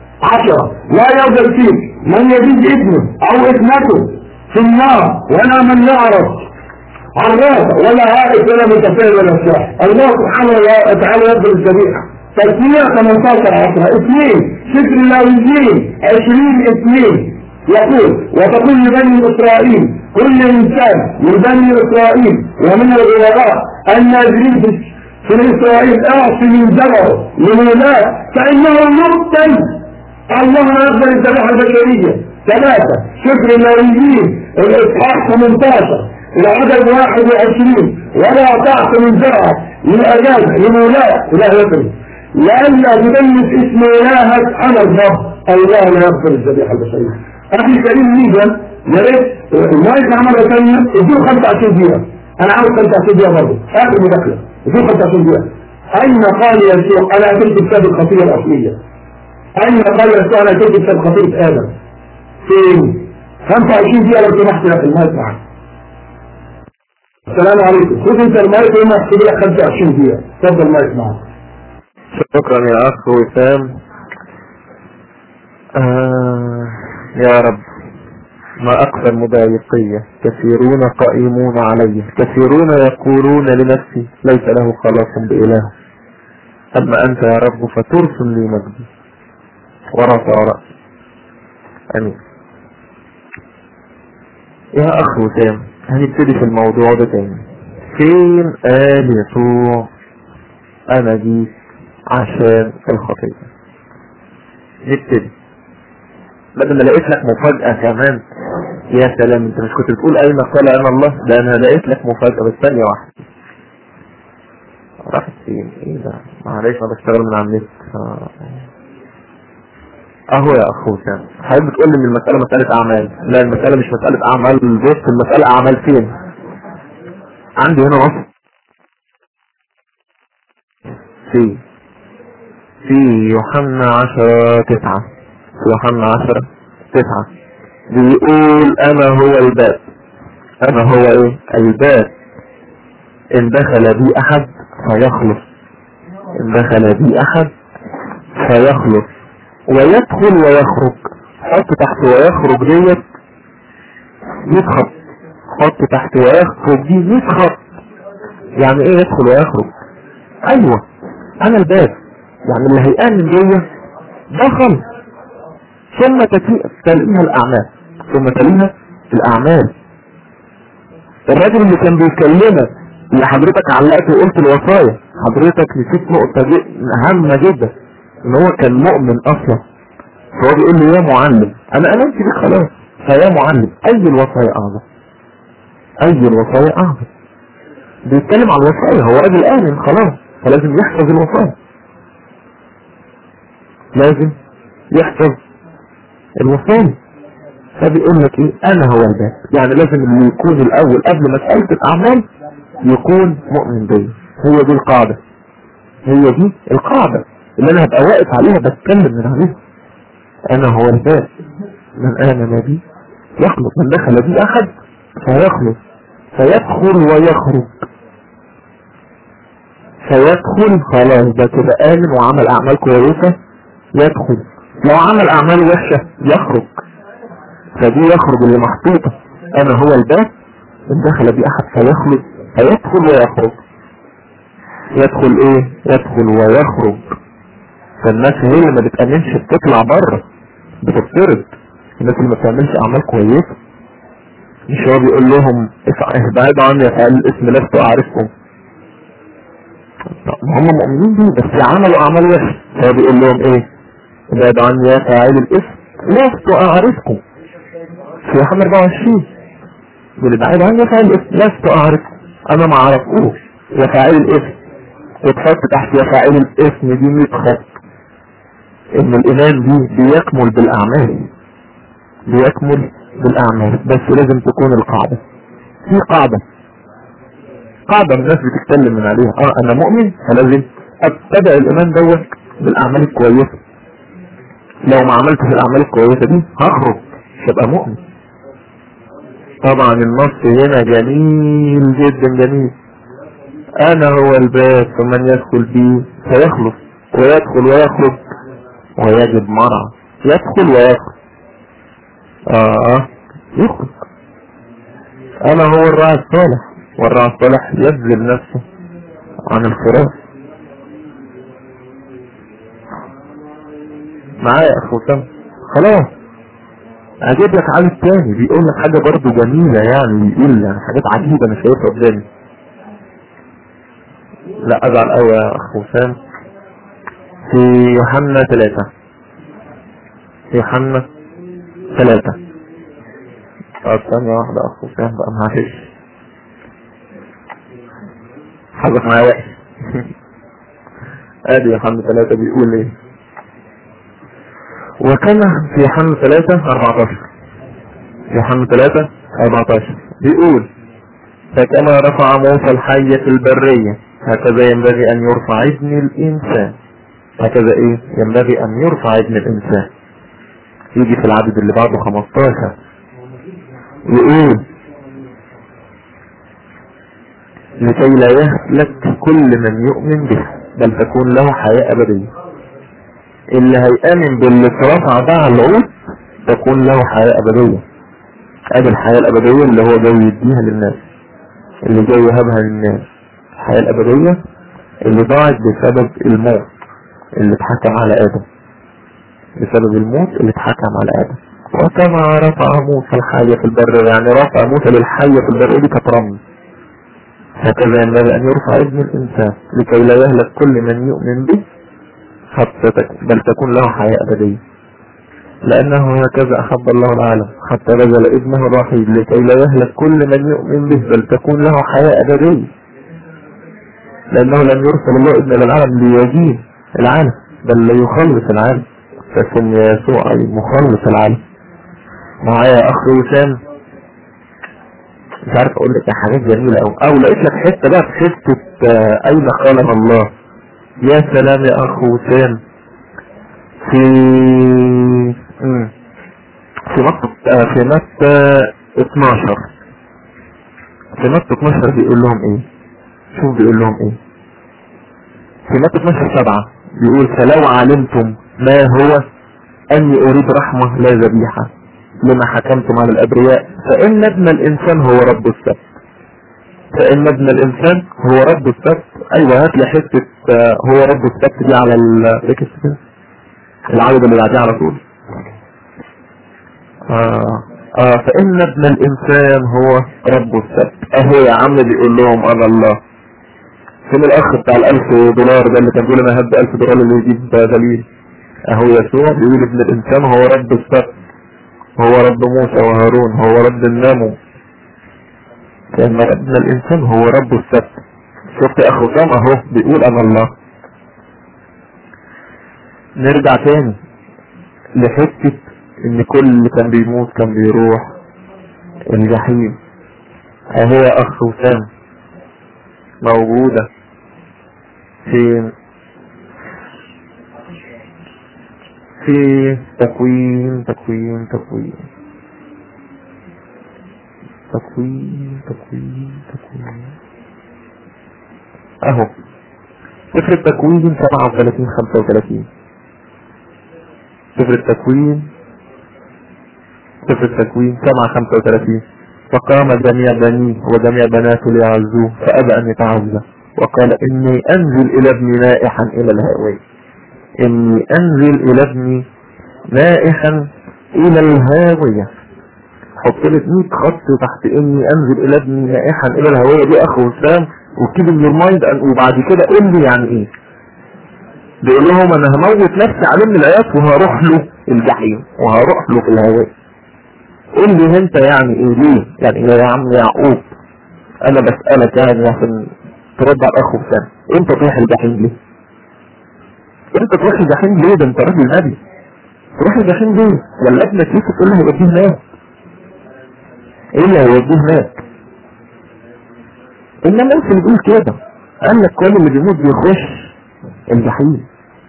10 لا يوجد فيك من يزيد ابنه أو ابنته في النار ولا من يعرف عراف ولا عائف ولا متفاهم ولا ساحر الله سبحانه وتعالى يقبل الذبيحة تسمية 18 10 اثنين ستر اللاويين 20 اثنين يقول وتقول لبني اسرائيل كل انسان من بني اسرائيل ومن الغرباء النازلين في اسرائيل اعصي من زرعه لمولاه فانه يقتل الله يقبل الذبيحة البشرية ثلاثة شكر اللاويين الاصحاح 18 العدد 21 ولا تعص من زرعه للأجازة لمولاه لا يقبل لألا تدنس اسم إلهك أنا الرب الله لا يغفر الذبيحة البشرية أخي الكريم ميزة يا ريت المايك عمل ثانية اديه 25 دقيقة أنا عاوز 25 دقيقة برضه آخر مداخلة اديه 25 دقيقة أين قال يسوع أنا أتيت بسبب الخطية الأصلية أين قال يسوع أنا أتيت بسبب خطية آدم فين 25 دقيقة لو سمحت يا أخي المايك معاك السلام عليكم خذ انت المايك وما احسب لك 25 دقيقة تفضل المايك معاك شكرا يا أخ وسام آه يا رب ما أكثر مضايقية كثيرون قائمون علي كثيرون يقولون لنفسي ليس له خلاص بإله أما أنت يا رب فترسل لي مجدي ورفع رأسي أمين يا أخ وسام هنبتدي في الموضوع ده تاني فين قال يسوع أنا جيت عشان الخطيئة نبتدي بدل ما لقيت لك مفاجأة كمان يا سلام انت مش كنت بتقول اين قال انا الله ده انا لقيت لك مفاجأة بس ثانية واحدة راحت فين ايه ده معلش انا بشتغل من على النت آه. اهو يا اخو سام حضرتك بتقول لي ان المسألة مسألة اعمال لا المسألة مش مسألة اعمال بص المسألة اعمال فين عندي هنا وصف في في يوحنا عشرة تسعة يوحنا عشرة تسعة بيقول انا هو الباب انا هو ايه الباب ان دخل بي احد فيخلص ان دخل بي احد فيخلص ويدخل ويخرج حط تحت ويخرج ديت يدخل حط تحت ويخرج دي يدخل يعني ايه يدخل ويخرج ايوه انا الباب يعني اللي هيآمن بيا دخل ثم تتي- تليها الاعمال ثم تليها الاعمال الراجل اللي كان بيكلمك اللي حضرتك علقت وقلت الوصايا حضرتك نسيت نقطة دي هامة جدا ان هو كان مؤمن اصلا فهو بيقول لي يا معلم انا امنت بيك خلاص فيا معلم اي الوصايا اعظم اي الوصايا اعظم بيتكلم عن الوصايا هو راجل امن خلاص فلازم يحفظ الوصايا لازم يحفظ الوصايا فبيقول لك ايه انا هو الباب يعني لازم اللي يكون الاول قبل مسألة الاعمال يكون مؤمن بيا هي دي القاعدة هي دي القاعدة اللي انا هبقى واقف عليها بتكلم من عليها انا هو الباب من امن بي يخلص من دخل بي احد فيخلص فيدخل ويخرج فيدخل خلاص ده كده امن وعمل اعمال كويسة يدخل لو عمل اعمال وحشة يخرج فدي يخرج اللي محطوطة انا هو الباب ان دخل بي احد فيخلص فيدخل ويخرج يدخل ايه يدخل ويخرج فالناس هي اللي ما بتأمنش بتطلع بره بتفترض الناس اللي ما بتعملش اعمال كويسة مش هو بيقول لهم اف- ابعدوا عني يا فعل الاسم لست اعرفكم هم مؤمنين بيه بس عملوا اعمال وحشة هو بيقول لهم ايه ابعدوا عني يا فاعل الاسم لست اعرفكم في يوحنا 24 يقول ابعدوا عني يا فاعل الاسم لست اعرفكم انا ما اعرفوش يا فاعل الاسم وتحط تحت يا فاعل الاسم دي 100 خط ان الايمان دي بيكمل بالاعمال بيكمل بالاعمال بس لازم تكون القاعدة في قاعدة قاعدة الناس بتتكلم من عليها اه انا مؤمن فلازم اتبع الايمان دوت بالاعمال الكويسة لو ما عملتش الاعمال الكويسة دي هخرج مش هبقى مؤمن طبعا النص هنا جميل جدا جميل انا هو الباب فمن يدخل بي سيخلص ويدخل ويخرج ويجد مرعى يدخل ويخرج اه يخرج انا هو الراعي الصالح والراعي الصالح يبذل نفسه عن الفراش معايا يا اخو سام خلاص اجيب لك عدد تاني بيقول لك حاجة برضو جميلة يعني بيقول يعني حاجات عجيبة انا شايفها قدامي لا ازعل قوي يا اخو سام في يوحنا ثلاثة في يوحنا ثلاثة طب ثانية واحدة اخو سام بقى معلش حظك معايا وحش ادي يوحنا ثلاثة بيقول ايه وكما في يوحنا ثلاثة 14 يوحنا ثلاثة 14 بيقول فكما رفع موسى الحي في البرية هكذا ينبغي ان يرفع ابن الانسان هكذا ايه ينبغي ان يرفع ابن الانسان يجي في العدد اللي بعده 15 يقول لكي لا يهلك كل من يؤمن به بل تكون له حياة أبدية اللي هيأمن باللي اترفع ده على العود تكون له حياة أبدية ادي الحياة الأبدية اللي هو جاي يديها للناس اللي جاي يهبها للناس الحياة الأبدية اللي ضاعت بسبب الموت اللي اتحكم على آدم بسبب الموت اللي اتحكم على آدم وكما رفع موسى الحية في البر يعني رفع موسى للحية في البر دي كانت رمز هكذا ينبغي أن يرفع ابن الإنسان لكي لا يهلك كل من يؤمن به حتى تك... بل تكون له حياة أبدية لأنه هكذا أحب الله العالم حتى بذل ابنه الوحيد لكي لا يهلك كل من يؤمن به بل تكون له حياة أبدية لأنه لم يرسل الله ابن للعالم ليجيب العالم بل ليخلص العالم فسمي يسوع أي مخلص العالم معايا يا أخ وسام مش عارف أقول لك حاجات جميلة أو أو لقيت لك حتة بقى في حتة آه، أين قالها الله يا سلام يا أخ وسام في مم. في متى آه، في متى 12 في متى 12 بيقول لهم ايه شوف بيقول لهم ايه في متى 12 7 بيقول فلو علمتم ما هو اني اريد رحمة لا ذبيحة لما حكمتم على الابرياء فان ابن الانسان هو رب السبت فان ابن الانسان هو رب السبت ايوه هات لي حته آه، هو رب السبت دي على الريكس كده العدد اللي بعديه على طول آه. آه فإن ابن الإنسان هو رب السبت أهو يا عم بيقول لهم أنا الله فين الأخ بتاع الألف دولار ده اللي كان بيقول أنا هدي ألف دولار اللي يجيب دليل أهو يسوع بيقول ابن الإنسان هو رب السبت هو رب موسى وهارون هو رب الناموس كان ابن الإنسان هو رب السبت شفت يا أخ وسام أهو بيقول أنا الله نرجع تاني لحتة ان كل اللي كان بيموت كان بيروح الجحيم اهي يا اخ وسام موجودة في في تكوين تكوين تكوين تكوين تكوين تكوين اهو سفر التكوين 37 35 سفر التكوين سفر التكوين 7 35 فقام جميع بنيه وجميع بناته ليعزوه فأبى أن يتعزى وقال إني أنزل إلى ابني نائحا إلى الهاوية إني أنزل إلى ابني نائحا إلى الهاوية حط لي 100 خط تحت إني أنزل إلى ابني نائحا إلى الهاوية دي أخ وسام وكيب من المايند وبعد كده قول لي يعني إيه بيقول لهم أنا هموت نفسي عليه من العياط وهروح له الجحيم وهروح له في الهواء قول لي انت يعني ايه ليه يعني ايه يا عم يعقوب انا بسألك يعني عشان ترد على الاخ وسام انت تروح الجحيم ليه انت تروح الجحيم ليه ده انت راجل نبي تروح الجحيم ليه ولا ابنك يوسف تقول له هيوديه هناك ايه اللي هيوديه هناك انما انت اللي بيقول كده قال لك كل اللي بيموت بيخش الجحيم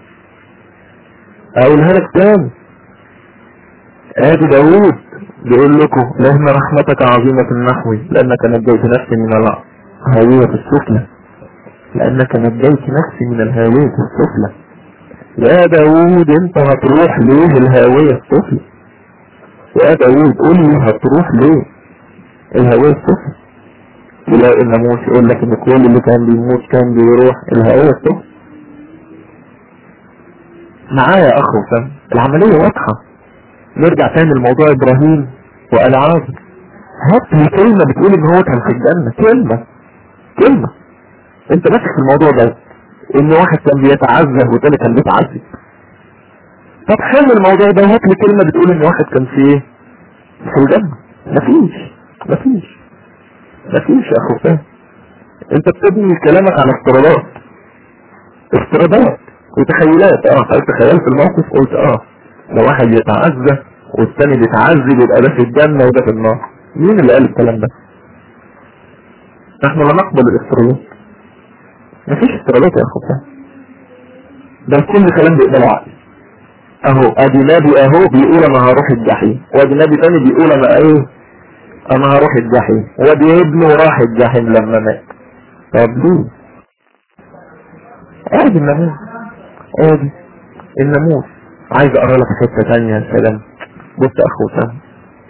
اقولها لك تاني ادي داوود بيقول لكم لأن رحمتك عظيمة النحو لأنك نجيت نفسي من الهاوية في السفلى لأنك نجيت نفسي من الهاوية في السفلى يا داوود انت هتروح ليه الهاوية السفلى يا داوود قول لي هتروح ليه الهاوية السفلى تلاقي الناموس يقول لك ان كل اللي كان بيموت كان بيروح الهاوية السفلى معايا يا اخ وسام العملية واضحة نرجع تاني لموضوع ابراهيم والعازر هات لي كلمة بتقول ان هو كان في الجنة كلمة كلمة انت ماسك في الموضوع ده ان واحد كان بيتعذب والتاني كان بيتعذب طب حل الموضوع ده وهات لي كلمة بتقول ان واحد كان في ايه في الجنة مفيش مفيش مفيش يا اخو فاهم انت بتبني كلامك على افتراضات افتراضات وتخيلات اه انت تخيلت الموقف قلت اه لو واحد يتعزى والتاني بيتعذب يبقى ده في الجنة وده في النار مين اللي قال الكلام ده نحن لا نقبل الافتراضات مفيش افتراضات يا اخو ده كل كلام بيقبله عقل اهو ادي نبي اهو بيقول انا هروح الجحيم وادي نبي تاني بيقول انا ايه انا هروح الجحيم وادي ابنه راح الجحيم لما مات طب ليه ادي الناموس ادي الناموس عايز اقرا لك حته ثانيه يا سلام بص يا اخو سام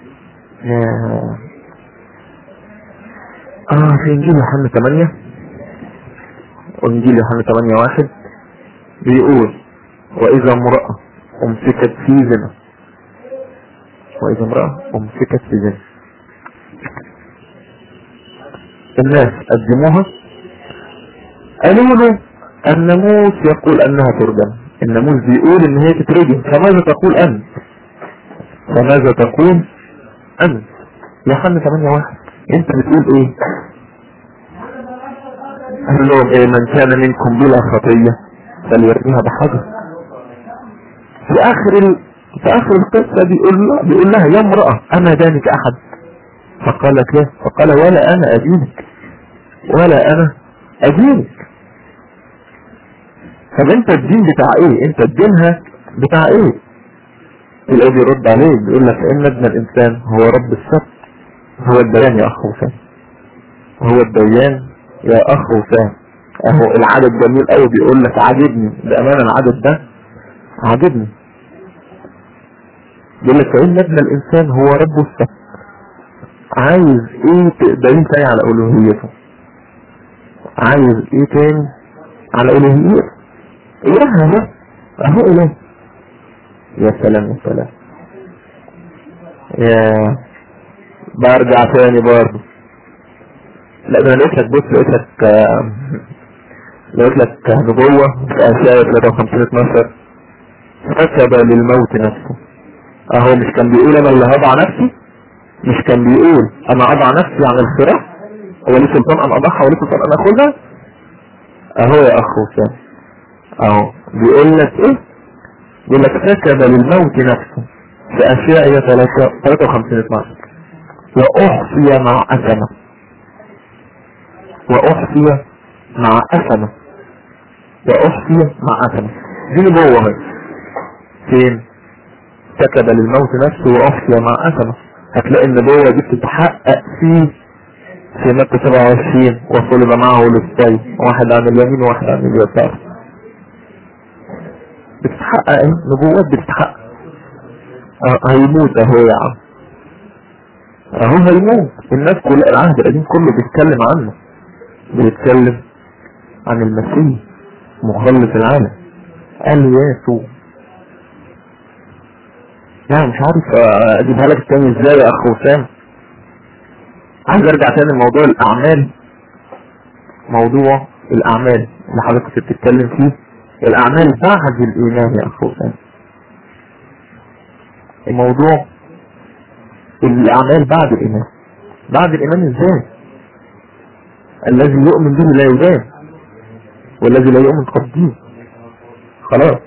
اه في انجيل يوحنا 8 انجيل يوحنا 8 واحد بيقول واذا امرأة امسكت في زنا واذا امرأة امسكت في زنا الناس قدموها قالوا له الناموس يقول انها ترجم الناموس بيقول ان هي تترجم فماذا تقول انت فماذا تقول انت يوحنا 8 واحد انت بتقول ايه قال لهم ايه من كان منكم بلا خطية فليرميها بحجر في اخر ال... في اخر القصة بيقول لها بيقول لها يا امرأة اما دانك احد فقالت له فقال ولا انا ادينك ولا انا ادينك طب انت الدين بتاع ايه انت الدينها بتاع ايه الآية بيرد عليه بيقول لك إن ابن الإنسان هو رب السبت هو الديان يا أخ وسام هو الديان يا أخ وسام أهو العدد جميل قوي بيقول لك عاجبني بأمانة العدد ده عاجبني بيقول لك فإن ابن الإنسان هو رب السبت عايز ايه تقدرين تاني على ألوهيته عايز ايه تاني على ألوهيته إله ده أهو إله يا سلام يا سلام يا برجع تاني برضه لا ده انا لقيت لك بص لقيت لك آه، لقيت لك نبوة في آسيا 53 12 كتب للموت نفسه اهو مش كان بيقول انا اللي هضع نفسي مش كان بيقول انا اضع نفسي عن الخراع هو ليه سلطان ان اضحى وليه سلطان ان اخذها اهو يا اخ وسام اهو بيقول لك ايه بيقول لك كتب للموت نفسه في اشياء 53 12 واحصي مع اثمه واحصي مع اثمه واحصي مع اثمه دي نبوة اهي فين كتب للموت نفسه واحصي مع اثمه هتلاقي النبوة دي بتتحقق في في مكة 27 وصلب معه للصيد واحد عن اليمين وواحد عن اليسار بتتحقق ايه نبوات بتتحقق اه هيموت اهو يا عم اهو هيموت الناس كل العهد القديم كله بيتكلم عنه بيتكلم عن المسيح مخلص العالم قال ياسو لا مش عارف آه، اجيبها لك تاني ازاي يا اخ وسام عايز ارجع تاني لموضوع الاعمال موضوع الاعمال اللي حضرتك كنت بتتكلم فيه الاعمال بعد الايمان يا اخ وسام الموضوع الاعمال بعد الايمان بعد الايمان ازاي الذي يؤمن به لا يدان والذي لا يؤمن قد دين خلاص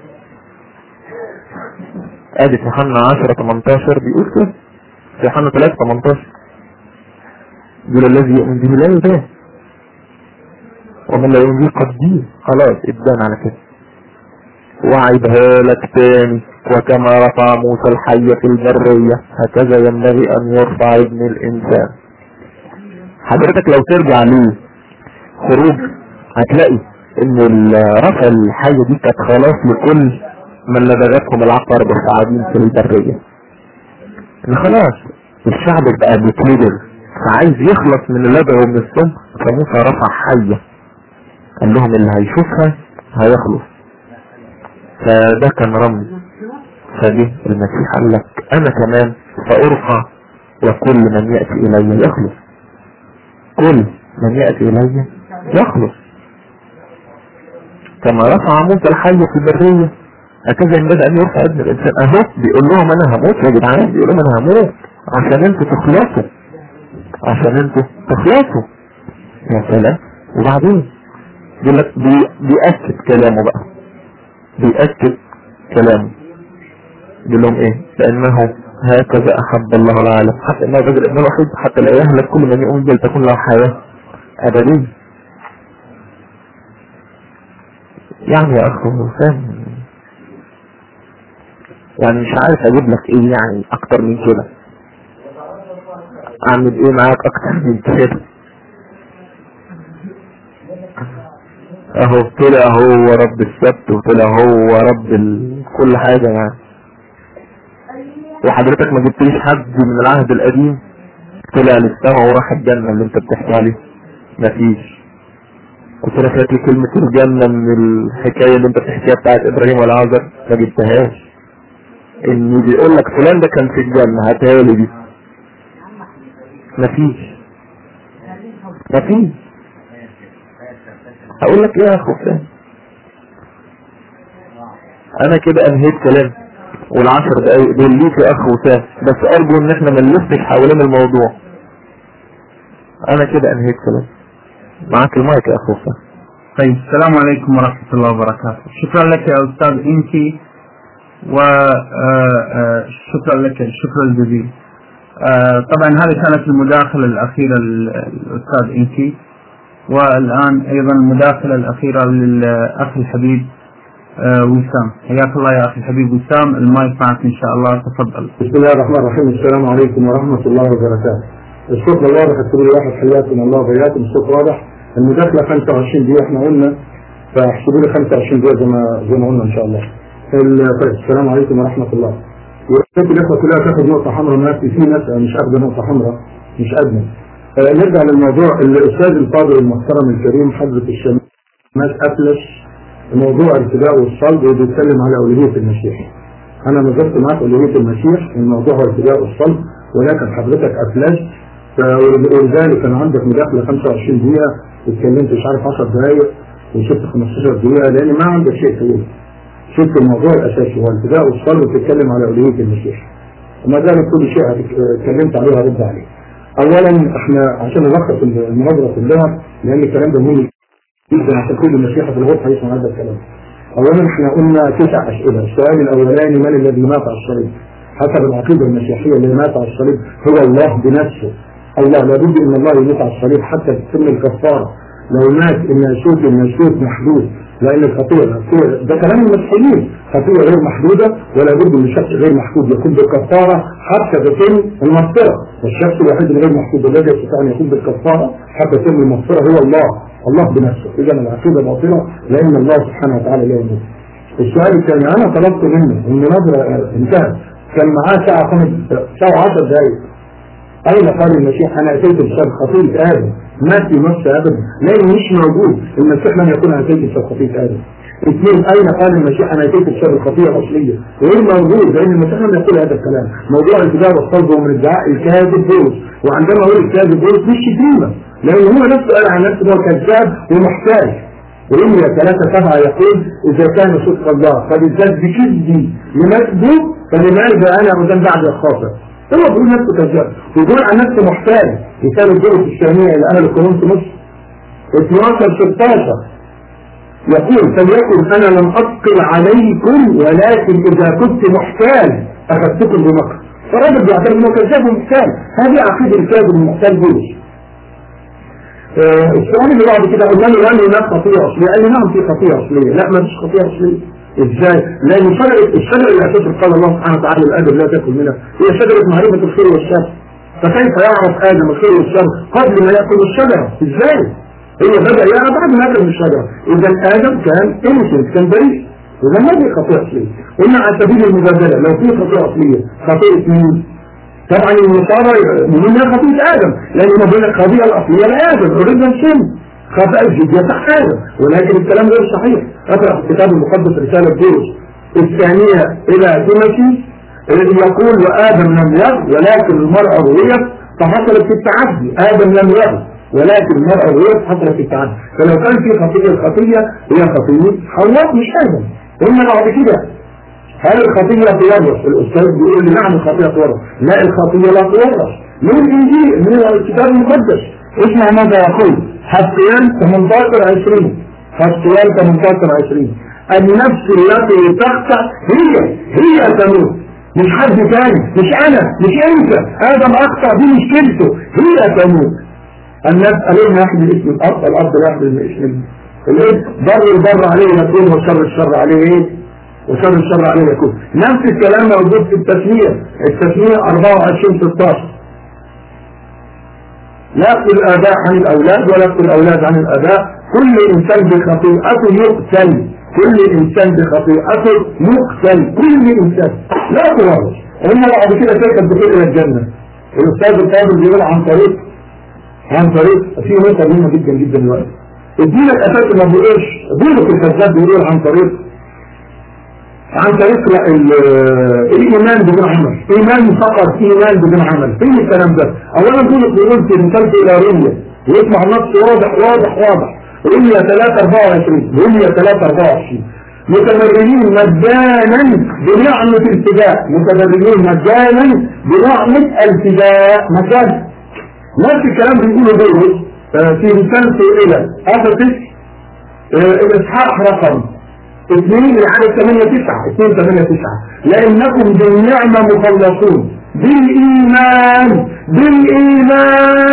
ادي في يوحنا 10 18 بيقول كده في يوحنا 3 18 يقول الذي يؤمن به لا يدان ومن لا يؤمن به قد دين خلاص اتدان على كده وعيدها لك تاني وكما رفع موسى الحي في البرية هكذا ينبغي ان يرفع ابن الانسان حضرتك لو ترجع ليه خروج هتلاقي ان ال- رفع الحي دي كانت خلاص لكل من لدغتهم العقر بالصعابين في البرية ان خلاص الشعب بقى بيتلدغ فعايز يخلص من اللدغ ومن السم فموسى رفع حية قال لهم اللي هيشوفها هيخلص فده كان رمز فجه المسيح قال لك انا كمان سارفع وكل من يأتي الي يخلص كل من يأتي الي يخلص كما رفع موسى الحي في البرية هكذا ينبغي ان يرفع ابن الانسان اهو بيقول لهم انا هموت يا جدعان بيقول لهم انا هموت عشان انتوا تخلصوا عشان انتوا تخلصوا يا سلام وبعدين بيقول لك بي- بيأكد كلامه بقى بيأكد كلامه بيقول لهم ايه لانه هكذا احب الله العالم حتى انه الرجل ابن الوحيد حتى لا يهلك كل من يؤمن به تكون له حياة ابدية يعني يا اخ فاهم يعني مش عارف اجيب لك ايه يعني اكتر من كده اعمل ايه معاك اكتر من كده اهو طلع هو رب السبت وطلع هو رب ال... كل حاجة يعني وحضرتك ما جبتليش حد من العهد القديم طلع للسماء وراح الجنة اللي انت بتحكي عليه مفيش وصرفت لي كلمة الجنة من الحكاية اللي انت بتحكيها بتاعت ابراهيم والعازر ما جبتهاش ان بيقول لك فلان ده كان في الجنة هاتها لي دي مفيش مفيش هقول لك ايه يا اخو فلان انا كده انهيت كلام والعشر دقايق دول ليك يا اخ وسام بس ارجو ان احنا ما نلفش حوالين الموضوع انا كده انهيت كلام معاك المايك يا اخ وسام طيب السلام عليكم ورحمة الله وبركاته شكرا لك يا أستاذ إنكي وشكرا لك الشكر الجزيل آه، طبعا هذه كانت المداخلة الأخيرة للأستاذ إنكي والآن أيضا المداخلة الأخيرة للأخ الحبيب آه، وسام حياك الله يا أخي الحبيب وسام المايك معك إن شاء الله تفضل بسم الله الرحمن الرحيم السلام عليكم ورحمة الله وبركاته الصوت واضح كل واحد حياكم الله وبياكم الصوت واضح المداخلة 25 دقيقة احنا قلنا فاحسبوا لي 25 دقيقة زي ما زي ما قلنا ان شاء الله ال- طيب السلام عليكم ورحمة الله وقت الاخوة كلها تاخد نقطة حمراء ما في في ناس مش اخذ نقطة حمراء مش ادنى آه، نرجع للموضوع الاستاذ الفاضل المحترم الكريم حضرة الشمال افلس موضوع الابتداء والصلب وبيتكلم على اولوية المسيح انا نظرت معك اولوية المسيح الموضوع هو الابتداء والصلب ولكن حضرتك افلست ف- ولذلك كان عندك مداخلة 25 دقيقة اتكلمت مش عارف 10 دقايق وسبت 15 دقيقة لان ما عندك شيء تقول شفت الموضوع الاساسي هو الابتداء والصلب وتتكلم على اولوية المسيح وما دام كل شيء هتك- اتكلمت عليه هرد عليه اولا احنا عشان نلخص المناظرة كلها لان الكلام ده مهم جدا عشان كل المسيحة في الغرفة يسمع هذا الكلام اولا احنا قلنا تسع اسئلة السؤال الاولاني من الذي مات على الصليب حسب العقيدة المسيحية اللي مات على الصليب هو الله بنفسه الله لابد ان الله يموت على الصليب حتى تتم الكفارة لو مات الناسوت الناسوت محدود لان الخطيئة الخطيئة- ده كلام المسيحيين خطيئة غير محدودة ولا بد من شخص غير محدود يكون بالكفارة حتى تتم المغفرة والشخص الوحيد الغير محدود الذي يستطيع ان يكون بالكفارة حتى تتم المغفرة هو الله الله بنفسه اذا العقيدة باطلة لان الله سبحانه وتعالى لا يموت السؤال الثاني انا طلبت منه المناظرة آه، انتهت كان معاه ساعة خمس ساعة 10 دقايق أين قال المسيح أنا أتيت بسبب خطيئة آدم ما في نص أبدا لأنه مش موجود المسيح لم يكون أنا أتيت بسبب خطيئة آدم اثنين أين قال المسيح أنا أتيت بسبب الخطيئة الأصلية غير موجود لأن المسيح لم يقول هذا الكلام موضوع الكتاب والصلب هو من ادعاء الكاذب بولس وعندما أقول الكاذب بولس مش شتيمة لأن هو نفسه قال عن نفسه هو كذاب ومحتاج رمية ثلاثة سبعة يقول إذا كان صدق الله قد ازداد بكذبي لمجده فلماذا أنا أذن بعد الخاطر هو بيقول نفسه كذاب ويقول عن نفسه محتاج رسالة الجرس الثانية اللي أنا لكرونت مصر 12 16 يقول فليكن أنا لم أثقل عليكم ولكن إذا كنت محتال أخذتكم بمكر فالراجل بيعتبر إنه كذاب ومحتال هذه عقيدة الكاذب المحتال بولس آه، السؤال اللي بعد كده قلنا له هل هناك خطيئة أصلية؟ قال لي نعم في خطيئة أصلية، لا ما فيش خطيئة أصلية. إزاي؟ لأن شجرة الشجرة اللي أساسا قال الله سبحانه وتعالى لآدم لا تأكل منها هي شجرة معرفة الخير والشر. فكيف يعرف آدم الخير والشر قبل ما يأكل الشجرة؟ إزاي؟ هو بدأ يرى بعد ما أكل من الشجرة. إذا آدم كان إنسنت كان بريء. إذا ما في خطيئة أصلية. قلنا على سبيل المبادلة لو في خطيئة أصلية خطيئة مين؟ طبعا النصارى من خطيئة آدم لأن ما بين الخطيئة الأصلية لآدم أوريجن سن خطأ الجدية تحت آدم ولكن الكلام غير صحيح اقرأ في الكتاب المقدس رسالة بولس الثانية إلى تيموثي الذي يقول وآدم لم يغ ولكن المرأة رويت فحصلت في التعدي آدم لم يغ ولكن المرأة رويت فحصلت في التعدي فلو كان في خطيئة الخطيئة هي خطيئة حواء مش آدم قلنا بعد كده هل الخطية تورث؟ الأستاذ بيقول لي نعم الخطية تورث لا الخطية لا تورث من الإنجيل من الكتاب المقدس اسمع ماذا يقول حسيان 18 20 حسيان 18 20 النفس التي تخطأ هي هي تموت مش حد تاني مش أنا مش أنت آدم أخطأ دي مشكلته هي تموت الناس قالوا لنا يحمل اسم الأرض الأرض لا يحمل اسم الابن ضر الضر عليه يكون وشر الشر عليه ايه وشر الشر عليه يكون نفس الكلام موجود في التسمية التسمية 24 16 لا يقتل الآباء عن الأولاد ولا يقتل الأولاد عن الآباء كل إنسان بخطيئته يقتل كل إنسان بخطيئته يقتل كل إنسان لا تورث قلنا بعد كده كيف الدخول إلى الجنة الأستاذ الفاضل بيقول عن طريق عن طريق في نقطة مهمة جدا جدا دلوقتي الدين الأساسي ما بيقولش بيقول الكذاب بيقول عن طريق عن طريق الإيمان بدون عمل إيمان فقط إيمان بدون عمل فين الكلام ده أولا دول بيقول في رسالة إلى روميا ويسمع النص واضح واضح واضح روميا 3 24 روميا 3 24 متبررين مجانا بنعمة الفداء متبررين مجانا بنعمة الفداء مجانا نفس الكلام بيقوله بولس في رسالته إلى أفسس الإصحاح رقم اثنين لعدد 8 9 2 8 9 لأنكم بالنعمة مخلصون بالإيمان بالإيمان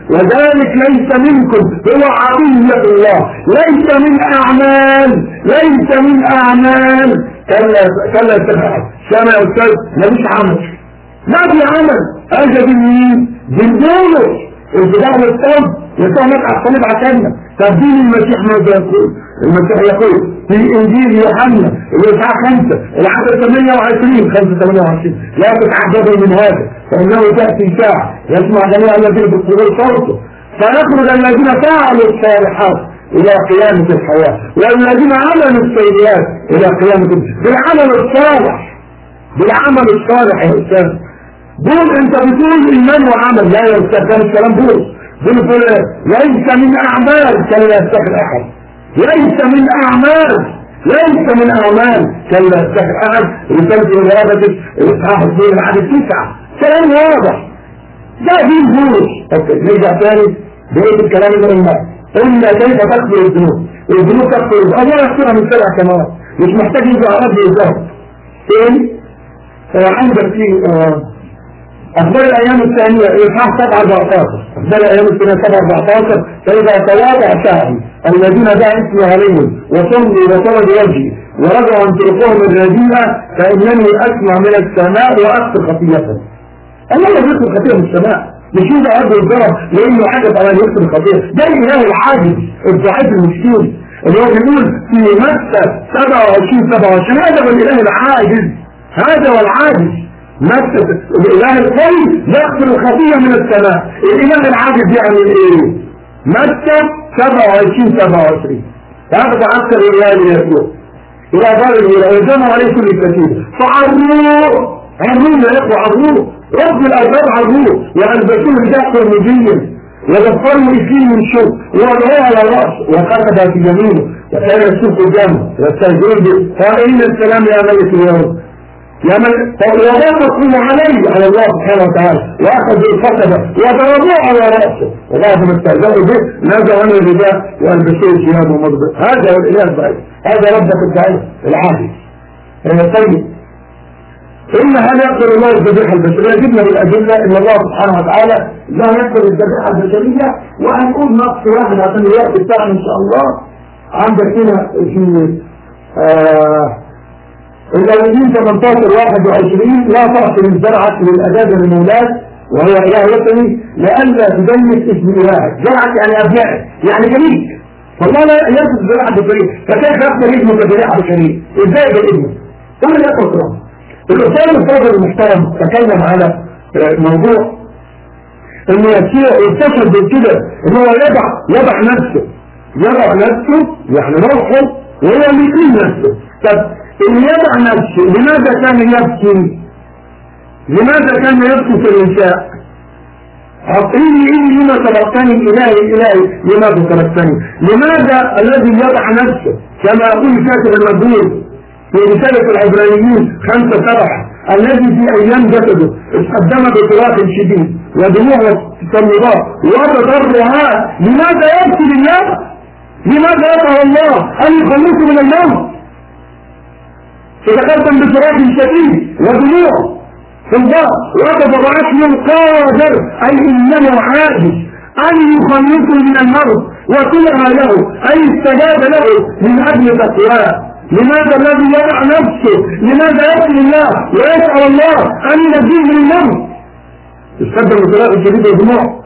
وذلك ليس منكم هو عطية الله ليس من أعمال ليس من أعمال كلا كلا تفعل سامع يا أستاذ مفيش عمل ما في عمل أجل مين؟ بالبولس البداع للصوم يسوع مات على الصليب عشاننا تبديل المسيح ماذا يقول؟ المسيح يقول في انجيل يوحنا الاصحاح 5 العدد 28 5 28 لا تتعجبوا من هذا فانه تاتي ساعه يسمع جميع الذين بالصغير صوته فيخرج الذين فعلوا الصالحات الى قيامه الحياه والذين عملوا السيئات الى قيامه بالعمل الصالح بالعمل الصالح يا استاذ دول انت بتقول ايمان وعمل لا يا استاذ كان الكلام دول دول بيقول ليس من اعمال كان لا يستحق احد ليس من اعمال ليس من اعمال كان لا يستحق احد رساله الغابه الاصحاح 2 العدد 9 كلام واضح ده دين بولس اوكي نرجع تاني بقيه الكلام اللي قلناه قلنا كيف تكفر الذنوب الذنوب تكفر الله يغفرها من سبع كمرات مش محتاج يجي على ارض الذهب فين؟ عندك في أخبار الأيام الثانية إصحاح 7 14 أخبار الأيام الثانية 7 14 فإذا تواضع شعبي الذين دعا اسمي عليهم وصلوا وطلب وجهي ورجعوا عن طرقهم الرديئة فإنني أسمع من السماء وأغفر خطيئتهم الله لا يغفر خطيئة من السماء مش يوضع أرض الضرب لأنه عجب على أن يغفر الخطيئة ده الإله العاجز الضعيف المسكين اللي هو بيقول في متى 27 27 هذا هو الإله العاجز هذا هو العاجز متى الإله القوي يغفر الخطيئة من السماء الإله العاجز يعمل إيه؟ متى 27 27 هذا أكثر الإله يسوع إلى دار الإله وجمع عليه كل كثير فعروه عروه يا إخوة عروه رب الأرباب عروه وألبسوه رداء مجيا وغفروا إثيم من شوك ووضعوه على رأسه وخرج في يمينه وكان يسوق قدامه يستهزئون به قائلين السلام يا ملك اليوم يا من وضغطوا عليه على الله سبحانه وتعالى واخذوا الخشبة وضربوه على رأسه وبعد ما استهزأوا به نزعوا عنه الرداء والبسوه ثياب ومضبط هذا هو الاله الضعيف هذا ربك الضعيف العادي طيب إن هل يقدر الله الذبيحة البشرية جبنا بالأدلة إن الله سبحانه وتعالى لا يقدر الذبيحة البشرية وهنقول نقص واحد عشان الوقت بتاعنا إن شاء الله عندك هنا في آه اللاويين 18 21 لا تعصي الزرعة للأجازة للمولاد وهي إله وطني لئلا تدنس اسم إلهك زرعك يعني أبنائك يعني جميل فالله لا يرفض الزراعة البشرية فكيف يقدر ابنه كزراعة بشرية ازاي بالابن قول لي يقرأ القرآن الأستاذ الفاضل المحترم تكلم على موضوع انه يسير يتصل بكده ان هو يضع يضع نفسه يضع نفسه يعني روحه وهو اللي يقيم نفسه طب اللي يضع نفسه لماذا كان يبكي لماذا كان يبكي في النساء أعطيني إني لما تركتني إلهي إلهي لماذا تركتني لماذا الذي يضع نفسه كما يقول كاتب المدور في رسالة العبرانيين خمسة سبعة الذي في أيام جسده استخدم بصراخ شديد ودموع وتسلطات وتضرعات لماذا يبكي لله؟ لماذا يدعو الله أن يخلصه من الموت؟ تتقدم بصراخ شديد ودموع في البعض وتضرعات من قادر أي إنه عاجز أن يخلصه من الموت وطلع له أي استجاب له من أجل تقواه لماذا الذي يضع نفسه لماذا يسأل الله ويسأل الله أن ينجيه من الموت استخدم الصلاة الجديدة ودموع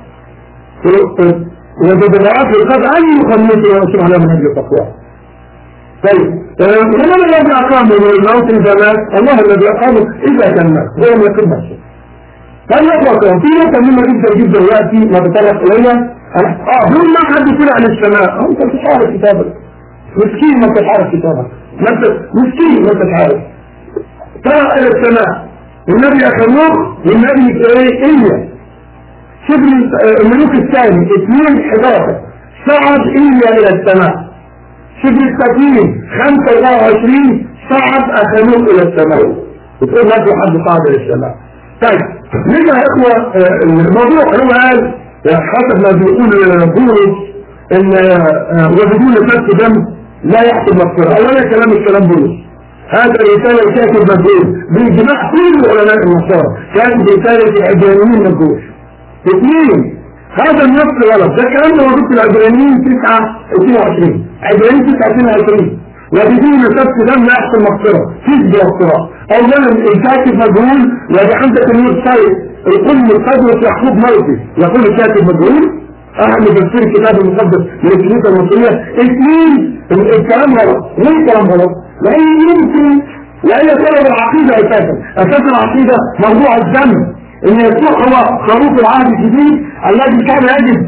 وبضعات القد أن يخلصه ويسمع له من أجل التقوى طيب ومن الذي أقامه من الموت إذا مات الله الذي أقامه إذا كان مات هو من يقيم نفسه هل يطلق في نقطة مهمة جدا جدا يأتي ما بطلق إليها اه دون ما حد يقول عن السماء أنت مش عارف كتابك مسكين ما انتش عارف كتابك ما انت مسكين ما انتش عارف طلع الى السماء النبي اخنوخ والنبي ايه ايليا شبر الملوك الثاني اثنين حداشر صعد ايليا الى السماء شبر التكوين خمسة اربعة وعشرين صعد اخنوخ الى السماء بتقول ما في حد صعد الى السماء طيب نرجع يا اخوة الموضوع هو قال حسب ما بيقول بولس ان وبدون فك دم لا يحصل مغفرة اولا كلام الكلام بولس هذا رسالة كاتب مجهول باجماع كل علماء النصارى كانت رسالة عبرانيين مجهول اثنين هذا النص غلط ده الكلام ده موجود في العبرانيين 9 22 عبرانيين 9 22 وبدون سبت دم لا يحصل مغفرة كذب وافتراء اولا الكاتب مجهول وادي عندك الويب سايت القم القدوة يعقوب موتي يقول الكاتب مجهول اهم تفسير الكتاب المقدس من الكنيسة المصرية اثنين الكلام غلط ليه الكلام غلط؟ لان يمكن لان سبب العقيدة اساسا اساس العقيدة موضوع الدم ان يسوع هو خروف العهد الجديد الذي كان يجب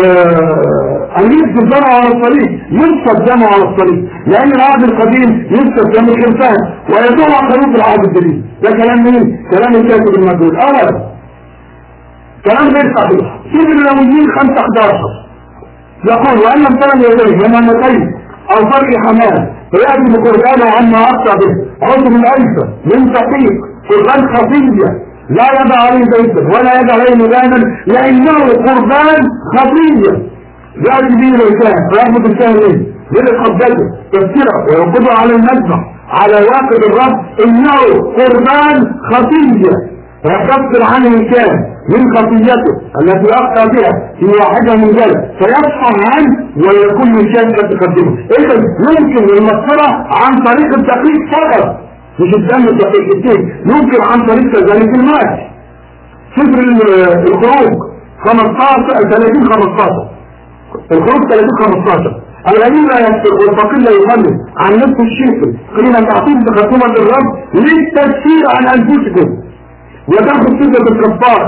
آه، ان يسقط دمه على الصليب يسقط دمه على الصليب لان العهد القديم يسقط دم الخنفان ويدور خروف العهد الجديد ده كلام مين؟ كلام الكاتب المجهول اولا كلام غير صحيح سيد النوويين 5 11 يقول وان لم ترى يديه يمامتين او فرق حمام فياتي بقربانه عما اقطع به عضو من الالفه من دقيق قربان خفيه لا يدع عليه بيتا ولا يدع عليه مدانا لانه قربان خفيه ياتي به الانسان فيحمد الانسان ليه؟ للقبضته تذكره وينقضه على المذبح على واقع الرب انه قربان خفيه فيكفر عنه الانسان من خطيته التي اخطا بها في واحده من ذلك فيصفح عنه ويكون من شيء قد تقدمه اذا يمكن المغفره عن طريق الدقيق فقط مش الدم الدقيق اثنين يمكن عن طريق كذلك الماء صفر الخروج 15 30 15 الخروج 30 15 الغني لا يكفر والفقير لا يغني عن نفس الشرك قيل تعطيهم تقدما للرب للتفسير عن انفسكم وتاخذ صفه الكفار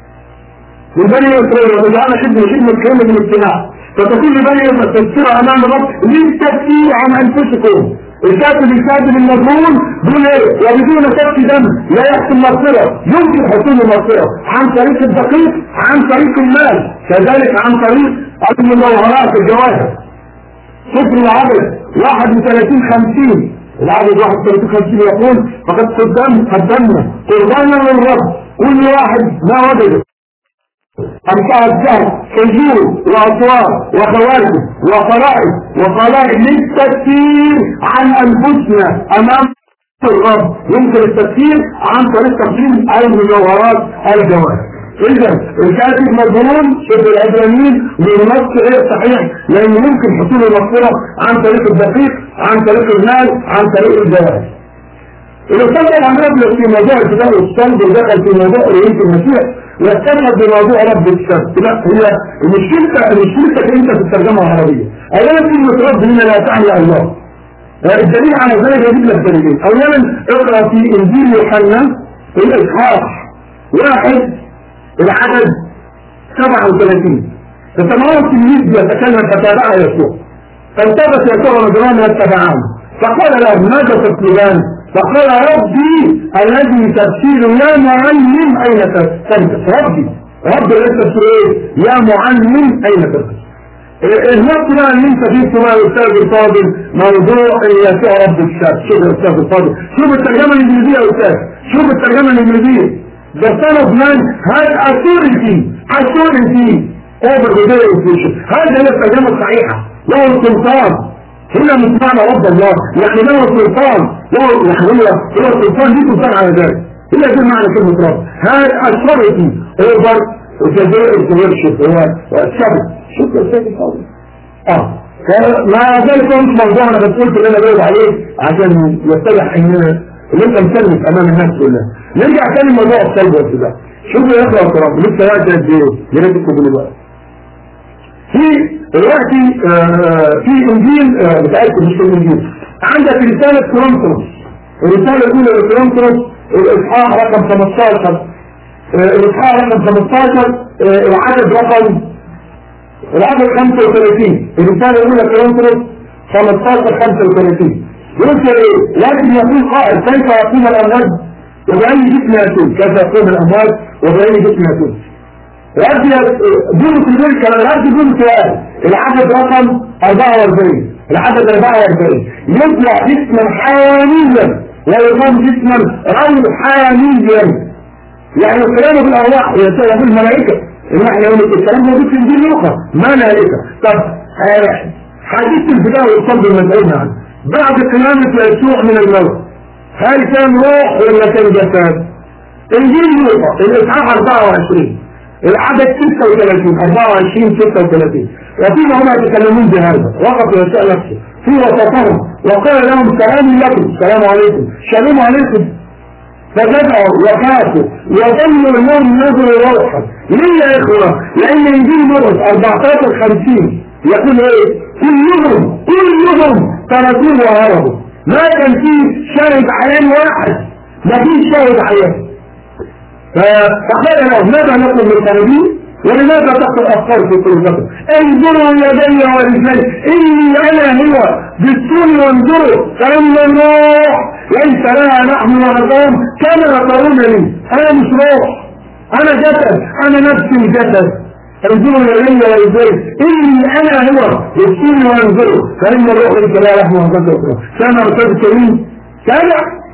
من بني اسرائيل وتجعل خدمه خدمه كلمه الاجتماع فتكون لبني التفسير امام الرب للتفسير عن انفسكم الكاتب الكاتب المضمون دون ايه وبدون سفك دم لا يحصل مغفرة يمكن حصول المغفرة عن طريق الدقيق عن طريق المال كذلك عن طريق المجوهرات الجواهر صفر العدد 31 50 العدد 31 50 يقول فقد قدم قدمنا قربانا للرب كل واحد ما وجده أمتع الزهر حجور وأصوات وخوارج وفرائض وقلائد للتفكير عن أنفسنا أمام الرب يمكن التفكير عن طريق تقديم المجوهرات الجواهر إذا الكاتب مضمون شبه العبرانيين بالنص غير صحيح لأن يمكن حصول المغفرة عن طريق الدقيق عن طريق المال عن طريق الجواهر الأستاذ الأمر في موضوع الكتاب والصلب ودخل في موضوع رؤية المسيح واستشهد بموضوع رب الشمس لا هي مشكلتك مشكلتك انت في الترجمه العربيه اولا كلمه رب هنا لا تعني الله الدليل على ذلك يجيب لك دليلين اولا اقرا في انجيل يوحنا الاصحاح واحد العدد 37 فتناول التلميذ يتكلم فتابعه يسوع فالتبس يسوع رجلان يتبعان فقال له ماذا تطلبان فقال ربي الذي تفسير يا معلم اين تلبس ربي رب الذي تفسير ايه يا معلم اين تلبس النقطة بقى اللي انت فيه مع الاستاذ الفاضل موضوع يسوع رب الشاب شوف يا استاذ الفاضل شوف الترجمة الانجليزية يا استاذ شوف الترجمة الانجليزية The son of man has authority authority over the day of هذه هي الترجمة الصحيحة له السلطان هنا مش معنى رب الله يعني له سلطان له يعني هو له سلطان ليه سلطان على ذلك هي دي معنى كلمة رب هذا authority over the day of the worship هو السبت شوف يا استاذ الفاضل اه فما ذلك مش موضوع انا بس قلت اللي انا بقول عليه عشان يتضح ان اللي انت مسلم امام الناس كلها نرجع تاني لموضوع الصلب والسباق شوفوا يا اخوة الكرام لسه وقت قد ايه يا ريت تكتبوا بقى في دلوقتي آه في انجيل آه بتاعتكم مش في الانجيل عندك رسالة كورنثوس الرسالة الاولى لكورنثوس الاصحاح رقم 15 آه الاصحاح رقم 15 العدد رقم العدد 35 الرسالة الاولى لكورنثوس 15 35 يقول ايه لكن يقول قائل كيف يقوم الاموات وبأي جسم يكون كيف يقوم الاموات وبأي جسم يكون رد دون سبيل كلام رد دون سؤال العدد رقم 44 العدد 44 يطلع جسما حيوانيا لا يقوم جسما روحانيا يعني الكلام بالارواح يقول الملائكه الواحد يقول الكلام موجود في انجيل لوقا ملائكه طب حديث البدايه والصلب المسؤولين عنه بعد قيامة يسوع من الموت هل كان روح ولا كان جسد؟ انجيل لوقا الاصحاح 24 العدد 36 24 36 وفيما هم يتكلمون بهذا وقف يسأل نفسه في وسطهم وقال لهم سلام لكم السلام عليكم سلام عليكم فجدعوا وخافوا وظنوا انهم نظروا روحا ليه يا اخوة لان انجيل مرقس 14 50 يقول ايه كلهم كلهم تركوه وهربوا ما كان فيه شاهد عيان واحد ما فيش شاهد عيان فقال لهم ماذا نطلب من الخارجين ولماذا تقتل الافكار في قلوبكم انظروا يدي ورجلي اني انا هو بالسن وانظروا فان الروح ليس لها نحن وعظام كما ترونني انا مش روح انا جسد انا نفس الجسد انظروا يدي ورجلي اني انا هو بالسن وانظروا فان الروح ليس لها نحن وعظام كما ارتد كريم كان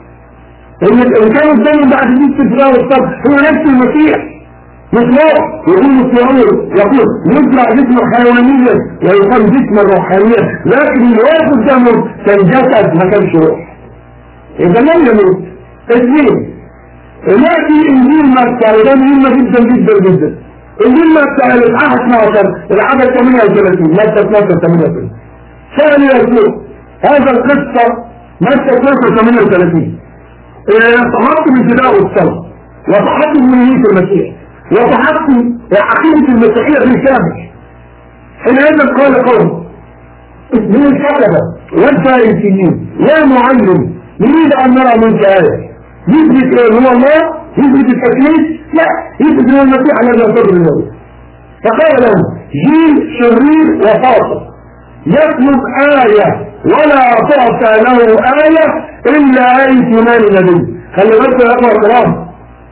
ان كان الدم بعد جيد في والصبر هو نفس المسيح مطلوب يقول الشعور يقول يزرع جسم حيوانيا ويقام جسما روحانيا لكن اللي واقف قدامه كان جسد ما كانش روح اذا لم يموت اثنين ناتي انجيل مكة وده مهمة جدا جدا جدا انجيل مكة الاصحاح 12 العدد 38 مكة 12 38 سأل يسوع هذا القصة مكة 12 38 صحبت من فداء الصلاة وصحبت من نية المسيح وتحقق عقيدة المسيحية بالكامل حينئذ قال قوم من الكتبة والفارسيين يا معلم نريد أن نرى منك آية يثبت هو الله يثبت التكليف لا يثبت هو المسيح الذي يرتضي الموت فقال لهم جيل شرير وفاصل يطلب آية ولا تعطى له آية إلا آية إيمان النبي خلي بالكم يا أخوة الكرام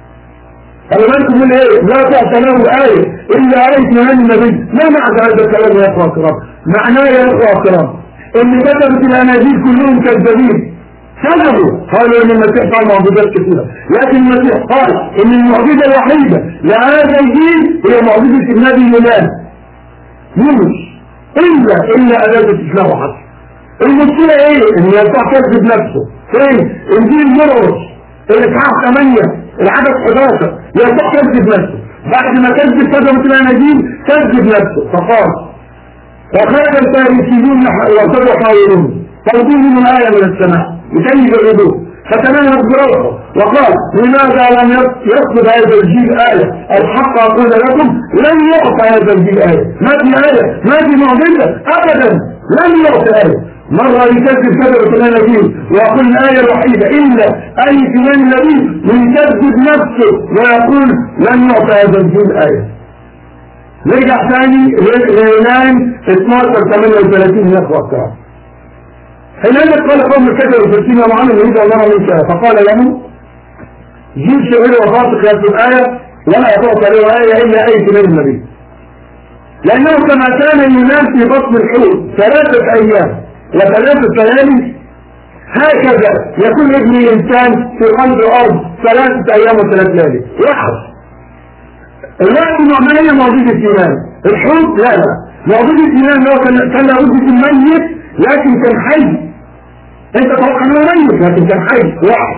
خلي بالكم من إيه لا تعطى له آية إلا آية إيمان النبي ما معنى هذا الكلام يا أخوة الكرام معناه يا أخوة الكرام إن كتبت الأناجيل كلهم كذابين كذبوا قالوا ان المسيح قال معجزات كثيرة لكن المسيح قال ان المعجزة الوحيدة لهذا الجيل هي معجزة النبي يونان يونس إلا إلا أداة الإسلام وحسن المشكلة إيه؟ إن يرتاح كذب نفسه فين؟ إنجيل مرقس الإصحاح 8 العدد 11 يرتاح كذب نفسه بعد ما كذب كذبت الأناجيل كذب نفسه فقال وخرج الفارسيون وارتدوا حاولون فوضوا من آية من السماء لكي يجربوه فتنهد بروحه وقال لماذا لم يطلب هذا الجيل آية الحق أقول لكم لن يعطى هذا الجيل آية ما في آية ما في معجزة أبدا لن يعطى آية مرة يكذب كذبة الأناجيل ويقول الآية الوحيدة إلا أي كمان النبي ويكذب نفسه ويقول لن يعطى هذا الجيل آية نرجع ثاني ليونان 12 38 يا اخوة الكرام حينئذ قال قوم الكتب الفلسطين ومعنا يريد الله منك فقال لهم جيل شعير وفاطق يكتب آية ولا يعطوك له آية إلا آية من النبي لأنه كما كان ينام في بطن الحوت ثلاثة أيام وثلاثة ليالي هكذا يكون ابن إنسان في قلب الأرض ثلاثة أيام وثلاث ليالي واحد الوقت النعمانية موجودة إيمان الحوت لا لا موجودة إيمان هو كان لابد الميت لكن كان حي انت توقع انه ميت لكن كان حي واحد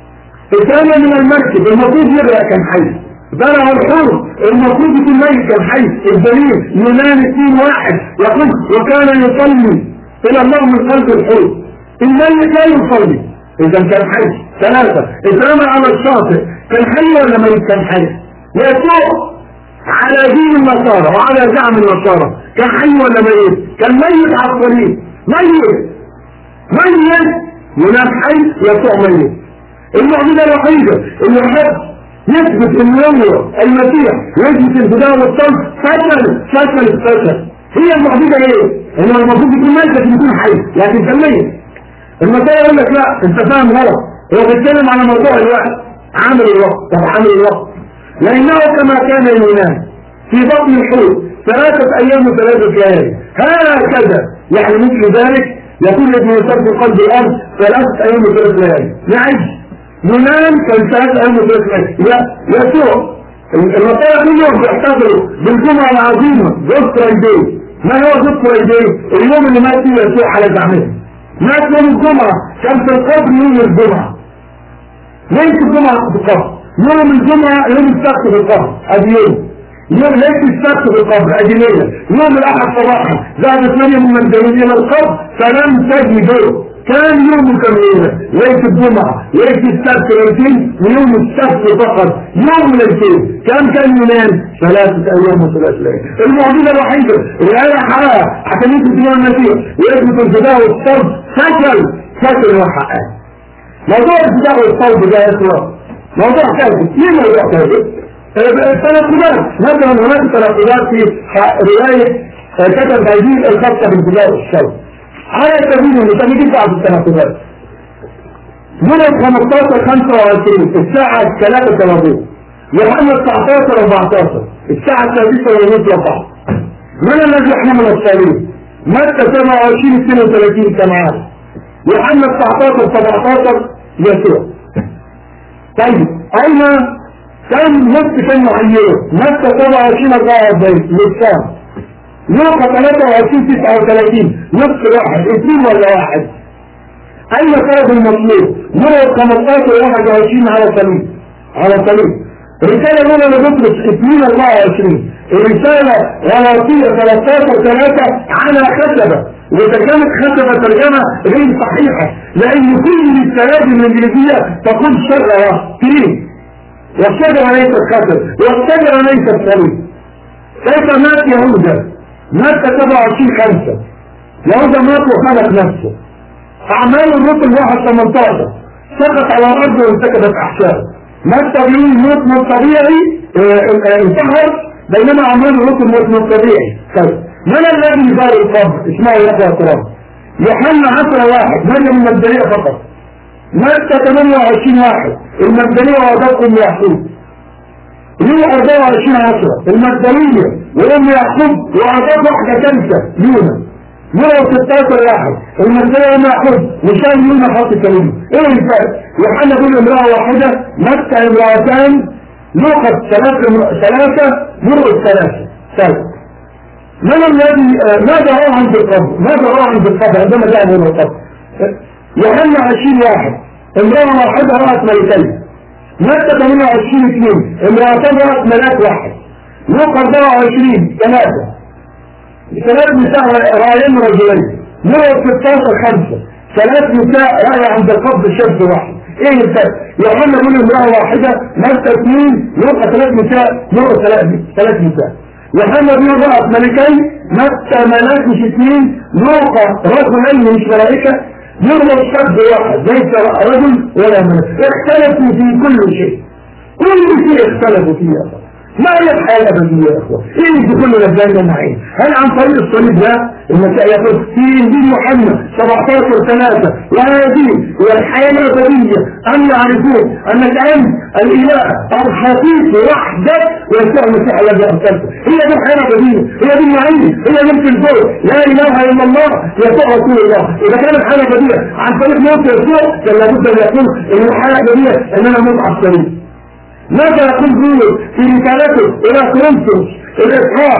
الثاني من المركب المفروض يغرق كان حي بلغ الحر المفروض يكون ميت كان حي الدليل يونان اثنين واحد يقول وكان يصلي الى الله من قلب الحر الميت لا يصلي اذا كان حي ثلاثة اترمى على الشاطئ كان حي ولا ميت كان حي يسوع على دين النصارى وعلى زعم النصارى كان حي ولا ميت كان ميت على الطريق ميت ميت ينام حي يسوع ميت المعجزة الوحيدة اللي الحب يثبت ان يوم المسيح يثبت الفداء والصلب فشل فشل فشل هي المعجزة ايه؟ ان المفروض يكون ميت لكن يكون حي لكن كان ميت المسيح يقول لك لا انت فاهم غلط هو بيتكلم على موضوع الوقت عامل الوقت طب عامل الوقت لانه كما كان ينام في بطن الحوت ثلاثة ايام وثلاثة ليالي هكذا يعني مثل ذلك يكون ابن يوسف في قلب الارض ثلاثة ايام وثلاثة ليالي نعيش يونان كان ثلاثة ايام وثلاثة ليالي لا يسوع النصارى كلهم بيحتفلوا بالجمعة العظيمة جود فرايداي ما هو جود فرايداي اليوم اللي مات فيه يسوع على زعمهم مات يوم الجمعة كان في القبر يوم الجمعة ليس الجمعة في القبر يوم الجمعة يوم السبت في القبر ادي يوم يوم ليس السبت في القبر ادي ليله يوم الاحد صباحا ذهبت مريم من المجانين الى القبر فلم تجده كان يوم كم ليله ليس الجمعه ليس السبت ليلتين ويوم السبت فقط يوم ليلتين كم كان ينام ثلاثه ايام وثلاث ليالي المعجزه الوحيده اللي انا حققها عشان يثبت فيها المسيح ويثبت الفداء والصرف فشل فشل وحققها موضوع الفداء والصرف ده يا اخوان موضوع كاذب ليه موضوع كاذب؟ التناقضات مثلا هناك تناقضات في رواية كتب هذه الخاصة بالبداية والشر على سبيل المثال نجي بعض التناقضات جنب 15 25 الساعة 3 30 يوحنا 19 14 الساعة السادسة ونص بعض من الذي يحمل الصليب؟ متى 27 32 كمان يوحنا 19 17 يسوع طيب أين كان نفس كان معينه متى 27 44 للشام لوقا 23 39 نفس واحد اثنين ولا واحد اين سبب المطلوب مرة 15 21 على صليب على صليب الرسالة الأولى لبطرس 2 24 الرسالة غلاطية 13 3 على خشبة وإذا كانت خشبة ترجمة غير صحيحة لأن كل التراجم الإنجليزية تقول شر فيه والشجرة ليست خشب والشجرة ليست صليب كيف مات يهوذا مات 27 خمسة يهوذا مات وخلق نفسه أعمال الرسل واحد 18 سقط على الأرض وانتكبت أحشاء مات طبيعي موت موت طبيعي انتحر بينما أعمال الرسل موت موت طبيعي طيب من الذي زار القبر اسمعوا يا أخوة الكرام يوحنا 10 واحد مريم المبدئية فقط متى 28 واحد المبدئية وأداكم يعقوب ليه 24 10 المبدئية وأم يعقوب وأداك واحدة ثالثة يونا يونا 16 واحد المبدئية وأم يعقوب وشان يونا حاطط كلمة إيه الفرق؟ يوحنا بيقول امرأة واحدة متى امرأتان لوقا ثلاثة ثلاثة مرقس ثلاثة ثلاثة من الذي ماذا رأى عند القبر؟ ماذا رأى عند القبر عندما جاء من القبر؟ يوحنا 20 واحد امرأة واحدة رأت ملكين متى 28 اثنين امرأتان رأت ملاك واحد لوقا 24 ثلاثة ثلاث نساء رأيين رجلين مرة 16 خمسة ثلاث نساء رأي عند القبر شاب واحد ايه الفرق؟ يوحنا يقول امرأة واحدة متى اثنين لوقا ثلاث نساء مرة ثلاث ثلاث نساء يوحنا بيقول رأت ملكين متى ملاك مش اثنين لوقا رجلين مش ملائكة يرمى الشاب واحد ليس رجل ولا ملك اختلفوا في كل شيء كل شيء اختلفوا فيه يا أخوة ما هي الحياة الأبدية يا أخوة إيه اللي كل الأبدان النعيم هل عن طريق الصليب ده المسيح يقول في إنجيل محمد 17 ثلاثة وهذه هي الحياة الأبدية أن يعرفون أنك أنت الإله الحقيقي وحدك ويسوع المسيح الذي أرسلته هي دي الحياة الأبدية هي دي النعيم هي ملك الفوز لا إله إلا الله يسوع رسول الله إذا كانت الحياة الأبدية عن طريق موت يسوع كان لابد أن يكون إن الحياة الأبدية إن أنا موت على الصليب ماذا يقول بولس في رسالته إلى كورنثوس الإصحاح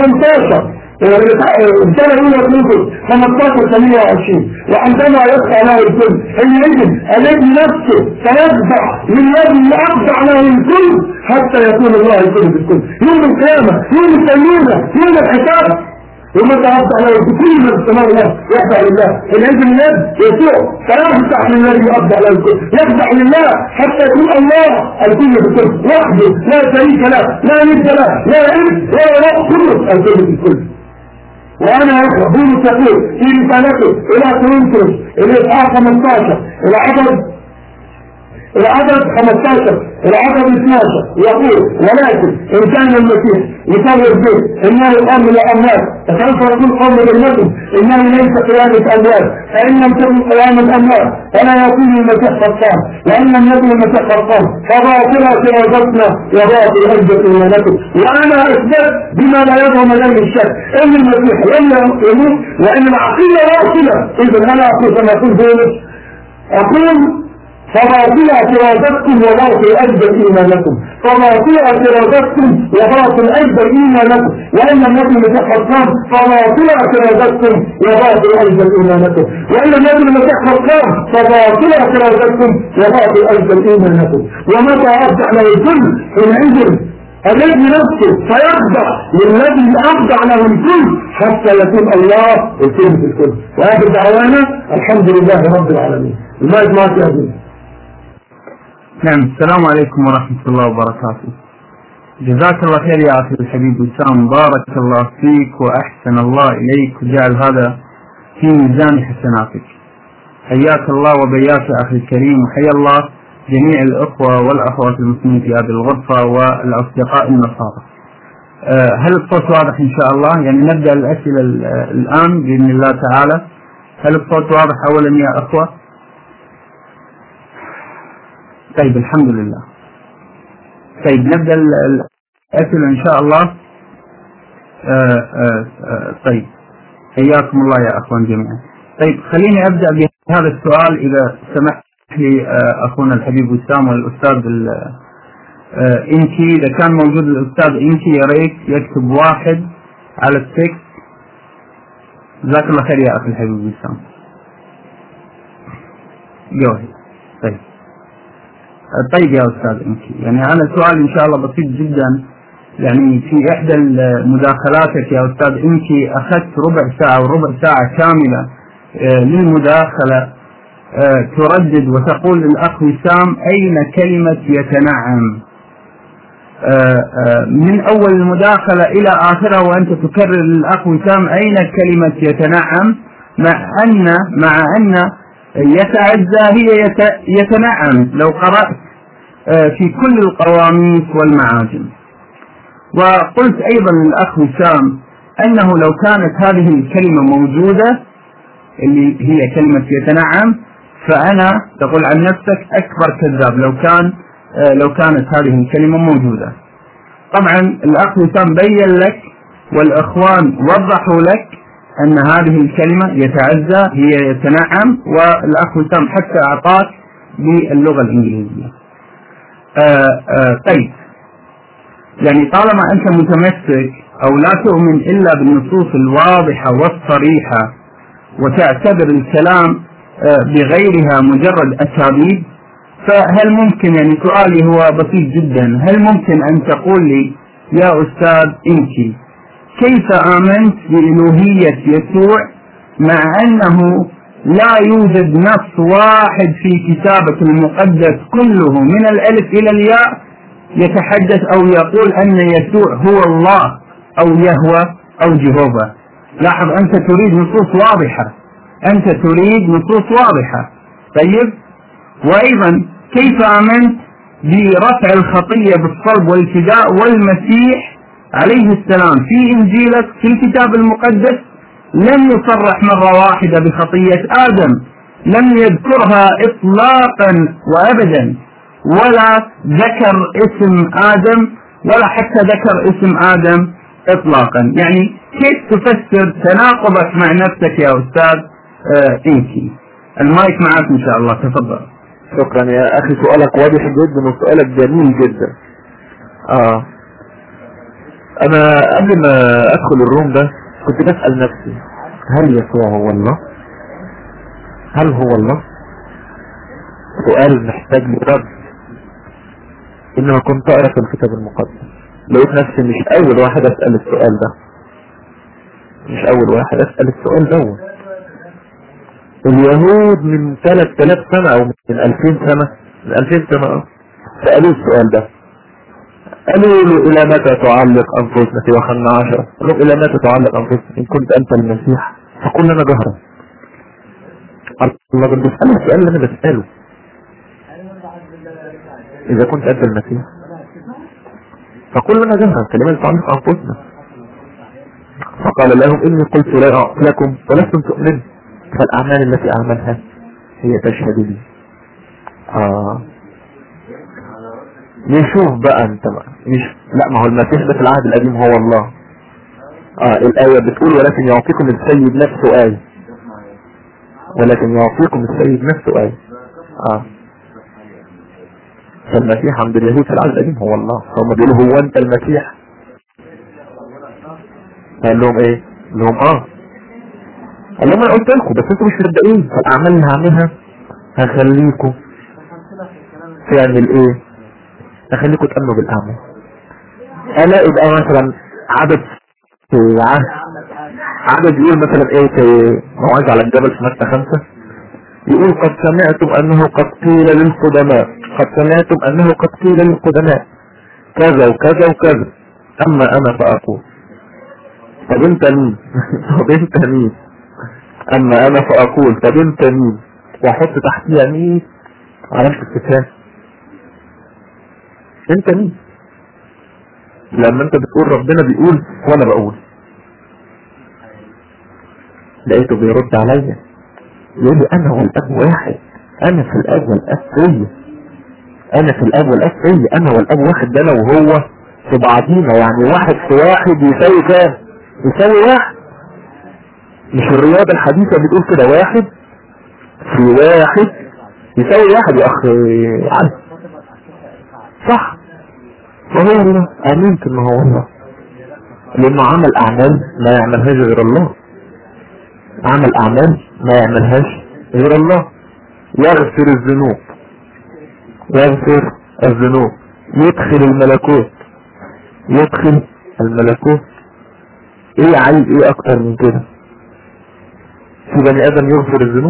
18 رسالة أولى كورنثوس 15 28 وعندما يخضع له الكل حينئذ الذي نفسه سيخضع للذي أخضع له الكل حتى يكون الله الكل بالكل يوم القيامة يوم السيونة يوم الحساب ومتى أفضع له بكل من السماء الله يخضع لله حينئذ اليد يسوع سيخضع للذي أفضع له الكل يخضع لله حتى يكون الله الكل بالكل وحده لا شريك له لا ند له لا ابن ولا لا كله الكل بالكل وانا بولس يقول في رسالته الى كورنثوس الاصحاح 15 العدد العدد 15 العدد 12 يقول ولكن ان كان المسيح يصور به انه الامر للاموات فسوف يكون قوم بالنسل انه ليس قيامة اموات فان لم تكن قيام الاموات فلا يكون المسيح خطان وان لم يكن المسيح خطان فباطلة ارادتنا وباطل عزة ايمانكم وانا اثبت بما لا يدعو مجال الشك ان المسيح لم يموت وان العقيدة باطلة اذا انا اقول كما يقول بولس اقول فباطل اعتراضاتكم وباطل أجبر إيمانكم فباطل اعتراضاتكم وباطل أجبر إيمانكم وإن لم يكن مسيح حقام فباطل اعتراضاتكم وباطل أجبر إيمانكم وإن لم يكن مسيح حقام فباطل اعتراضاتكم وباطل أجبر إيمانكم ومتى أرجع له الكل حينئذ الابن نفسه فيخضع للذي أخضع له الكل حتى يكون الله الكل في الكل وآخر دعوانا الحمد لله رب العالمين المايك معك يا ابني نعم السلام عليكم ورحمة الله وبركاته جزاك الله خير يا أخي الحبيب وسام بارك الله فيك وأحسن الله إليك وجعل هذا في ميزان حسناتك حياك الله وبياك يا أخي الكريم وحيا الله جميع الأخوة والأخوات المسلمين في هذه الغرفة والأصدقاء النصارى أه هل الصوت واضح إن شاء الله يعني نبدأ الأسئلة الآن بإذن الله تعالى هل الصوت واضح أولا يا أخوة طيب الحمد لله طيب نبدأ الأسئلة إن شاء الله آآ آآ طيب حياكم الله يا أخوان جميعا طيب خليني أبدأ بهذا السؤال إذا سمحت لي أخونا الحبيب وسام والأستاذ إنكي إذا كان موجود الأستاذ إنكي يا ريت يكتب واحد على التكست جزاك الله خير يا أخي الحبيب وسام جوهي طيب طيب يا أستاذ إنكي يعني أنا سؤال إن شاء الله بسيط جدا يعني في إحدى مداخلاتك يا أستاذ إنكي أخذت ربع ساعة وربع ساعة كاملة للمداخلة تردد وتقول للأخ وسام أين كلمة يتنعم من أول المداخلة إلى آخرها وأنت تكرر للأخ وسام أين كلمة يتنعم مع أن مع أن يتعزى هي يتنعم لو قرأت في كل القواميس والمعاجم وقلت أيضا للأخ وسام أنه لو كانت هذه الكلمة موجودة اللي هي كلمة يتنعم فأنا تقول عن نفسك أكبر كذاب لو كان لو كانت هذه الكلمة موجودة طبعا الأخ وسام بين لك والإخوان وضحوا لك أن هذه الكلمة يتعزى هي يتنعم والأخ وسام حتى أعطاك باللغة الإنجليزية آآ آآ طيب يعني طالما أنت متمسك أو لا تؤمن إلا بالنصوص الواضحة والصريحة وتعتبر الكلام بغيرها مجرد أساليب فهل ممكن يعني سؤالي هو بسيط جدا هل ممكن أن تقول لي يا أستاذ إنكي كيف آمنت بإلوهية يسوع مع أنه لا يوجد نص واحد في كتابك المقدس كله من الألف إلى الياء يتحدث أو يقول أن يسوع هو الله أو يهوى أو جهوفا لاحظ أنت تريد نصوص واضحة أنت تريد نصوص واضحة طيب وأيضا كيف آمنت برفع الخطية بالصلب والفداء والمسيح عليه السلام في إنجيلك في الكتاب المقدس لم يصرح مرة واحدة بخطية آدم لم يذكرها إطلاقا وأبدا ولا ذكر اسم آدم ولا حتى ذكر اسم آدم إطلاقا يعني كيف تفسر تناقضك مع نفسك يا أستاذ آه إنكي المايك معك إن شاء الله تفضل شكرا يا أخي سؤالك واضح جدا وسؤالك جميل جدا آه أنا قبل ما أدخل الروم ده كنت بسأل نفسي هل يسوع هو الله؟ هل هو الله؟ سؤال محتاج لرد إنما كنت أقرأ في الكتاب المقدس لقيت نفسي مش أول واحد أسأل السؤال ده مش أول واحد أسأل السؤال دوت اليهود من 3000 سنة أو من 2000 سنة من 2000 سنة أه سألوه السؤال ده قالوا له إلى متى تعلق أنفسنا في يوحنا 10 قالوا إلى متى تعلق أنفسنا إن كنت أنت المسيح فقل لنا جهرا الله قد بسأله السؤال اللي أنا بسأله إذا كنت أنت المسيح فقل لنا جهرا كلمة تعلق أنفسنا فقال لهم إني قلت لكم ولستم تؤمنون فالأعمال التي أعملها هي تشهد لي آه نشوف بقى انت بقى مش لا ما هو المسيح ده في العهد القديم هو الله اه الآية بتقول ولكن يعطيكم السيد نفسه آية ولكن يعطيكم السيد نفسه آية اه فالمسيح عند اليهود في العهد القديم هو الله هم بيقولوا هو انت المسيح قال لهم ايه قال لهم اه قال لهم انا قلت لكم بس انتوا مش مصدقين فالاعمال اللي هعملها هخليكم تعمل ايه هخليكم تأمنوا بالاعمال الاقي بقى مثلا عدد في عهد عدد يقول مثلا ايه في موعظة على الجبل في مكة خمسة يقول قد سمعتم انه قد قيل للقدماء قد سمعتم انه قد قيل للقدماء كذا وكذا وكذا اما انا فاقول طب انت مين طب انت مين اما انا فاقول طب انت مين واحط تحتيها مين علامة استفهام انت مين لما انت بتقول ربنا بيقول وانا بقول لقيته بيرد عليا يقول لي انا والاب واحد انا في الاب والاب فيا انا في الاب والاب فيا انا والاب واحد ده انا وهو في بعضينا يعني واحد في واحد يساوي كام يساوي واحد مش الرياضة الحديثة بتقول كده واحد في واحد يساوي واحد يا اخ علي صح وهو الله امنت ان هو الله لانه عمل اعمال ما يعملهاش غير الله عمل اعمال ما يعملهاش غير الله يغفر الذنوب يغفر الذنوب يدخل الملكوت يدخل الملكوت ايه عايز ايه اكتر من كده في بني ادم يغفر الذنوب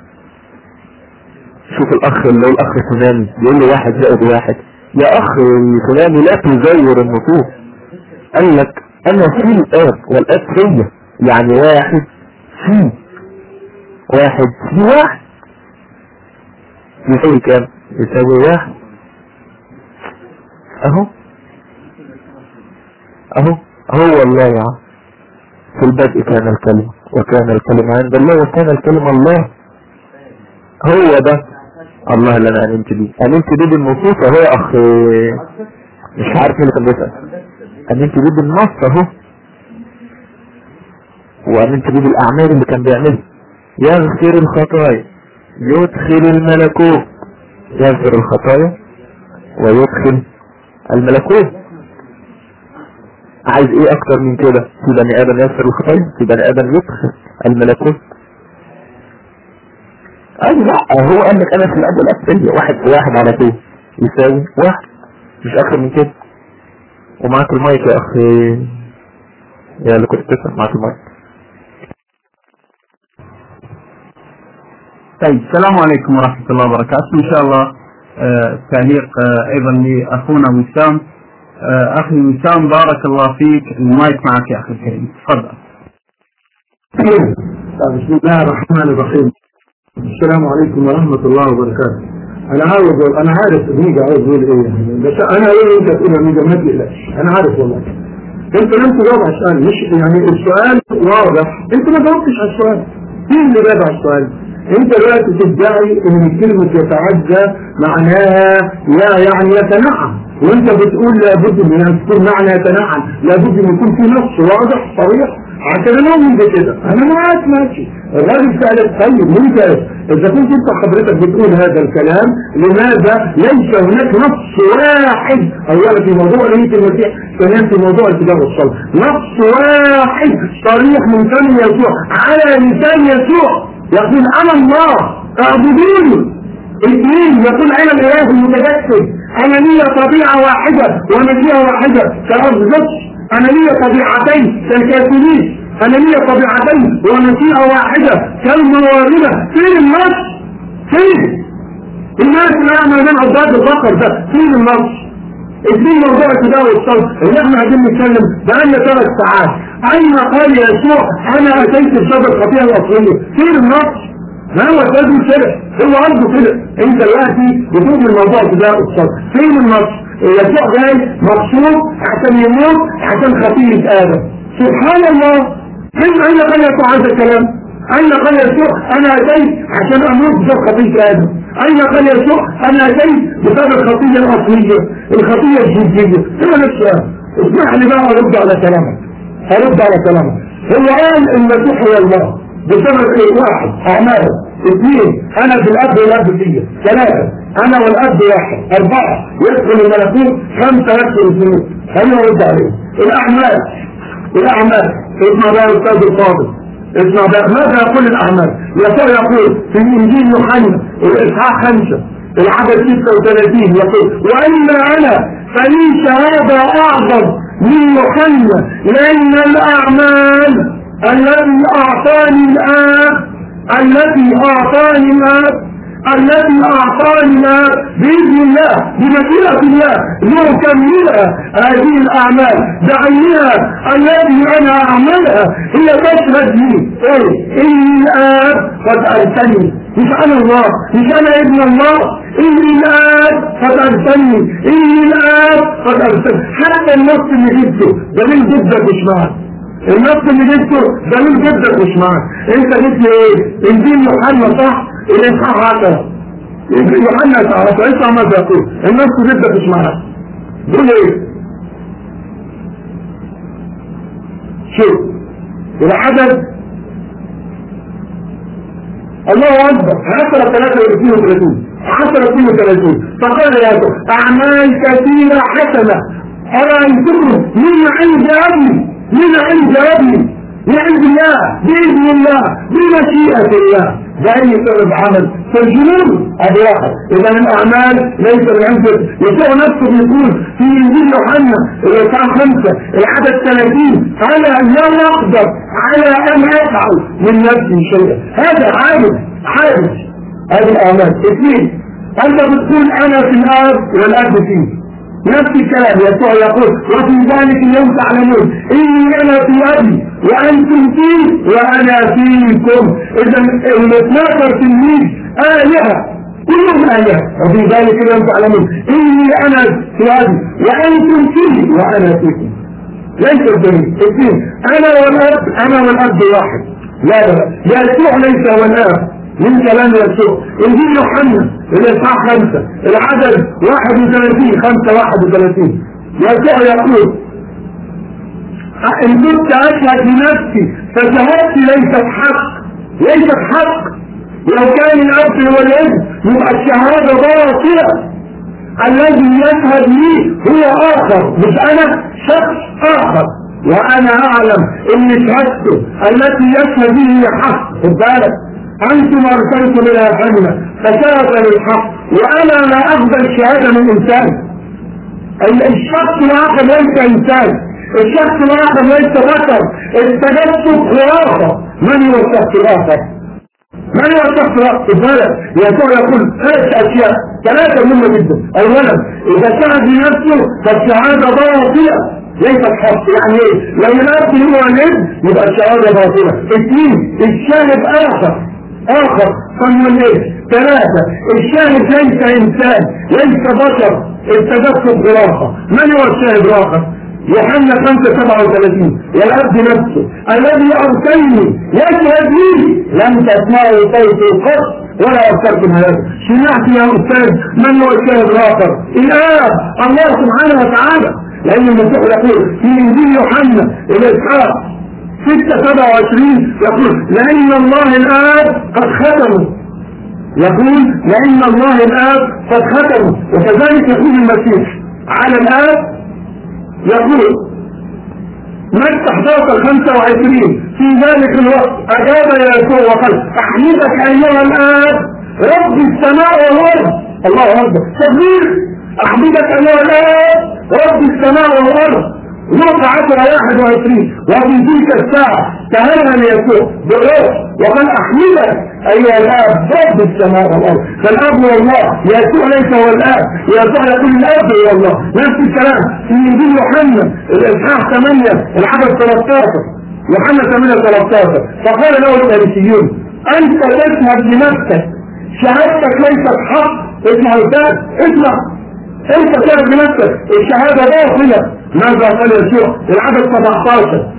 شوف الاخ اللي هو الاخ فلاني بيقول له واحد زائد واحد يا اخ فلاني لا تزور النصوص قال لك انا في الاب والاب فيا يعني واحد في واحد في واحد يساوي كام يساوي واحد اهو اهو هو الله يا عم في البدء كان الكلمة وكان الكلمة عند الله وكان الكلمة الله هو ده الله اللي انا امنت بيه امنت بيه بالنصوص اهو يا اخ مش عارف مين اللي كان بيسأل امنت بيه بالنص اهو وامنت بيه بالاعمال اللي كان بيعملها يغفر الخطايا يدخل الملكوت يغفر الخطايا ويدخل الملكوت عايز ايه اكتر من كده في بني ادم يغفر الخطايا في بني ادم يدخل الملكوت اي لا هو قال لك انا في الاب والاب واحد في واحد على طول يساوي واحد مش اكتر من كده ومعاك المايك يا اخي يا اللي كنت تسمع معاك المايك طيب السلام عليكم ورحمة الله وبركاته إن شاء الله آه تعليق آه أيضا لأخونا وسام آه أخي وسام بارك الله فيك المايك معك يا أخي الكريم تفضل بسم الله الرحمن الرحيم السلام عليكم ورحمة الله وبركاته أنا عاوز أنا عارف ميجا عاوز يقول إيه يعني بس أنا إيه أنت تقول يا ميجا ما تقلقش أنا عارف والله أنت لم تجاوب على السؤال مش يعني السؤال واضح أنت ما جاوبتش على السؤال مين اللي جاوب على السؤال؟ أنت دلوقتي تدعي إن كلمة يتعدى معناها لا يعني يتنعم وأنت بتقول لابد من أن تكون معنى يتنعم لابد أن يكون في نص واضح صريح عشان انا اؤمن بكده انا معاك ماشي الراجل سألك طيب ممتاز اذا كنت انت حضرتك بتقول هذا الكلام لماذا ليس هناك نص واحد اولا في موضوع نية المسيح ثانيا في موضوع الكتاب والصلاة نص واحد صريح من فم يسوع على لسان يسوع يقول انا الله اعبدوني اثنين يقول انا الاله المتجسد انا لي طبيعة واحدة ونبيئة واحدة كأرض انا لي طبيعتين كالكافرين انا لي طبيعتين ونسيئة واحدة كالمواردة فين النص فين الناس اللي اعمل من عباد البقر ده فين النص اثنين موضوع التداوي والصوت اللي احنا عايزين نتكلم بقالنا ثلاث ساعات اين قال يسوع انا اتيت بسبب الخطيئة الاصلية فين النص ما هو لازم كده هو قصده كده انت دلوقتي بتقول من موضوع التداوي والصوت فين النص يسوع جاي مقصود عشان يموت عشان خطيئة آدم سبحان الله فين أين قال يسوع هذا الكلام أين قال يسوع أنا أتيت عشان أموت بسبب خطيئة آدم أين قال يسوع أنا أتيت بسبب الخطيئة الأصلية الخطيئة الجنسية هو نفسها اسمح لي بقى أرد على كلامك أرد على كلامك هو قال المسيح هو الله بسبب ايه واحد اعمال اثنين انا في الاب والاب فيا ثلاثة انا والاب واحد اربعة يدخل الملكوت خمسة يدخل الذنوب خلينا نرد عليه الاعمال الاعمال اسمع بقى الاستاذ الفاضل اسمع بقى ماذا يقول الاعمال يسوع يقول في انجيل يوحنا الاصحاح خمسة العدد 36 يقول واما انا فلي شهادة اعظم من يوحنا لأن الأعمال التي أعطاني الآب التي أعطاني الآب التي أعطاني بإذن الله بمشيئة الله لأكملها هذه الأعمال بعينها التي أنا أعملها هي تشهد لي إيه إني الآب قد أرسلني مش أنا الله مش أنا ابن الله إني الآب قد أرسلني إني الآب قد أرسلني حتى النص اللي جبته جميل جدا مش معك النص اللي جبته جميل جدا مش معك انت جبت ايه انجيل يوحنا صح الاصحاح 10 انجيل يوحنا 10 اسمع ماذا يقول النص جدا مش معك بيقول ايه شوف العدد الله اكبر 10 32 10 32 فقال يا اعمال كثيره حسنه ارايتكم من عند ابي من عند ابي من عند الله باذن الله بمشيئه الله بأي سبب عمل فالجنون هذا واحد إذا الأعمال ليس من عند يسوع نفسه يقول في إنجيل يوحنا الإصحاح خمسة العدد 30 أنا لا أقدر على أن أفعل من نفسي شيئا هذا عابد عابد هذه الأعمال اثنين أنت بتقول أنا في الآب والآب فيه نفس الكلام يسوع يقول وفي ذلك اليوم تعلمون اني انا في ابي وانتم فيه وانا فيكم اذا ال 12 تلميذ الهه كلهم الهه وفي ذلك اليوم تعلمون اني انا في ابي وانتم فيه وانا فيكم ليس الدليل اثنين انا والاب انا والاب واحد لا لا يسوع ليس هو الاب من كلام يسوع انجيل يوحنا الاصحاح خمسة العدد 31 5 31 يسوع يقول ان كنت اشهد لنفسي فشهادتي ليست حق ليست حق لو كان الاب والابن يبقى الشهاده باطله الذي يشهد لي هو اخر مش انا شخص اخر وانا اعلم ان شهادته التي يشهد به هي حق خد بالك أنتم أرسلتم إلى فهمة فشهد للحق وأنا لا أقبل شهادة من إنسان الشخص الآخر ليس إنسان الشخص الآخر ليس بشر التجسد خرافة من هو الشخص الآخر؟ من هو الشخص الآخر؟ البلد يسوع يقول ثلاث أشياء ثلاثة مهمة جدا أولا إذا شهد لنفسه فالشهادة باطلة ليست حق يعني ايه لو الاب هو الابن يبقى الشهاده باطله اثنين الشاهد اخر اخر فهو الايه ثلاثة الشاهد ليس انسان ليس بشر التدخل خرافة من هو الشاهد الاخر يوحنا 5 37 والعبد نفسه الذي ارسلني يشهد لي لم تسمعوا صوته قط ولا ارسلتم هذا سمعت يا استاذ من هو الشاهد الاخر الاب الله سبحانه وتعالى لان المسيح يقول في انجيل يوحنا الاصحاح 6 27 يقول لأن الله الآب قد ختمه يقول لأن الله الآب قد ختمه وكذلك يقول المسيح على الآب يقول متى 11 25 في ذلك الوقت أجاب يسوع وقال أحمدك أيها الآب رب السماء والأرض الله أكبر تكبير أحمدك أيها الآب رب السماء والأرض نقطة عشر واحد وعشرين وفي تلك الساعة تهنى يسوع بالروح وقال أحمدك أيها الآب رب السماء والأرض فالأب هو الله يسوع ليس هو الآب يسوع يقول الآب هو الله نفس الكلام في إنجيل يوحنا الإصحاح 8 العدد 13 يوحنا 8 13 فقال له الفارسيون أنت تشهد لنفسك شهادتك ليست حق اسمع أستاذ اسمع انت تعرف بنفسك الشهادة باطلة ماذا قال يسوع العدد 17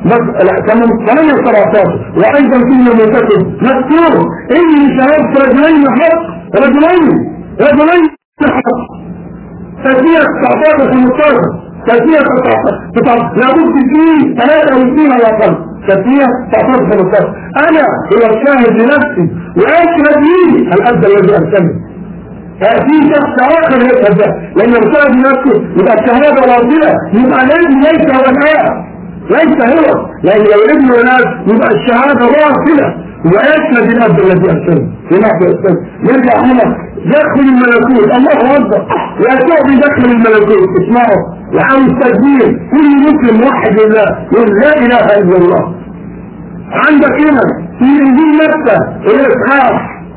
كمان 17 وايضا في المنتكب مذكور اني شهدت رجلين حق رجلين رجلين حق تسمية 19 15 تسمية 19 لابد فيه 23 على الاقل تسمية 19 15 انا هو الشاهد لنفسي واشهد لي الاب الذي ارسلني في شخص اخر يشهد ده لان الشاهد نفسه يبقى الشهاده باطله يبقى الابن ليس هو الاب ليس هو لان لو الابن والاب يبقى الشهاده باطله ويسند الاب الذي ارسله هناك يسند يرجع هنا يدخل الملكوت الله اكبر يسوع بيدخل الملكوت اسمعوا وعاوز تدبير كل مسلم واحد لله يقول لا اله الا الله عندك هنا في انجيل متى الاصحاح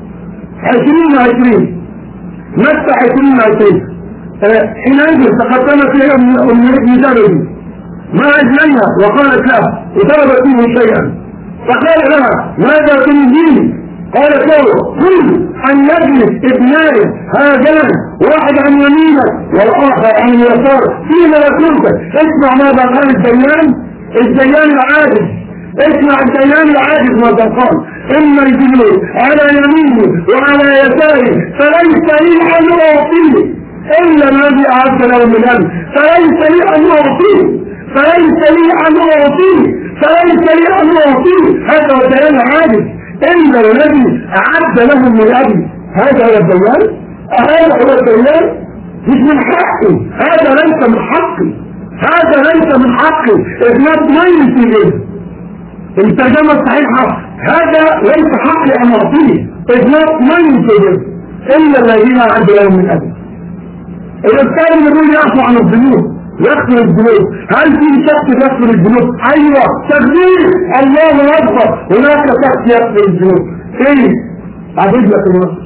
20 20 متى 20 20 حينئذ تقدم فيها من زوجه ما أجليها وقالت له وطلبت منه شيئا فقال لها ماذا تريدين قالت له قل أن يجلس ابنان هذان واحد عن يمينك والآخر عن يسار في ملكوتك اسمع ماذا قال الديان الديان العاجز اسمع الديان العاجز ماذا قال إما الجلوس على يمينه وعلى يساره فليس لي أن أعطيه إلا الذي أعد له من أمر فليس لي أن أعطيه فليس لي أن أعطيه فليس لي أن أعطيه هذا هو البيان العاجز إلا الذي أعد له من أبي هذا هو البيان هذا هو البيان مش من حقي هذا ليس من حقي هذا ليس من حقي إذنات ما ينتجه الترجمة الصحيحة هذا ليس حقي أن أعطيه إذنات ما ينتجه إلا الذين أعد له من أبي الإنسان يقول يعفو عن الذنوب يغفر الذنوب هل في شخص يغفر الذنوب ايوه تغفير الله اكبر هناك شخص يغفر الذنوب ايه عدد لك النص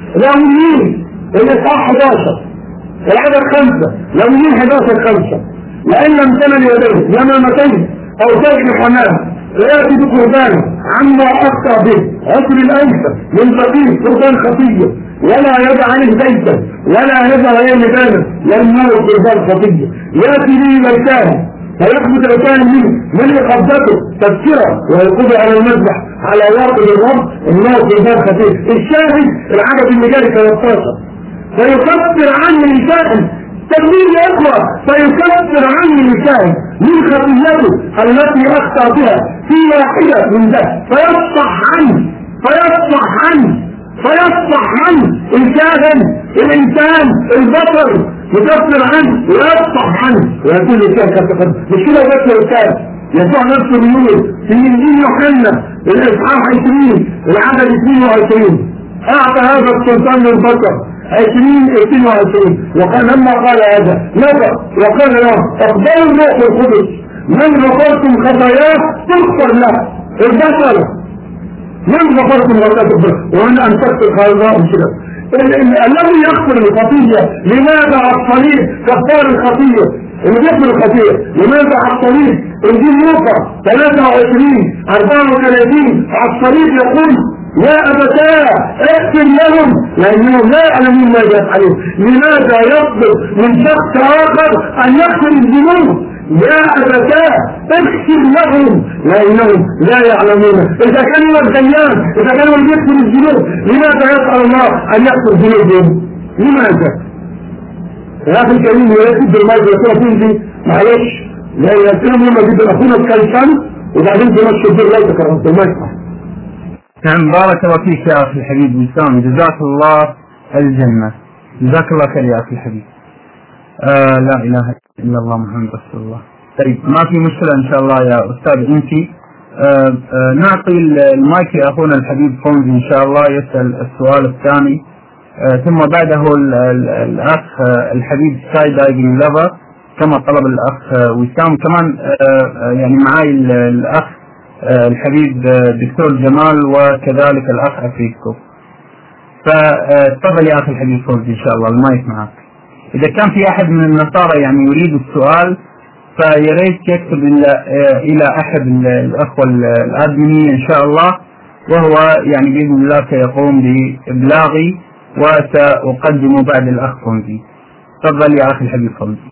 لومين الاصحاح 11 العدد خمسة لومين 11 خمسة لان لم تمن يديه يمامتين او تجري حمام ويأتي بقربانه عما أخطأ به عسر الأنفة من فقير قربان خطية ولا يدع عنه بيتا ولا يدع عليه لبانا يمنعه قربان خطية يأتي به إلى الكاهن فيثبت الكاهن منه من يقبضته تذكرة ويقضي على المذبح على واقع الرب انه قربان خطية الشاهد العدد اللي جاري 13 فيكفر عني الكاهن تدمير يا اخوة فيكفر عني الكاهن من خطيته التي اخطأ بها في واحدة من ده فيصفح عنه فيصفح عنه فيصفح عنه الكاهن الانسان البشر يكفر عنه ويصفح عنه ويقول الكاهن كفر مش كده يكفر الكاهن يسوع نفسه بيقول في انجيل يوحنا الاصحاح 20 العدد 22 اعطى هذا السلطان للبشر 20 22 وقال لما قال هذا نظر وقال له اقبلوا الروح القدس من غفرتم خطاياه تغفر له البشر من غفرتم خطاياه تغفر ومن امسكت خطاياه كده الذي يغفر الخطيه لماذا على الصليب كفار الخطيه اللي بيغفر الخطيه لماذا على الصليب انجيل لوقا 23 34 على الصليب يقول يا أبتاه اغفر لهم لأنهم لا يعلمون ماذا يفعلون لماذا يطلب من شخص آخر أن يغفر الذنوب يا أبتاه اغفر لهم لأنهم لا يعلمون إذا كان هو الديان إذا كان هو يغفر الذنوب لماذا يسأل الله أن يغفر ذنوبهم لماذا؟ يا أخي الكريم يا ريت تدي المايك يا ترى دي معلش لا يأتيهم لما جدا أخونا بكالسان وبعدين تمشي الدور لا تكرمت المايك نعم بارك الله فيك يا أخي الحبيب وسام جزاك الله الجنة جزاك الله خير يا أخي الحبيب آه لا إله إلا الله محمد رسول الله طيب ما في مشكلة إن شاء الله يا أستاذ أنت آه آه نعطي المايك لأخونا الحبيب فوزي إن شاء الله يسأل السؤال الثاني آه ثم بعده ال ال الأخ آه الحبيب سكاي دايفنج لافر كما طلب الأخ آه وسام كمان آه يعني معاي الأخ آه الحبيب دكتور جمال وكذلك الأخ أفريكو فتفضل يا أخي الحبيب فوزي إن شاء الله المايك معك إذا كان في أحد من النصارى يعني يريد السؤال فياريت يكتب إلى, إلى أحد الأخوة الأدمنية إن شاء الله وهو يعني بإذن الله سيقوم بإبلاغي وسأقدمه بعد الأخ فوزي تفضل يا أخي الحبيب فوزي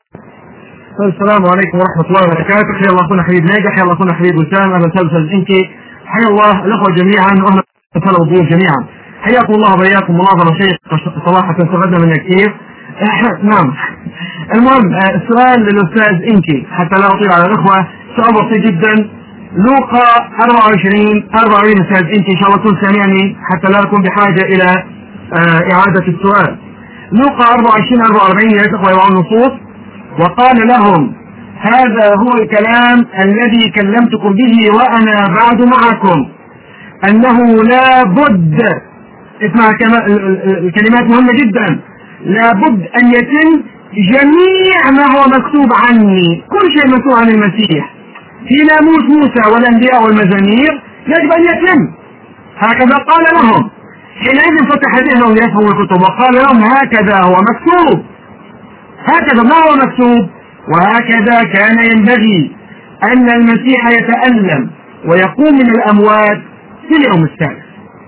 السلام عليكم ورحمة الله وبركاته حيا الله أخونا حبيب ناجح حيا الله أخونا حبيب وسام أهلا وسهلا أستاذ إنكي حيا الله الأخوة جميعا وأهلا وسهلا بالضيوف جميعا حياكم الله وبياكم مناظرة شيخ صراحة استفدنا منها كثير نعم المهم السؤال للأستاذ إنكي حتى لا أطيل على الأخوة سؤال بسيط جدا لوقا 24 44 أستاذ إنكي إن شاء الله تكون سامعني حتى لا أكون بحاجة إلى إعادة السؤال لوقا 24 44 يا إخوة يوعون النصوص وقال لهم هذا هو الكلام الذي كلمتكم به وأنا بعد معكم أنه لا بد اسمع كما- ال- ال- الكلمات مهمة جدا لا بد أن يتم جميع ما هو مكتوب عني كل شيء مكتوب عن المسيح في ناموس موسى والأنبياء والمزامير يجب أن يتم هكذا قال لهم حينئذ فتح ذهنهم ليفهموا الكتب وقال لهم هكذا هو مكتوب هكذا ما هو مكتوب وهكذا كان ينبغي أن المسيح يتألم ويقوم من الأموات في اليوم الثالث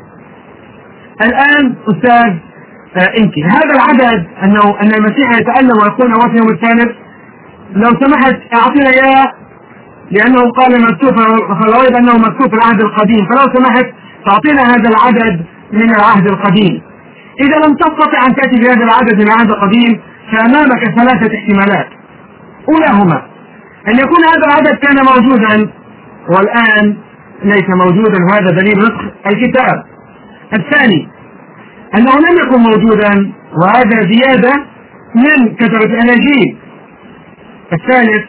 الآن أستاذ آه إنكي هذا العدد أنه أن المسيح يتألم ويقوم من الأموات في اليوم الثالث لو سمحت أعطينا إياه لأنه قال مكتوب فالغالب أنه مكتوب في العهد القديم فلو سمحت تعطينا هذا العدد من العهد القديم إذا لم تستطع أن تأتي بهذا العدد من العهد القديم فأمامك ثلاثة احتمالات أولاهما أن يكون هذا العدد كان موجودا والآن ليس موجودا وهذا دليل نسخ الكتاب الثاني أنه لم يكن موجودا وهذا زيادة من كثرة الأناجيل الثالث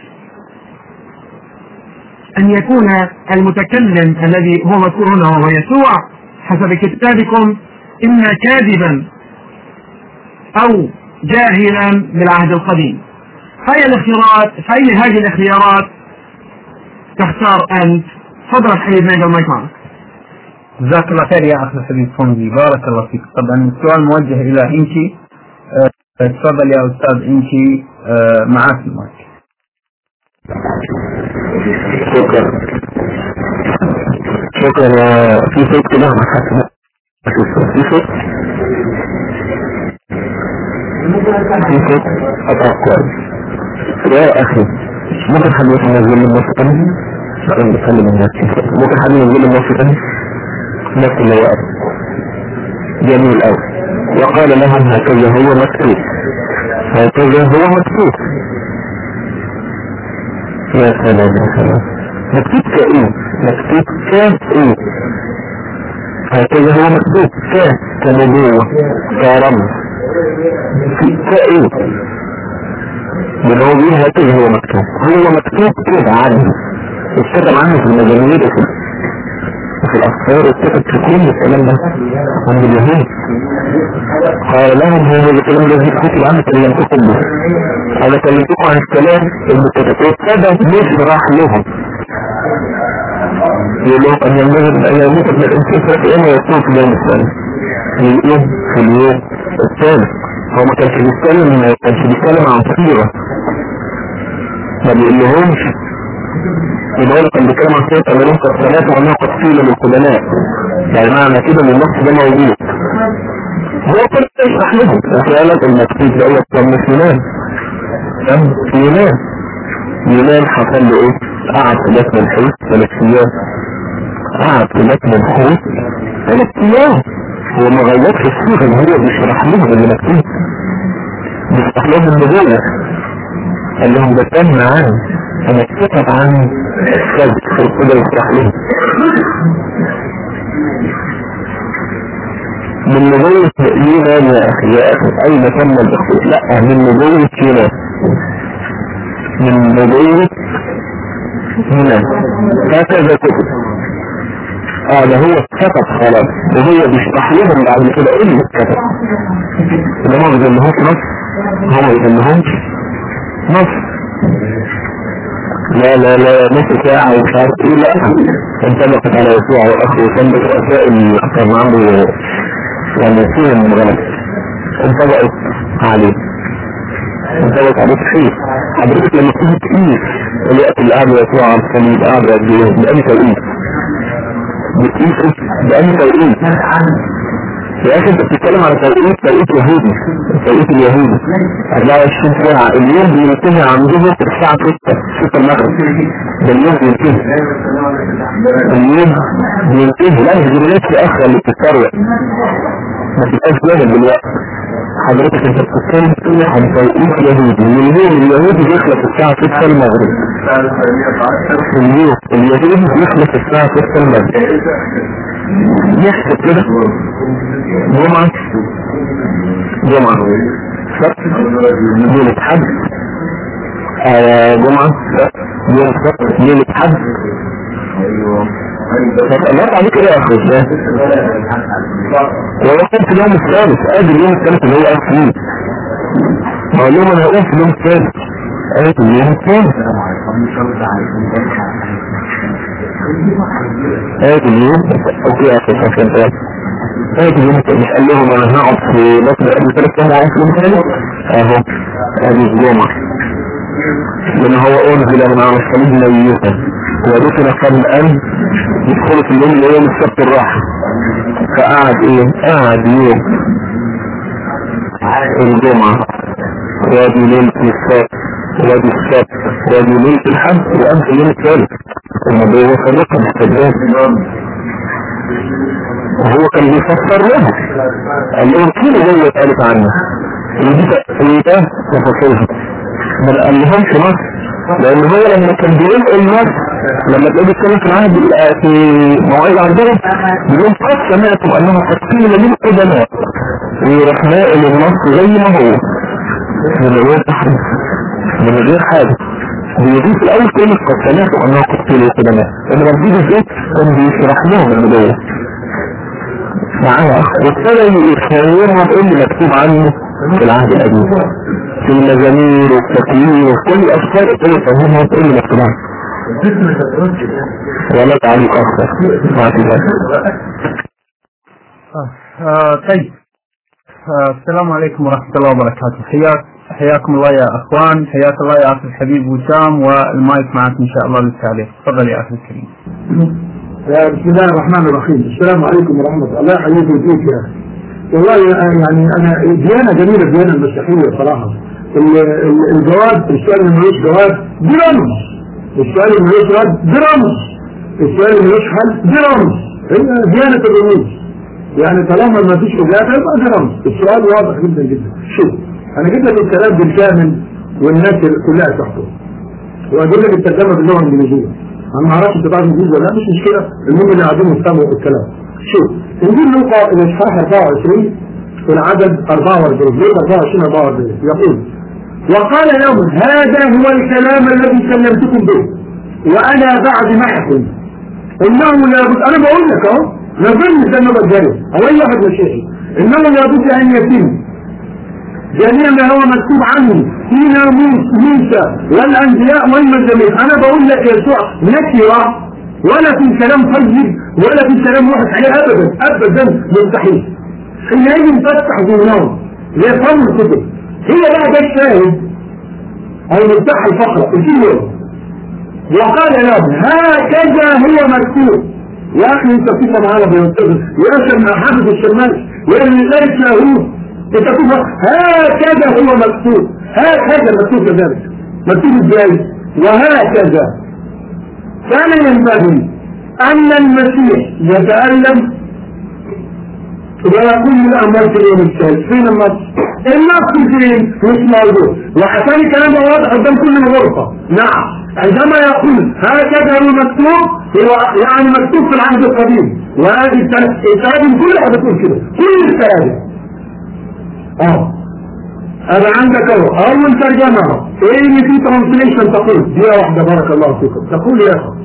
أن يكون المتكلم الذي هو مذكور هنا وهو يسوع حسب كتابكم إما كاذبا أو جاهلا بالعهد القديم فأي الاختيارات فأي هذه الاختيارات تختار أنت تفضل الحبيب ميجر مايك معك جزاك الله خير يا اخي الحبيب فوزي بارك الله فيك طبعا السؤال موجه الى انكي آه، تفضل يا استاذ انكي آه، معك المايك شكرا شكرا يا في صوت كده ما حاسس في صوت في صوت قطع كويس يا اخي ممكن حد ينزل لي النص تاني انا بتكلم الناس ممكن حد ينزل لي النص تاني نفس اللي وقت جميل قوي وقال لهم هكذا هو مكتوب هكذا هو مكتوب يا سلام يا سلام مكتوب كايه مكتوب كايه هكذا هو مكتوب ك كنبوة كرمز في كايه من هو بيه هكذا هو مكتوب هو مكتوب كده عنه اتكتب عنه في المجامير وفي وفي الأفكار اتكتب في كل الكلام ده عند اليهود قال لهم هو الكلام الذي كتب عنه كلمتكم به أنا كلمتكم عن الكلام اللي كتب نشرح لهم يقول لهم أن ينبغي أن يموت ابن الإنسان ثلاث أيام ويكون في اليوم الثاني في اليوم في اليوم الثالث هو ما كانش بيتكلم ما كانش بيتكلم عن صيغة ما بيقولهمش يبقى هو كان بيتكلم عن صيغة أن لهم قد وأنه قد قيل للقدماء يعني معنى كده ان النص ده موجود هو كل يشرح لهم فعلا المكتوب ده كان مش يونان كان في يونان يونان حصل له ايه؟ قعد في بطن الحوت ثلاث ايام قعد في بطن الحوت ثلاث ايام هو ما غيرش الصيغه اللي هو بيشرح لهم اللي مكتوب بيشرح لهم النبوه قال لهم ده كان معانا انا كتب عن كذا كده يشرح لهم من نبوة يونان يا أخي يا أخي أين تم الإخلاص لا من نبوة يونان من نبوة يونان هكذا كتب اه ده هو اتكتب خلاص وهو بيشرح لهم بعد كده ايه اللي اتكتب ده ما بيظلهوش نص هو ما بيظلهمش نص لا لا لا نص ساعة ومش عارف ايه لا انطبقت على يسوع والاخ وسام الرؤساء اللي كان عنده يعني فيهم غلط انطبقت عليه انطبقت عليه كثير حضرتك لما تيجي تقيس الوقت اللي قاعد يسوع على الصليب قاعد قد ايه بأني توقيت بتقيسه بأني توقيت يا اخي انت بتتكلم على توقيت توقيت يهودي التوقيت اليهودي 24 ساعة اليوم بينتهي عندهم الساعة 6 6 المغرب ده اليوم بينتهي اليوم بينتهي لا الجنات في اخر اللي بتتروق ما تبقاش جاهل بالوقت حضرتك انت بتتكلم عن توقيت يهودي اليوم اليهودي بيخلص الساعة 6 المغرب اليوم اليهودي بيخلص الساعة 6 المغرب يحسب كده جمعة جمعة سبت ليلة حد آه جمعة سبت يوم سبت ليلة حد الله عليك يا اخي ووقفت اليوم الثالث ادي اليوم الثالث اللي هو قال فيه اقول لهم انا هقوم في اليوم الثالث ادي اليوم الثالث ادي اليوم اوكي يا اخي عشان انت ادي اليوم الثالث مش قال لهم انا هقعد في مصر قبل ثلاث ايام وهقوم في اليوم الثالث اهو ادي الجمعه لان هو انزل من على الصليب ميتا ودفن قبل ان يدخل في اليوم اللي هو يوم السبت الراحة فقعد ايه قعد يوم الجمعة وادي ليلة السبت وادي السبت وادي ليلة الحد وقام في اليوم الثالث الموضوع هو فرقة مستجاب وهو كان بيفسر لهم قال لهم كل زي اتقالت عنه ودي ده تفاصيلها ما قال لهمش مصر لان هو لما كان بينقل مصر لما تلاقيه بيتكلم في العهد في مواعيد عندهم بيقول قد سمعتم انه قد قيل للقدماء ويروح ناقل النص زي ما هو من غير تحريف من غير حاجه بيضيف الاول كلمه قد سمعتم انه قد قيل للقدماء لان ربنا بالذات كان بيشرح لهم البدايه معايا اخ وابتدى يخيرها بايه اللي مكتوب عنه في العهد القديم في المزامير والتكوين وكل الافكار ابتدى يفهمها بايه اللي مكتوب عنه ولا تعليق اكثر مع آه طيب آه السلام عليكم ورحمة الله وبركاته حياك حياكم الله يا اخوان حياك الله يا اخي الحبيب وسام والمايك معك ان شاء الله للتعليق تفضل يا اخي الكريم بسم الله الرحمن الرحيم السلام عليكم ورحمة الله الله يحييك ويجزيك يا أخي والله يعني أنا ديانة جميلة ديانة المسيحية صراحة الجواب السؤال اللي ملوش جواب دي رمز السؤال اللي ملوش رد دي رمز السؤال اللي ملوش حل دي رمز هي ديانة الرموز يعني طالما ما فيش إجابة يبقى دي رمز السؤال واضح جدا جدا شوف أنا جبت لك الكلام بالكامل والناس كلها تحته وأجيب لك الترجمة باللغة الإنجليزية انا ما اعرفش انت بعد انجليزي ولا لا مش مشكله المهم اللي قاعدين يفهموا الكلام شوف انجيل لوقا الاصحاح 24 في العدد 44 لوقا 24 44 يقول وقال لهم هذا هو الكلام الذي كلمتكم به وانا بعد معكم انه لابد انا بقول لك اهو نظن ده النبي الجاي او اي واحد مسيحي انه لابد ان يتم جميع ما هو مكتوب عنه في ناموس موسى والانبياء والمزامير انا بقول لك يسوع نكره ولا في كلام طيب ولا في كلام وحش عليه ابدا ابدا مستحيل حينئذ تفتح ذهنهم ليفهموا الكتب هي بقى ده الشاهد او مفتاح الفقره الكلمه وقال لهم هكذا هو مكتوب يا اخي انت بتبقى معانا بينتظر يا سمع حافظ الشمال يا اللي ليس هو تكتب هكذا هو مكتوب هكذا مكتوب كذلك مكتوب ازاي وهكذا كان ينبغي ان المسيح يتألم ويقول الأمر في اليوم الثالث فين النص؟ النص فين؟ مش موجود وعشان الكلام ده واضح قدام كل الغرفة نعم عندما يقول هكذا هو مكتوب هو يعني مكتوب في العهد القديم وهذه التراجم كلها بتقول كده كل التراجم اه هذا عندك اهو اول ترجمه اهو ايه اللي في ترانسليشن تقول دي واحده بارك الله فيكم تقول يا اخو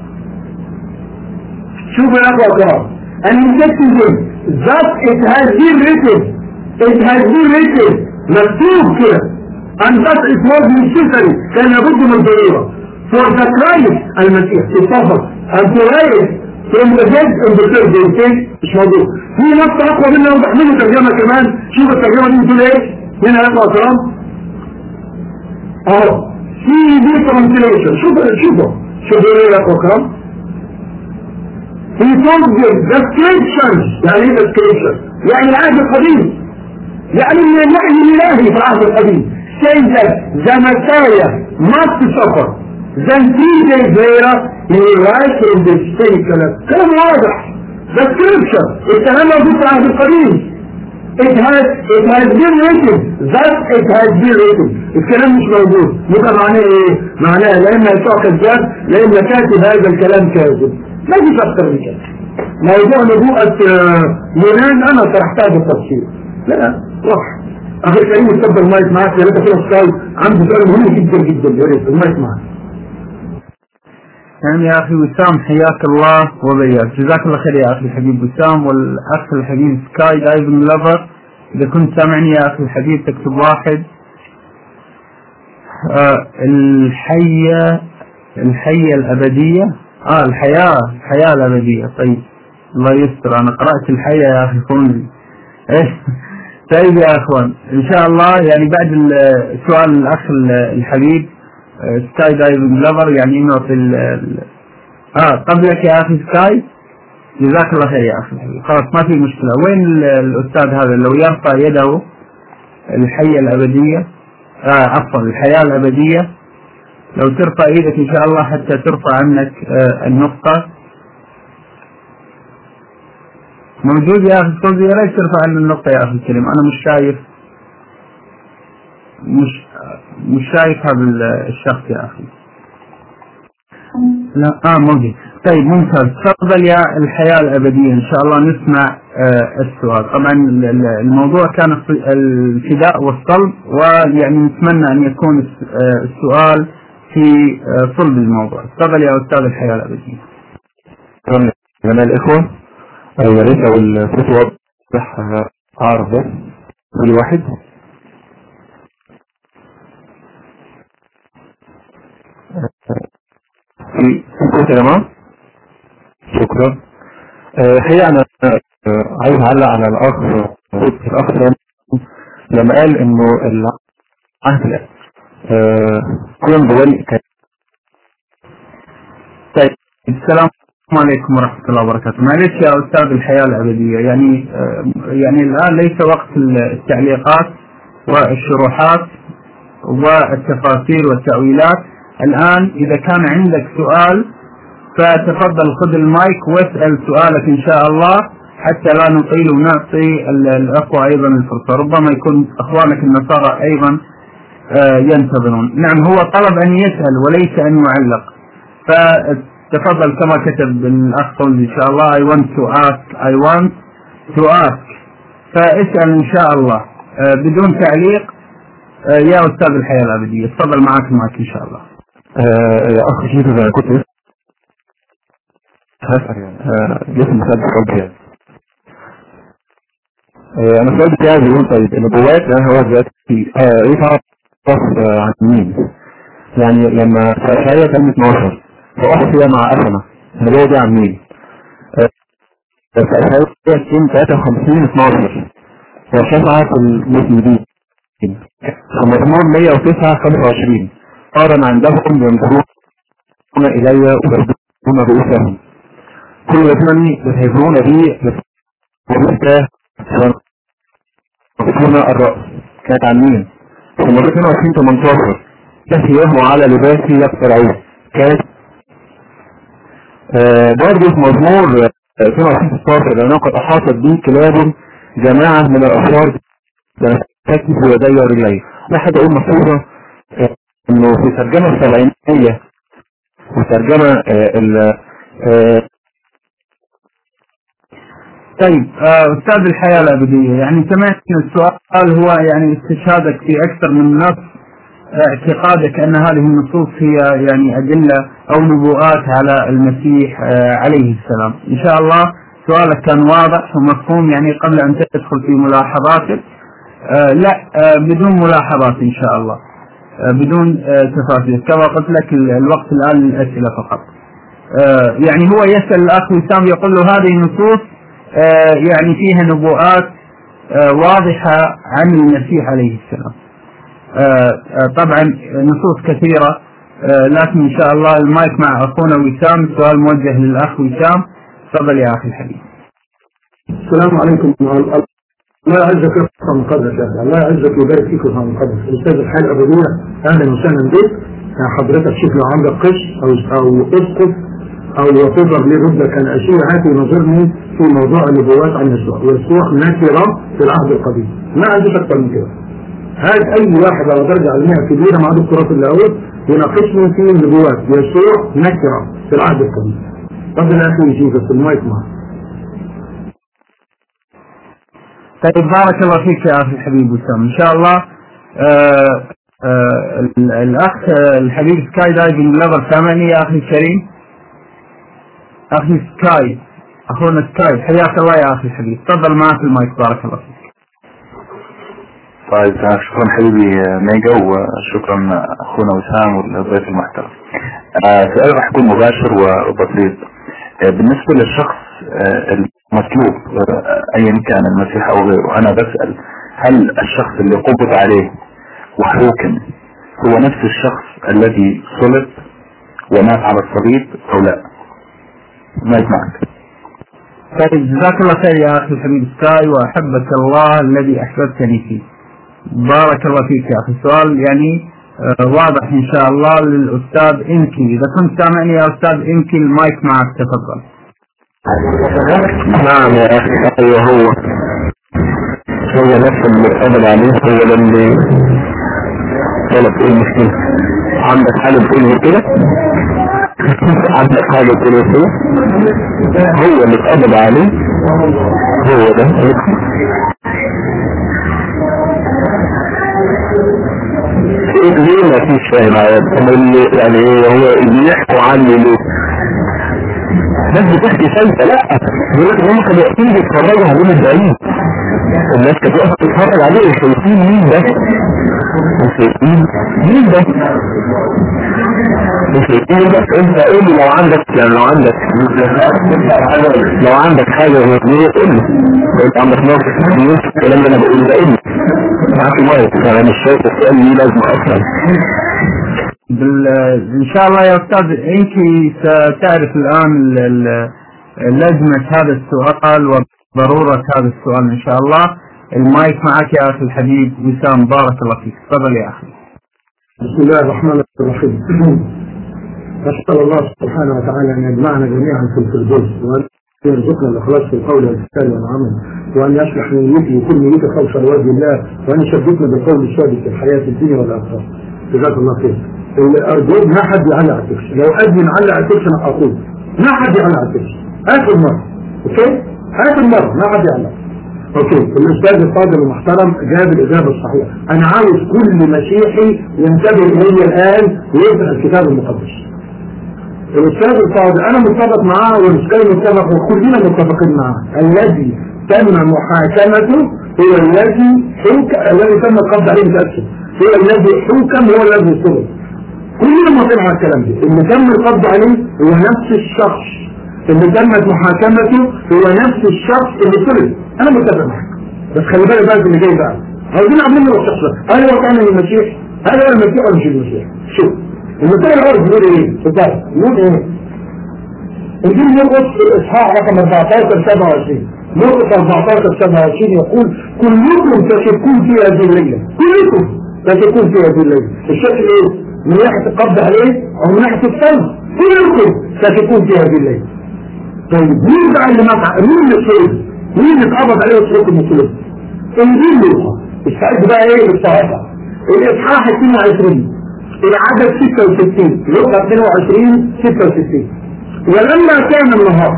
شوف يا اخو اكرام and in Texas that it has been written it has been written مكتوب كده and that it was necessary كان لابد من ضروره for the Christ المسيح to suffer and to rise from the dead in the third day okay مش موجود في نص اقوى منه وبحمله ترجمه كمان شوف الترجمه دي بتقول ايه هنا يا اخوة كرام اهو في دي ترانسليشن شوف شوفوا شوفوا ايه يا اخوة كرام في توجد description يعني ايه description يعني العهد القديم يعني من الوحي الالهي في العهد القديم say that the Messiah must suffer then three days later he will rise from the state كلام كلام واضح description الكلام موجود في العهد القديم it has it has been written that it has been written الكلام مش موجود يبقى معناه ايه معناه لا اما يسوع كذاب لا اما كاتب هذا الكلام كاذب ما فيش اكتر من كده موضوع نبوءة يونان انا شرحتها بالتفصيل لا واضح اخي الكريم اتفضل المايك معاك يا ريت كده السؤال عنده سؤال مهم جدا جدا يا ريت المايك معاك نعم يا أخي وسام حياك الله وبياك جزاك الله خير يا أخي الحبيب وسام والأخ الحبيب سكاي دايفنج لافر إذا كنت سامعني يا أخي الحبيب تكتب واحد آه الحية الحية الأبدية آه الحياة الحياة الأبدية طيب الله يستر أنا قرأت الحية يا أخي كوني إيه طيب يا أخوان إن شاء الله يعني بعد ال- سؤال الأخ ال- الحبيب آه، سكاي دايفنج لافر يعني نعطي ال- ال- آه قبلك يا أخي سكاي جزاك الله خير يا أخي الحبيب خلاص ما في مشكلة وين ال- الأستاذ هذا لو يرفع يده الحية الأبدية آه عفوا الحياة الأبدية لو ترفع ايدك ان شاء الله حتى ترفع عنك آه النقطة موجود يا اخي فوزي يا ريت ترفع عن النقطة يا اخي الكريم انا مش شايف مش مش شايف هذا ال- الشخص يا اخي لا اه موجود طيب ممتاز تفضل يا الحياة الأبدية إن شاء الله نسمع آه السؤال طبعا ال- ال- الموضوع كان الص- الفداء والصلب ويعني نتمنى أن يكون الس- آه السؤال في آه صلب الموضوع تفضل يا أستاذ الحياة الأبدية شكرا جميع الإخوة آه، يا ريت لو الصوت واضح آه، أعرف بس كل واحد في في صوت يا جماعة شكرا آه، الحقيقة أنا آه، عايز أعلق على الأخ الأخ سامي لما قال إنه العهد الأ- آه، كون بوالي كان طيب السلام عليكم ورحمة الله وبركاته معلش يا أستاذ الحياة الأبدية يعني آه يعني الآن ليس وقت التعليقات والشروحات والتفاسير والتأويلات الآن إذا كان عندك سؤال فتفضل خذ المايك واسأل سؤالك إن شاء الله حتى لا نطيل ونعطي ال- الأخوة أيضا الفرصة ربما يكون أخوانك النصارى أيضا آه، ينتظرون نعم هو طلب أن يسأل وليس أن يعلق فتفضل كما كتب الأخ فوزي إن شاء الله I want to ask I want to ask فاسأل إن شاء الله آه، بدون تعليق آه، يا أستاذ الحياة الأبدية تفضل معك معك إن شاء الله آه، يا أخ شيخ أنا كنت لسه هسأل يعني آه، لسه مسألة الحب يعني آه، أنا السؤال بتاعي بيقول طيب النبوات يعني هو دلوقتي آه، إيه تعرف آه، عن مين؟ يعني لما في أشعية كان 12 فأحصي مع أسمة النبوة دي عن مين؟ آه، في أشعية كان 53 12 وشفعة في المسلمين في مزمور 109 25 قارن عندهم ينظرون إلي ويردون رؤوسهم كل الذين يذهبون بي رؤوسك ويغسلون الرأس كانت عن مين؟ في مزمور 22 18 كثيره على لباسي يقترعون كانت آه برضه في مزمور آه، 22 16 لأنه قد أحاطت بي كلاب جماعة من الأشرار تكتب يدي ورجلي واحد أقول مفروضة آه، إنه في ترجمة السبعينية وترجمة آه، ال آه، طيب آه، أستاذ الحياة الأبدية يعني سمعت إن السؤال هو يعني استشهادك في أكثر من نص اعتقادك أن هذه النصوص هي يعني أدلة أو نبوءات على المسيح آه، عليه السلام إن شاء الله سؤالك كان واضح ومفهوم يعني قبل أن تدخل في ملاحظاتك آه، لا آه، بدون ملاحظات إن شاء الله آه، بدون آه، تفاصيل كما قلت لك ال- الوقت الآن للأسئلة فقط آه، يعني هو يسأل الأخ وسام يقول له هذه النصوص آه، يعني فيها نبوءات آه، واضحة عن المسيح عليه السلام آه، آه، طبعا نصوص كثيرة آه، لكن إن شاء الله المايك مع أخونا وسام السؤال موجه للأخ وسام تفضل يا أخي الحبيب السلام عليكم الله يعزك يا أخ مقدس يا أخي. الله يعزك ويبارك فيك يا أخ مقدس الاستاذ الحال الابديه اهلا وسهلا بك يعني حضرتك شوف لو عندك قش او او اسقف او وتظهر لي رد كان اشياء هاتي نظرني في موضوع النبوات عن يسوع ويسوع نكره في العهد القديم ما عندك اكثر من كده هات اي واحد على درجه علميه كبيره مع دكتوراه في الاول يناقشني في النبوات يسوع نكره في العهد القديم تفضل يا اخي يجيك في المايك معك طيب بارك الله فيك يا أخي الحبيب وسام إن شاء الله آه آه ال- الأخ آه، الحبيب سكاي دايفنج ليفر سامعني يا أخي الكريم اخي سكاي اخونا سكاي حياك الله يا اخي الحبيب تفضل معك المايك بارك الله فيك طيب شكرا حبيبي ميجا وشكرا اخونا وسام والضيف المحترم آه، سؤال راح يكون مباشر وبسيط آه، بالنسبة للشخص آه، المطلوب آه، ايا كان المسيح او غيره انا بسأل هل الشخص اللي قبض عليه وحوكم هو نفس الشخص الذي صلب ومات على الصليب او لا ما معك طيب جزاك الله خير يا اخي الحبيب سكاي واحبك الله الذي احببتني فيه بارك الله فيك يا اخي سؤال يعني آه، واضح ان شاء الله للاستاذ انكي اذا كنت سامعني يا استاذ انكي المايك معك تفضل نعم يا اخي ايوه هو هو نفس اللي اتقبل عليه هو اللي طلب ايه المشكلة عندك حاجة تقول غير كده عندك حاجة تقول غير كده هو اللي اتقبل عليه هو ده ايه ليه ما فيش فاهم عيال يعني ايه هو بيحكوا عني ليه الناس بتحكي سلسة لا بيقول لك هم كانوا واقفين بيتفرجوا عليه من بعيد الناس كانت واقفة تتفرج عليه وشايفين مين ده وشايفين مين ده وشايفين ده انت قول لي لو عندك يعني لو عندك لو عندك حاجة غير دي قول لي لو انت عندك موقف نفس الكلام اللي انا بقوله ده قول لي معاك المايك فانا مش شايف السؤال ليه لازمة اصلا بال... ان شاء الله يا استاذ انكي ستعرف الان ال- ال- لازمة هذا السؤال وضرورة هذا السؤال ان شاء الله المايك معك يا اخي الحبيب وسام بارك الله فيك تفضل يا اخي بسم الله الرحمن الرحيم نسأل الله سبحانه وتعالى أن يجمعنا جميعا في الفردوس وأن يرزقنا الإخلاص في القول والفعل والعمل وأن يصلح نيتي وكل نيتي خالصة لوجه الله وأن يثبتنا بالقول الثابت في الحياة الدنيا والآخرة جزاك الله خير الأرجوك ما حد يعلق على الكرسي لو أدمن علق على الكرسي أنا أقول ما حد يعلق على الكرسي آخر مرة أوكي آخر مرة ما حد يعلق اوكي الاستاذ الفاضل المحترم جاب الاجابه الصحيحه انا عاوز كل مسيحي ينتبه الي الان ويقرا الكتاب المقدس الاستاذ الفاضل انا متفق معاه والاسكان متفق وكلنا متفقين معاه الذي تم محاكمته هو الذي حوك الذي تم القبض عليه متاكد هو الذي حوكم هو الذي صلب كلنا موافقين على الكلام ده اللي تم القبض عليه هو نفس الشخص اللي تمت محاكمته هو نفس الشخص اللي صلب انا متفق معاك بس خلي بالك بقى اللي جاي بقى عاوزين عاملين له الشخص ده هل هو كان المسيح هل هو المسيح ولا مش المسيح شوف المسيح الارض بيقول ايه صدق بيقول ايه انجيل مرقس الاصحاح رقم 14 27 مرقس 14 27 يقول كلكم تشكون في هذه الليله كلكم تشكون في هذه الليله الشك ايه من ناحيه القبض عليه او من ناحيه الصلب كلكم تشكون في هذه الليله طيب مين بقى اللي مقع مين اللي صلب مين اللي اتقبض عليه وصلب المسلم انجيل لوقا استعد بقى ايه للصحابه الاصحاح 22 العدد 66 لوقا 22 66 ولما كان النهار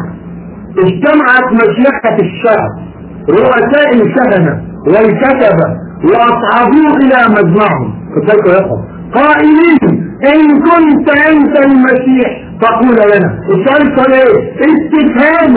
اجتمعت مشيخة الشعب رؤساء الكهنة والكتبة وأصعدوه إلى مجمعهم كذلك يقول قائلين إن كنت أنت المسيح فقول لنا السؤال كان إيه؟ استفهام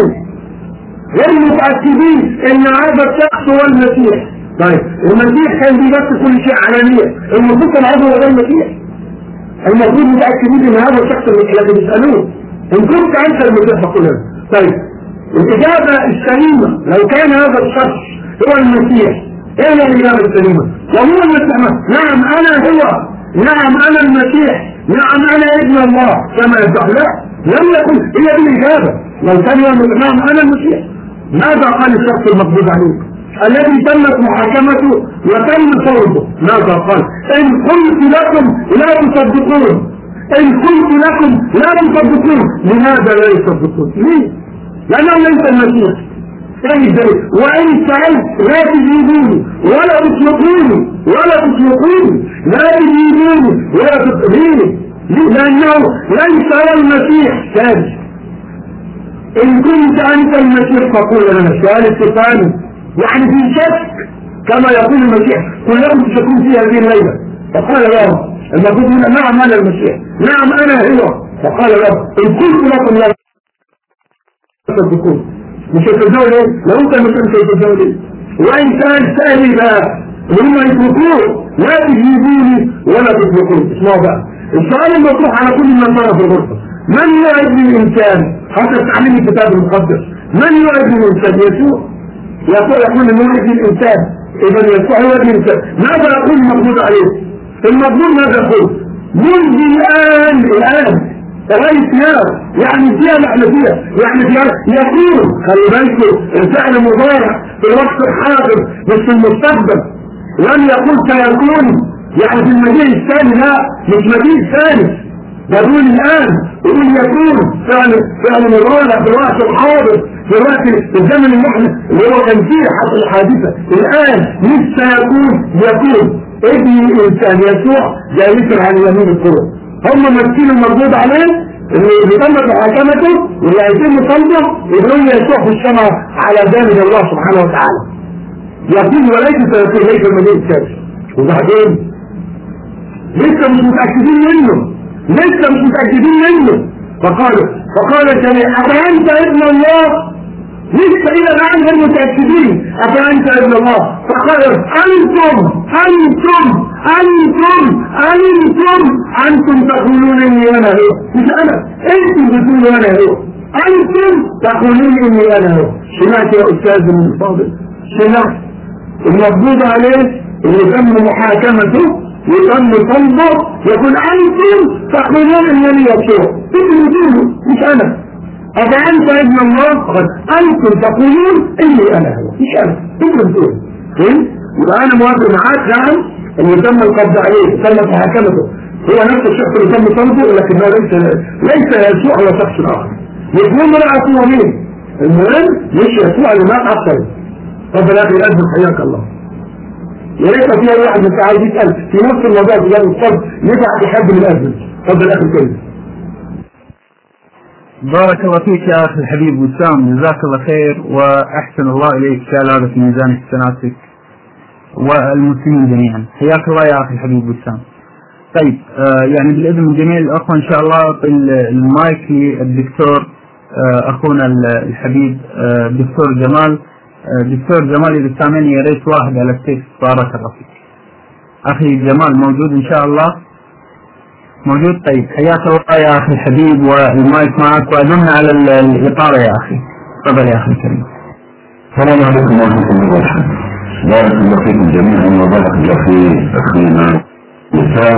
غير متأكدين إن هذا الشخص هو المسيح طيب المسيح كان بيبث كل شيء علانية المفروض كان عضو غير المسيح المفروض متأكدين إن هذا الشخص اللي بيسألوه إن كنت أنت المسيح فقل لنا طيب الإجابة السليمة لو كان هذا الشخص هو المسيح إيه هي الإجابة السليمة؟ وهو المسيح نعم أنا هو نعم أنا المسيح نعم أنا ابن الله كما يدعي لا لم يكن هي دي الإجابة لو كان هو المسيح نعم أنا المسيح ماذا قال الشخص المقبوض عليه؟ الذي تمت محاكمته وتم صلبه ماذا قال؟ إن قلت لكم لا تصدقون إن قلت لكم لا تصدقون لماذا لا يصدقون؟ ليه؟ لأنه ليس المسيح ايه ده وإن سألت لا تجيبوني ولا تطلقوني ولا تطلقوني لا تجيبوني ولا تطلقوني لأنه ليس هو المسيح ثالث إن كنت أنت المسيح فقول لنا السؤال الثاني يعني في شك كما يقول المسيح كلكم تشكون في هذه الليلة فقال له المفروض نعم أنا المسيح نعم أنا هو فقال له إن قلت لكم لا الذكور مش هيتزوج ايه لو انت مش انت هيتزوج ايه وان كان سهل بقى هم يتركوه لا تجيبوني ولا تتركوني اسمعوا بقى السؤال المطروح على كل من مر في الغرفه من يعد الانسان حتى تعليم الكتاب المقدس من يعد الانسان يسوع يسوع يقول انه يعد الانسان اذا يسوع هو الانسان ماذا يقول المفروض عليه المفروض ماذا يقول منذ الان الان رئيس نار يعني فيها نحن فيها يعني فيها يكون خلي بالكم الفعل مضارع في الوقت الحاضر مش في المستقبل لم يقول سيكون يعني في المجيء الثاني لا مش مجيء ثاني يقول الآن يقول يكون فعل فعل مضارع في الوقت الحاضر في الوقت الزمن اللي احنا اللي هو كان فيه حصل الحادثة الآن مش سيكون يكون ابن الإنسان يسوع جالسا على يمين القرى هم ماسكين المردود عليه اللي تم محاكمته واللي هيتم طلبه ابنه يسوع في السماء على جانب الله سبحانه وتعالى يقول وليس سيكون ليس المدينة الثالث وبعدين لسه مش متأكدين منه لسه مش متأكدين منه فقالوا فقال الجميع أفأنت ابن الله لسه إلى الآن غير متأكدين أفأنت ابن الله فقال أنتم أنتم أنتم أنتم أنتم تقولون إني أنا هو مش أنا أنتم بتقولوا أنا هو أنتم تقولون إني أنا هو سمعت يا أستاذ من الفاضل سمعت المردود عليه اللي تم محاكمته وتم طلبه يقول أنتم تقولون إنني يسوع أنتم بتقولوا مش أنا أفأنت ابن الله قد أنتم تقولون إني أنا هو مش أنا أنتم بتقولوا فهمت؟ يبقى أنا موافق معاك نعم اللي تم القبض عليه تم محاكمته هو نفس الشخص اللي تم طلبه لكن هو ليس ليس يسوع ولا شخص آخر يكون رأسه ومين المهم مش يسوع اللي مات أكثر طب الأخي الأزم حياك الله يا ريت فيها واحد انت عايز يسأل في نفس الموضوع في جانب الصبر يدفع تحب من الأزم طب الأخي الكريم بارك الله فيك يا أخي الحبيب وسام جزاك الله خير وأحسن الله إليك جعل هذا في ميزان حسناتك والمسلمين جميعا حياك الله يا أخي الحبيب وسام طيب آه يعني بالإذن من جميع الأخوة إن شاء الله أعطي المايك للدكتور آه أخونا الحبيب آه دكتور جمال آه دكتور جمال إذا سامعني يا ريت واحد على التكست بارك الله فيك أخي جمال موجود إن شاء الله موجود طيب حياك الله يا أخي الحبيب والمايك معك وأدمنا على الإطارة يا أخي تفضل يا أخي الكريم السلام عليكم ورحمة الله وبركاته بارك الله فيكم جميعا وبارك الله في أخينا وسام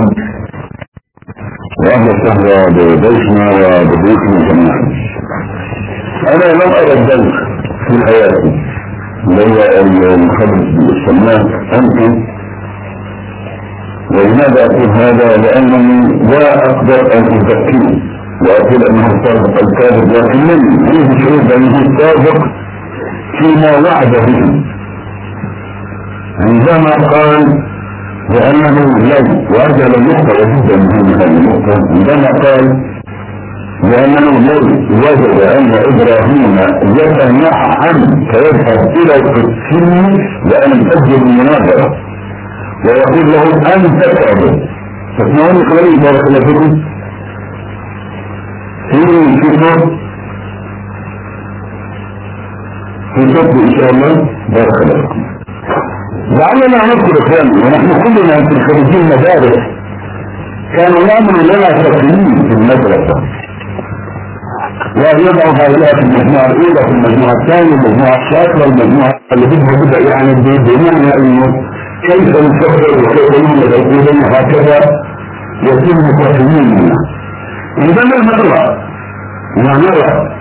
وأهلا وسهلا بضيفنا وبضيوفنا جميعا أنا لم أرى الذنب في حياتي اللي هو المخرج بالسماء أنت ولماذا أقول هذا لأنني لا أقدر أن أزكيه وأقول أنه صادق الكاذب لكنني عندي شعور بأنه صادق فيما وعد به عندما قال بأنه لو وأرجع للنقطة وجدا مهمة هذه النقطة عندما قال بأنه لو وجد أن إبراهيم يتنعم فيذهب إلى القدسين لأن تجد المناظرة ويقول له أنت تعبد تسمعوني قليل بارك الله فيكم في في صوت في صوت إن شاء الله بارك الله فيكم لعلنا نذكر إخواني ونحن كلنا في خريجين مدارس كانوا يعملوا لنا تقييم في المدرسة ويضعوا هؤلاء في المجموعة الأولى في المجموعة الثانية المجموعة الثالثة المجموعة اللي بدها بدأ يعني بمعنى إنه كيف نفكر وكيف نعمل يقولون هكذا يتم تقييمنا عندما نقرأ ونرى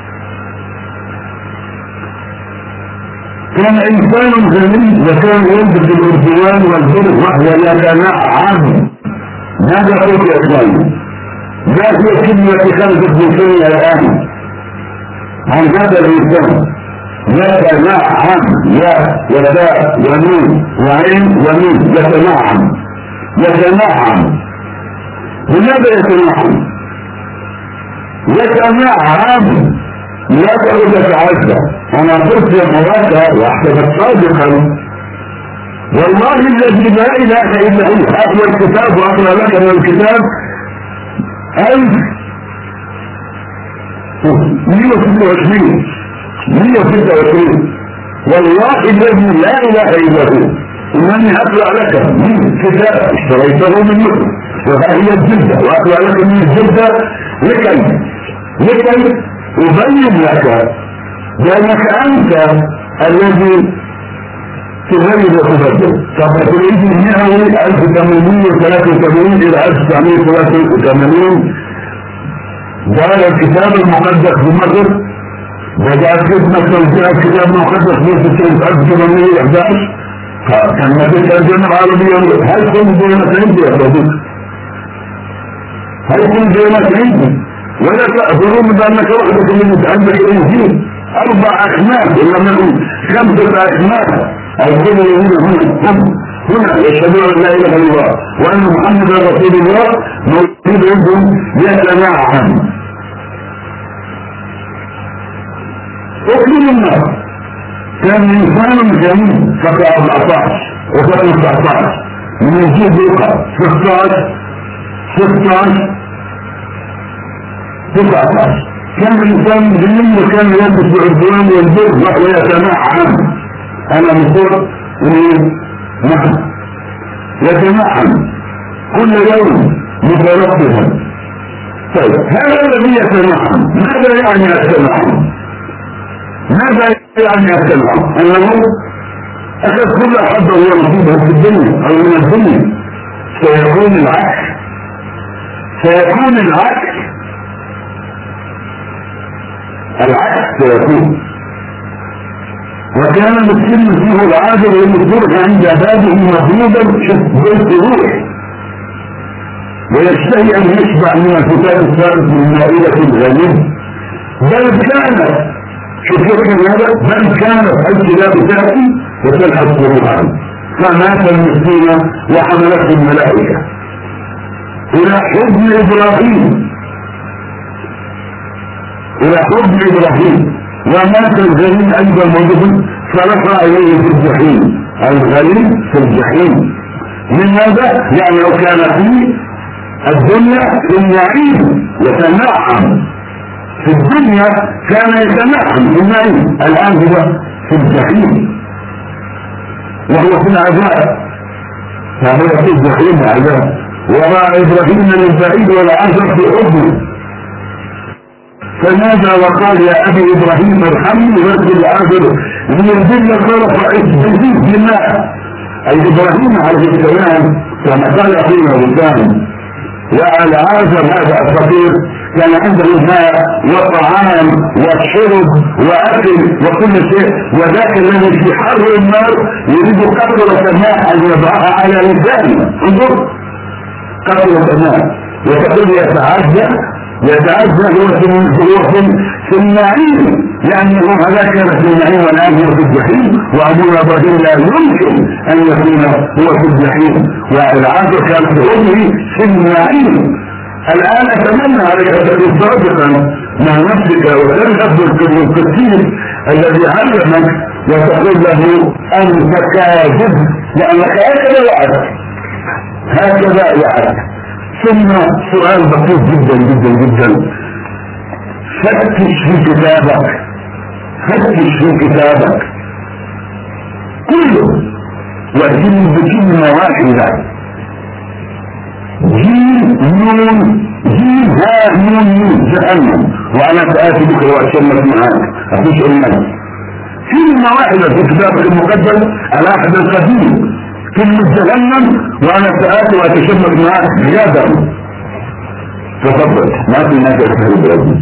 كان إنسان غني وكان ينبت الأردوان والظلم ويتنعم ماذا قلت يا إخواني؟ ما هي كلمة خمسة بن سنة الآن عن هذا الإنسان يتنعم يا يداء يمين وعين يمين يتنعم يتنعم لماذا يتنعم؟ يتنعم لا تقول تتعدى انا قلت يا مراجع واحسبت صادقا والله الذي لا اله الا هو اقوى الكتاب واقرا لك من الكتاب الف 126 126 والله الذي لا اله الا هو انني اطلع لك من كتاب اشتريته من مصر وها هي الجلده واطلع لك من الجلده لكي لكي ابين لك بانك انت الذي تغير وتبدل طب تريد النهوي 1883 الى 1983 دار الكتاب المقدس بمصر وجاءت خدمة توزيع الكتاب المقدس في سنة 1811 كان ما تترجم العربية هل كنت دينك عندي يا صديق؟ هل كنت دينك عندي؟ ولا تأخذون بأنك وحدك من عندك الإنجيل أربع أخماس ولا من خمسة أخماس الكل هنا هنا هم هنا يشهدون ان لا اله الا الله وان محمدا رسول الله موجود عندهم يتنعم اكل النار كان انسان جميل فقع 14 وفقع 19 من يجيب يقع 16 16 19 كان انسان جميل وكان يلبس العدوان والبر ويتنعم انا مصر من نعم يتنعم كل يوم مترقبا طيب هذا الذي يتنعم ماذا يعني يتنعم ماذا يعني يتنعم انه اخذ كل حبه هو نصيبه في الدنيا او من الدنيا سيكون العكس سيكون العكس العكس سيكون وكان مسلم فيه العادل والمسلم عند بابه مغلوبا بالروح ويشتهي ان يشبع من الفتاة الثالث من مائدة الغني بل كانت شوف هذا بل كانت الكلاب تاتي وتلحق صروعا فمات المسكين وحملته الملائكة الى حضن ابراهيم الى حضن ابراهيم ومات الغريب ايضا موجود فرفع اليه في الجحيم الغريب في الجحيم من هذا يعني لو كان في الدنيا في النعيم يتنعم في الدنيا كان يتنعم في النعيم الان هو في الجحيم وهو في العذاب فهو في الجحيم عذاب وراى ابراهيم من بعيد والعذاب في حضنه فنادى وقال يا ابي ابراهيم ارحمني وارجل عابر لينزل طرف اسمه بالماء اي ابراهيم عليه السلام كما قال اخينا وسام وعلى عازر هذا الفقير كان عنده ماء وطعام وشرب واكل وكل شيء وذاك الذي في حر النار يريد قطرة ماء ان يضعها على لسانه انظر قطرة ماء وتقول يتعجب يتعزى هو في في النعيم لأنه هذا كان في النعيم والآن هو في الجحيم وأبونا إبراهيم لا يمكن أن يكون هو في الجحيم والعبد كان في أمه في النعيم الآن أتمنى عليك أن تكون صادقا مع نفسك وتذهب بالقسيس الذي علمك وتقول له أنت كاذب لأنك هكذا وعدك هكذا وعدك ثم سؤال بسيط جدا جدا جدا فتش في كتابك فتش في كتابك كله وجيب بكلمة واحدة جيم نون جيم ها نون نون جهنم وانا سآتي بك واتشمت معاك افيش المنى كلمة واحدة في كتابك المقدس الاحد القديم كلمة جهنم وانا سآتي واتشمت معاك زيادة تفضل ما في ناس يفهم البلد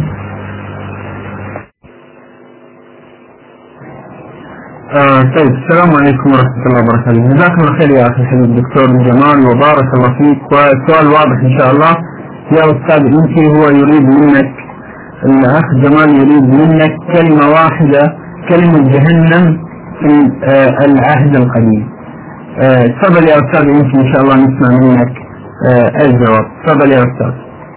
آه طيب السلام عليكم ورحمة الله وبركاته جزاكم الله خير يا أخي الحبيب الدكتور جمال وبارك الله فيك والسؤال واضح إن شاء الله يا أستاذ أنت هو يريد منك الأخ جمال يريد منك كلمة واحدة كلمة جهنم في آه العهد القديم آه، تفضل يا أستاذ أنت إن شاء الله نسمع منك آه الجواب تفضل يا أستاذ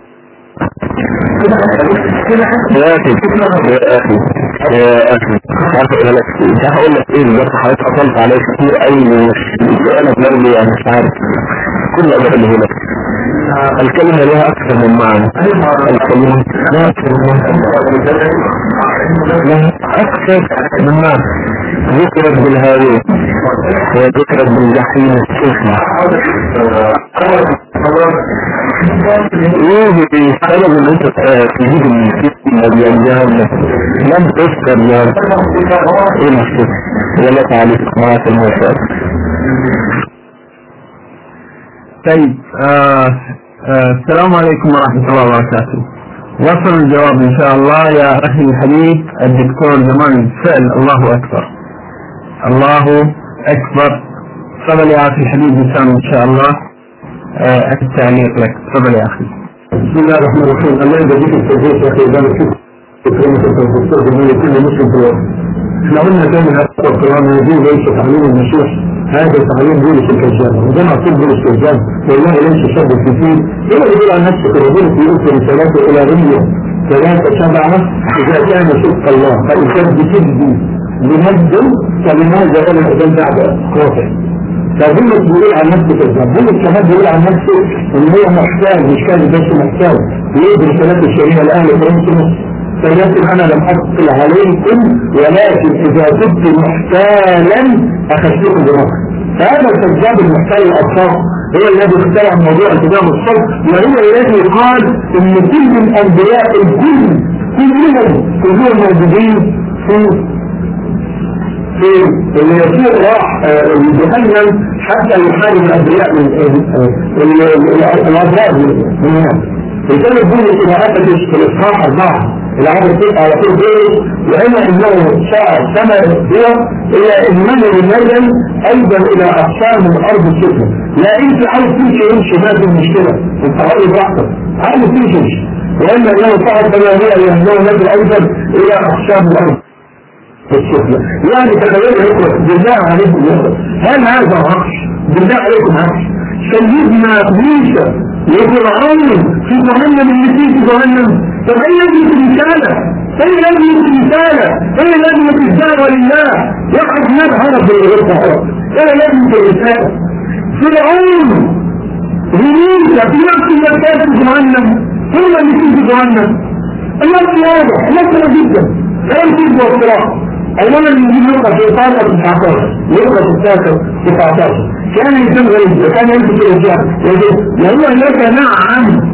يا اخي يا اخي يا اخي عارف اقول لك مش عارف اقول لك ايه بالظبط حضرتك اطلت عليه كتير قوي انا بلغني يعني مش عارف كل اقدر اللي هنا الكلمة لها أكثر من معنى الكلمة لها أكثر من معنى لها أكثر من معنى ذكرت بالهاوية وذكرت بالجحيم السفلى ايه السبب ان انت تجيب المسيح جهنم لم تذكر جهنم ايه المشكلة ولا تعليق معك الموسى طيب آه آه السلام عليكم ورحمة الله وبركاته وصل الجواب إن شاء الله يا أخي الحبيب الدكتور جمال بالفعل الله أكبر الله أكبر تفضل يا أخي الحبيب وسام إن شاء الله آه التعليق لك تفضل يا أخي بسم الله الرحمن الرحيم الله يجزيك التوفيق يا اخي اذا شوف كلمة الدكتور جمال كل مسلم في الوقت احنا قلنا دايما هذا القرآن يجوز ليس تعليم المسيح هذا تعليم بولس الكذاب وده معصوب بولس الكذاب والله ليس شر كثير هو يقول عن نفسه كده بولس يقول في رسالته الى روميا ثلاثة سبعة إذا كان صدق الله فيثبت به لمجد فلماذا أنا أذن بعد قاطع فبولس بيقول عن نفسه كذاب بولس كمان بيقول عن نفسه ان هو محتاج مش كان بس محتاج يدرس ثلاث الشريعة الآن فرنسا فلكن انا لم اثقل عليكم ولكن اذا كنت محتالا اخذتكم بمصر فهذا الكذاب المحتال الاطفال هو الذي اخترع موضوع الكتاب الصلب وهو الذي قال ان كل الانبياء الكل كلهم كلهم موجودين في في اللي يصير راح جهنم حتى يحارب الانبياء من الابرار من هناك لذلك بولس الى اتت في الاصحاح اربعه العدد تسعة على كل بيت وإما إنه شاء سما هو إلى إنمنه النجم أيضا إلى أقسام الأرض السفلى لا أنت عايز تمشي يمشي ما في مشكلة أنت عايز براحتك عايز تمشي يمشي وإما إنه صعد ثمانية لأنه نزل أيضا إلى أقسام الأرض السفلى يعني تخيلوا يقول بالله عليكم هل هذا عرش بالله عليكم عرش سيدنا موسى وفرعون في جهنم اللي فيه في جهنم طب ايه لازمة الرسالة؟ ايه لازمة الرسالة؟ ايه لازمة الدعوة لله؟ واحد نار هرب من غير هرب ايه لازمة الرسالة؟ فرعون وموسى في نفس المكان في جهنم هم اللي فيه في جهنم النص واضح النص جدا كلام كذب وافتراء اولا نجيب نقطة في طاقة 19 نقطة التاسع 19 كان يتم غريب وكان يمسك الرجال وهو لك نعم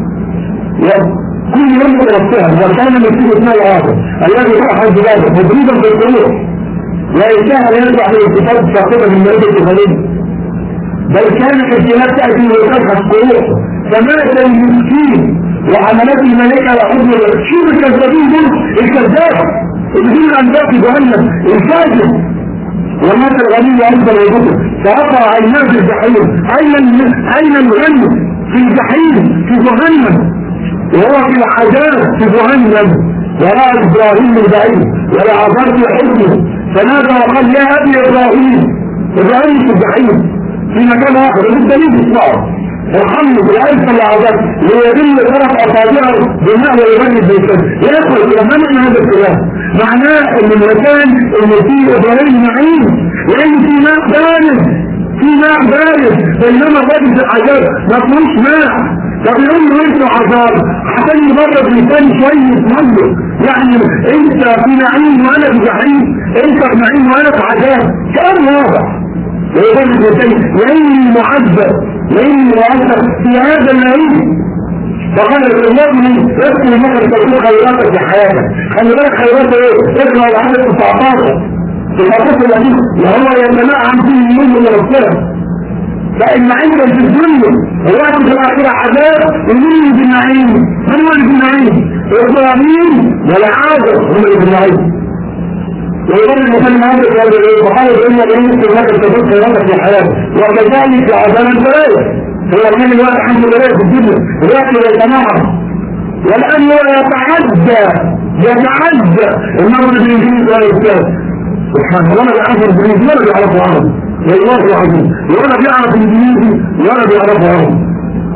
كل يوم يرسلها وكان مسيح اسمه العاصر الذي راح الجبال مضريبا في القلوب لا يسهل يرجع للاتفاق ساقطة من مائدة الغليل بل كان كثيرات تأتي وتبحث قلوب فمات المسكين وعملت الملائكة وحضن شوف الكذابين دول الكذاب اللي دول الأنبياء في جهنم الفاجر ومات الغني أيضا وجوده فوقع عيناه في الجحيم أين أين الغني في الجحيم في جهنم وهو في الحجاز في جهنم وراى ابراهيم البعيد ولعبرت حزنه فنادى وقال يا ابي ابراهيم ابراهيم في الجحيم في مكان اخر بالدليل اسمعه ارحمني بالعز العذاب ليدل طرف اصابعه بماء ويغني بيته يدخل الى من هذا الكلام معناه ان المكان اللي فيه ابراهيم نعيم لان في ماء بارد في ماء بارد بينما الراجل في العذاب ما فيهوش ماء طب يقول له انت عذاب عشان يبرد لسان شوية منه يعني انت في نعيم وانا في جحيم انت في نعيم وانا في عذاب كلام واضح ويقول لسان لاني معذب لاني معذب في هذا النعيم فقال المؤمن يذكر انك تكون خيراتك في حياتك خلي بالك خيراتك ايه؟ اقرا العدد 19 في الحقوق الذي وهو يتنعم فيه اليوم من الرسالة فإن عندك في الدنيا الوقت في الآخرة عذاب ومين في النعيم من هو اللي في النعيم إبراهيم والعازر هم اللي في النعيم ويقول المسلم هذا في هذا الإيه وقال إن الإنس لك تكون خيراتك في حياتك وكذلك عذاب البلايا هو من الوقت الحمد لله في الدنيا الوقت يتنعم والآن هو يتعدى يتعدى النظر بالإنجليز ولا يستاذ سبحان الله ولا بيعرف الإنجليزي ولا بيعرف عربي والله العظيم ولا بيعرف انجليزي ولا بيعرف عربي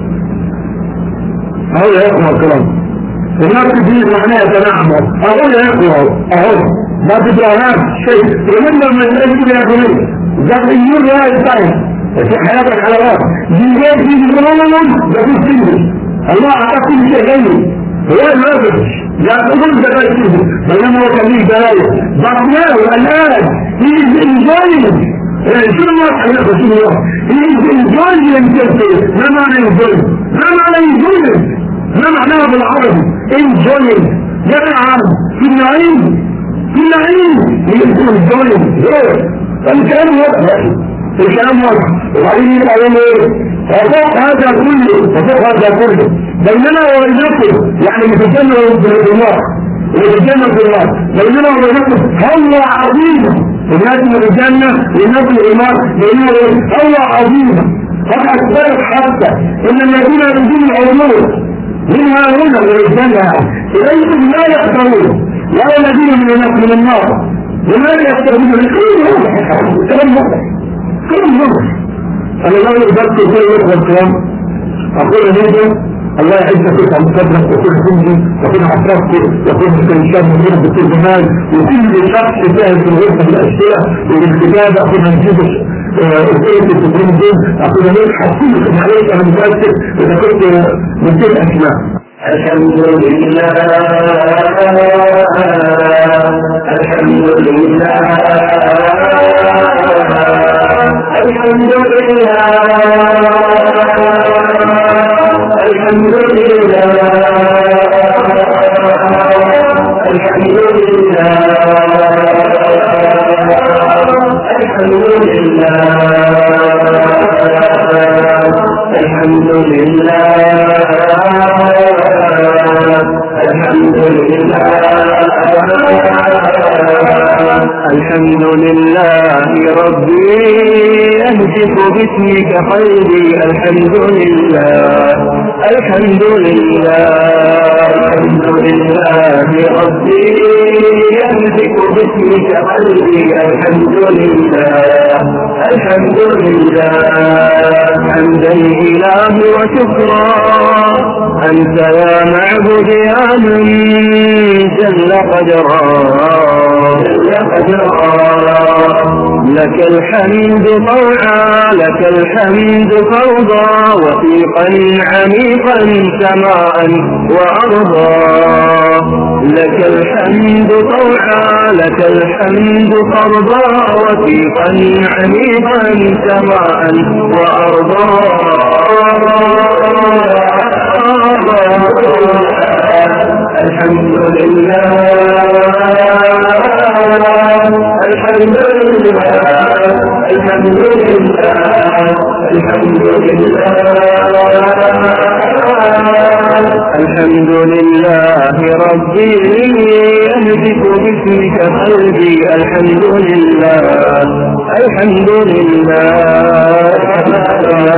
اهو يا اخوة الكلام الناس دي معناها تنعمة اهو يا اخوة اهو ما تدرهاش شيء ومن من الاسم يا اخوة ذات اليور لا يستعين في حياتك على راسك دي غير دي بالقانون ده في السجن الله اعطاك كل شيء غيري هو الرجل لا تقول ده بس بينما هو كان ليه بلايا بطناه والان he is enjoying شنو ما تحنا رسول الله he is enjoying himself ما معنى enjoying ما معنى enjoying ما معناه بالعربي enjoying جمع عربي في النعيم في النعيم he is enjoying فالكلام واضح يا اخي الكلام واضح وبعدين يبقى يوم ايه وفوق هذا كله وفوق هذا كله بيننا وبينكم يعني نتجنب بالله ونتجنب بالله بيننا وبينكم هو عظيم الناس من الجنة والناس من الإيمان بيننا هو عظيم قد أثبتت حتى إن الذين يريدون العلوم منها هنا من الجنة إليكم لا يقدرون ولا الذين من الناس من النار ولا يقدرون من كل واضح كلام واضح كلام واضح أنا لا يقدر كل يقدر الكلام أقول هذا الله يعزك في مقدرك وكل حمدي وكل عصرك وكل كريشان من بكل جمال وكل شخص فاهم في الغرفة الأشياء والكتابة أخذ هنجيب الكتاب في الدين أخذ هنجيب حسيبك عليك أنا متأكد إذا كنت من كل أسماء الحمد لله الحمد لله الحمد لله الحمد لله الحمد لله الحمد لله الحمد لله الحمد لله الحمد لله ربي يهتف باسمك خيري الحمد لله الحمد لله الحمد لله ربي يهتف باسمك خيري الحمد لله الحمد لله حمدا إله وشكرا أنت يا معبد يا من جل قدرا جل قدرا لك الحمد طوعا لك الحمد فرضا وثيقا عميقا سماء وأرضا لك الحمد طوعا لك الحمد فرضا وثيقا عميقا سماء وأرضا الحمد لله الحمد لله الحمد لله الحمد لله الحمد لله ربي يهدف باسمك قلبي الحمد لله الحمد لله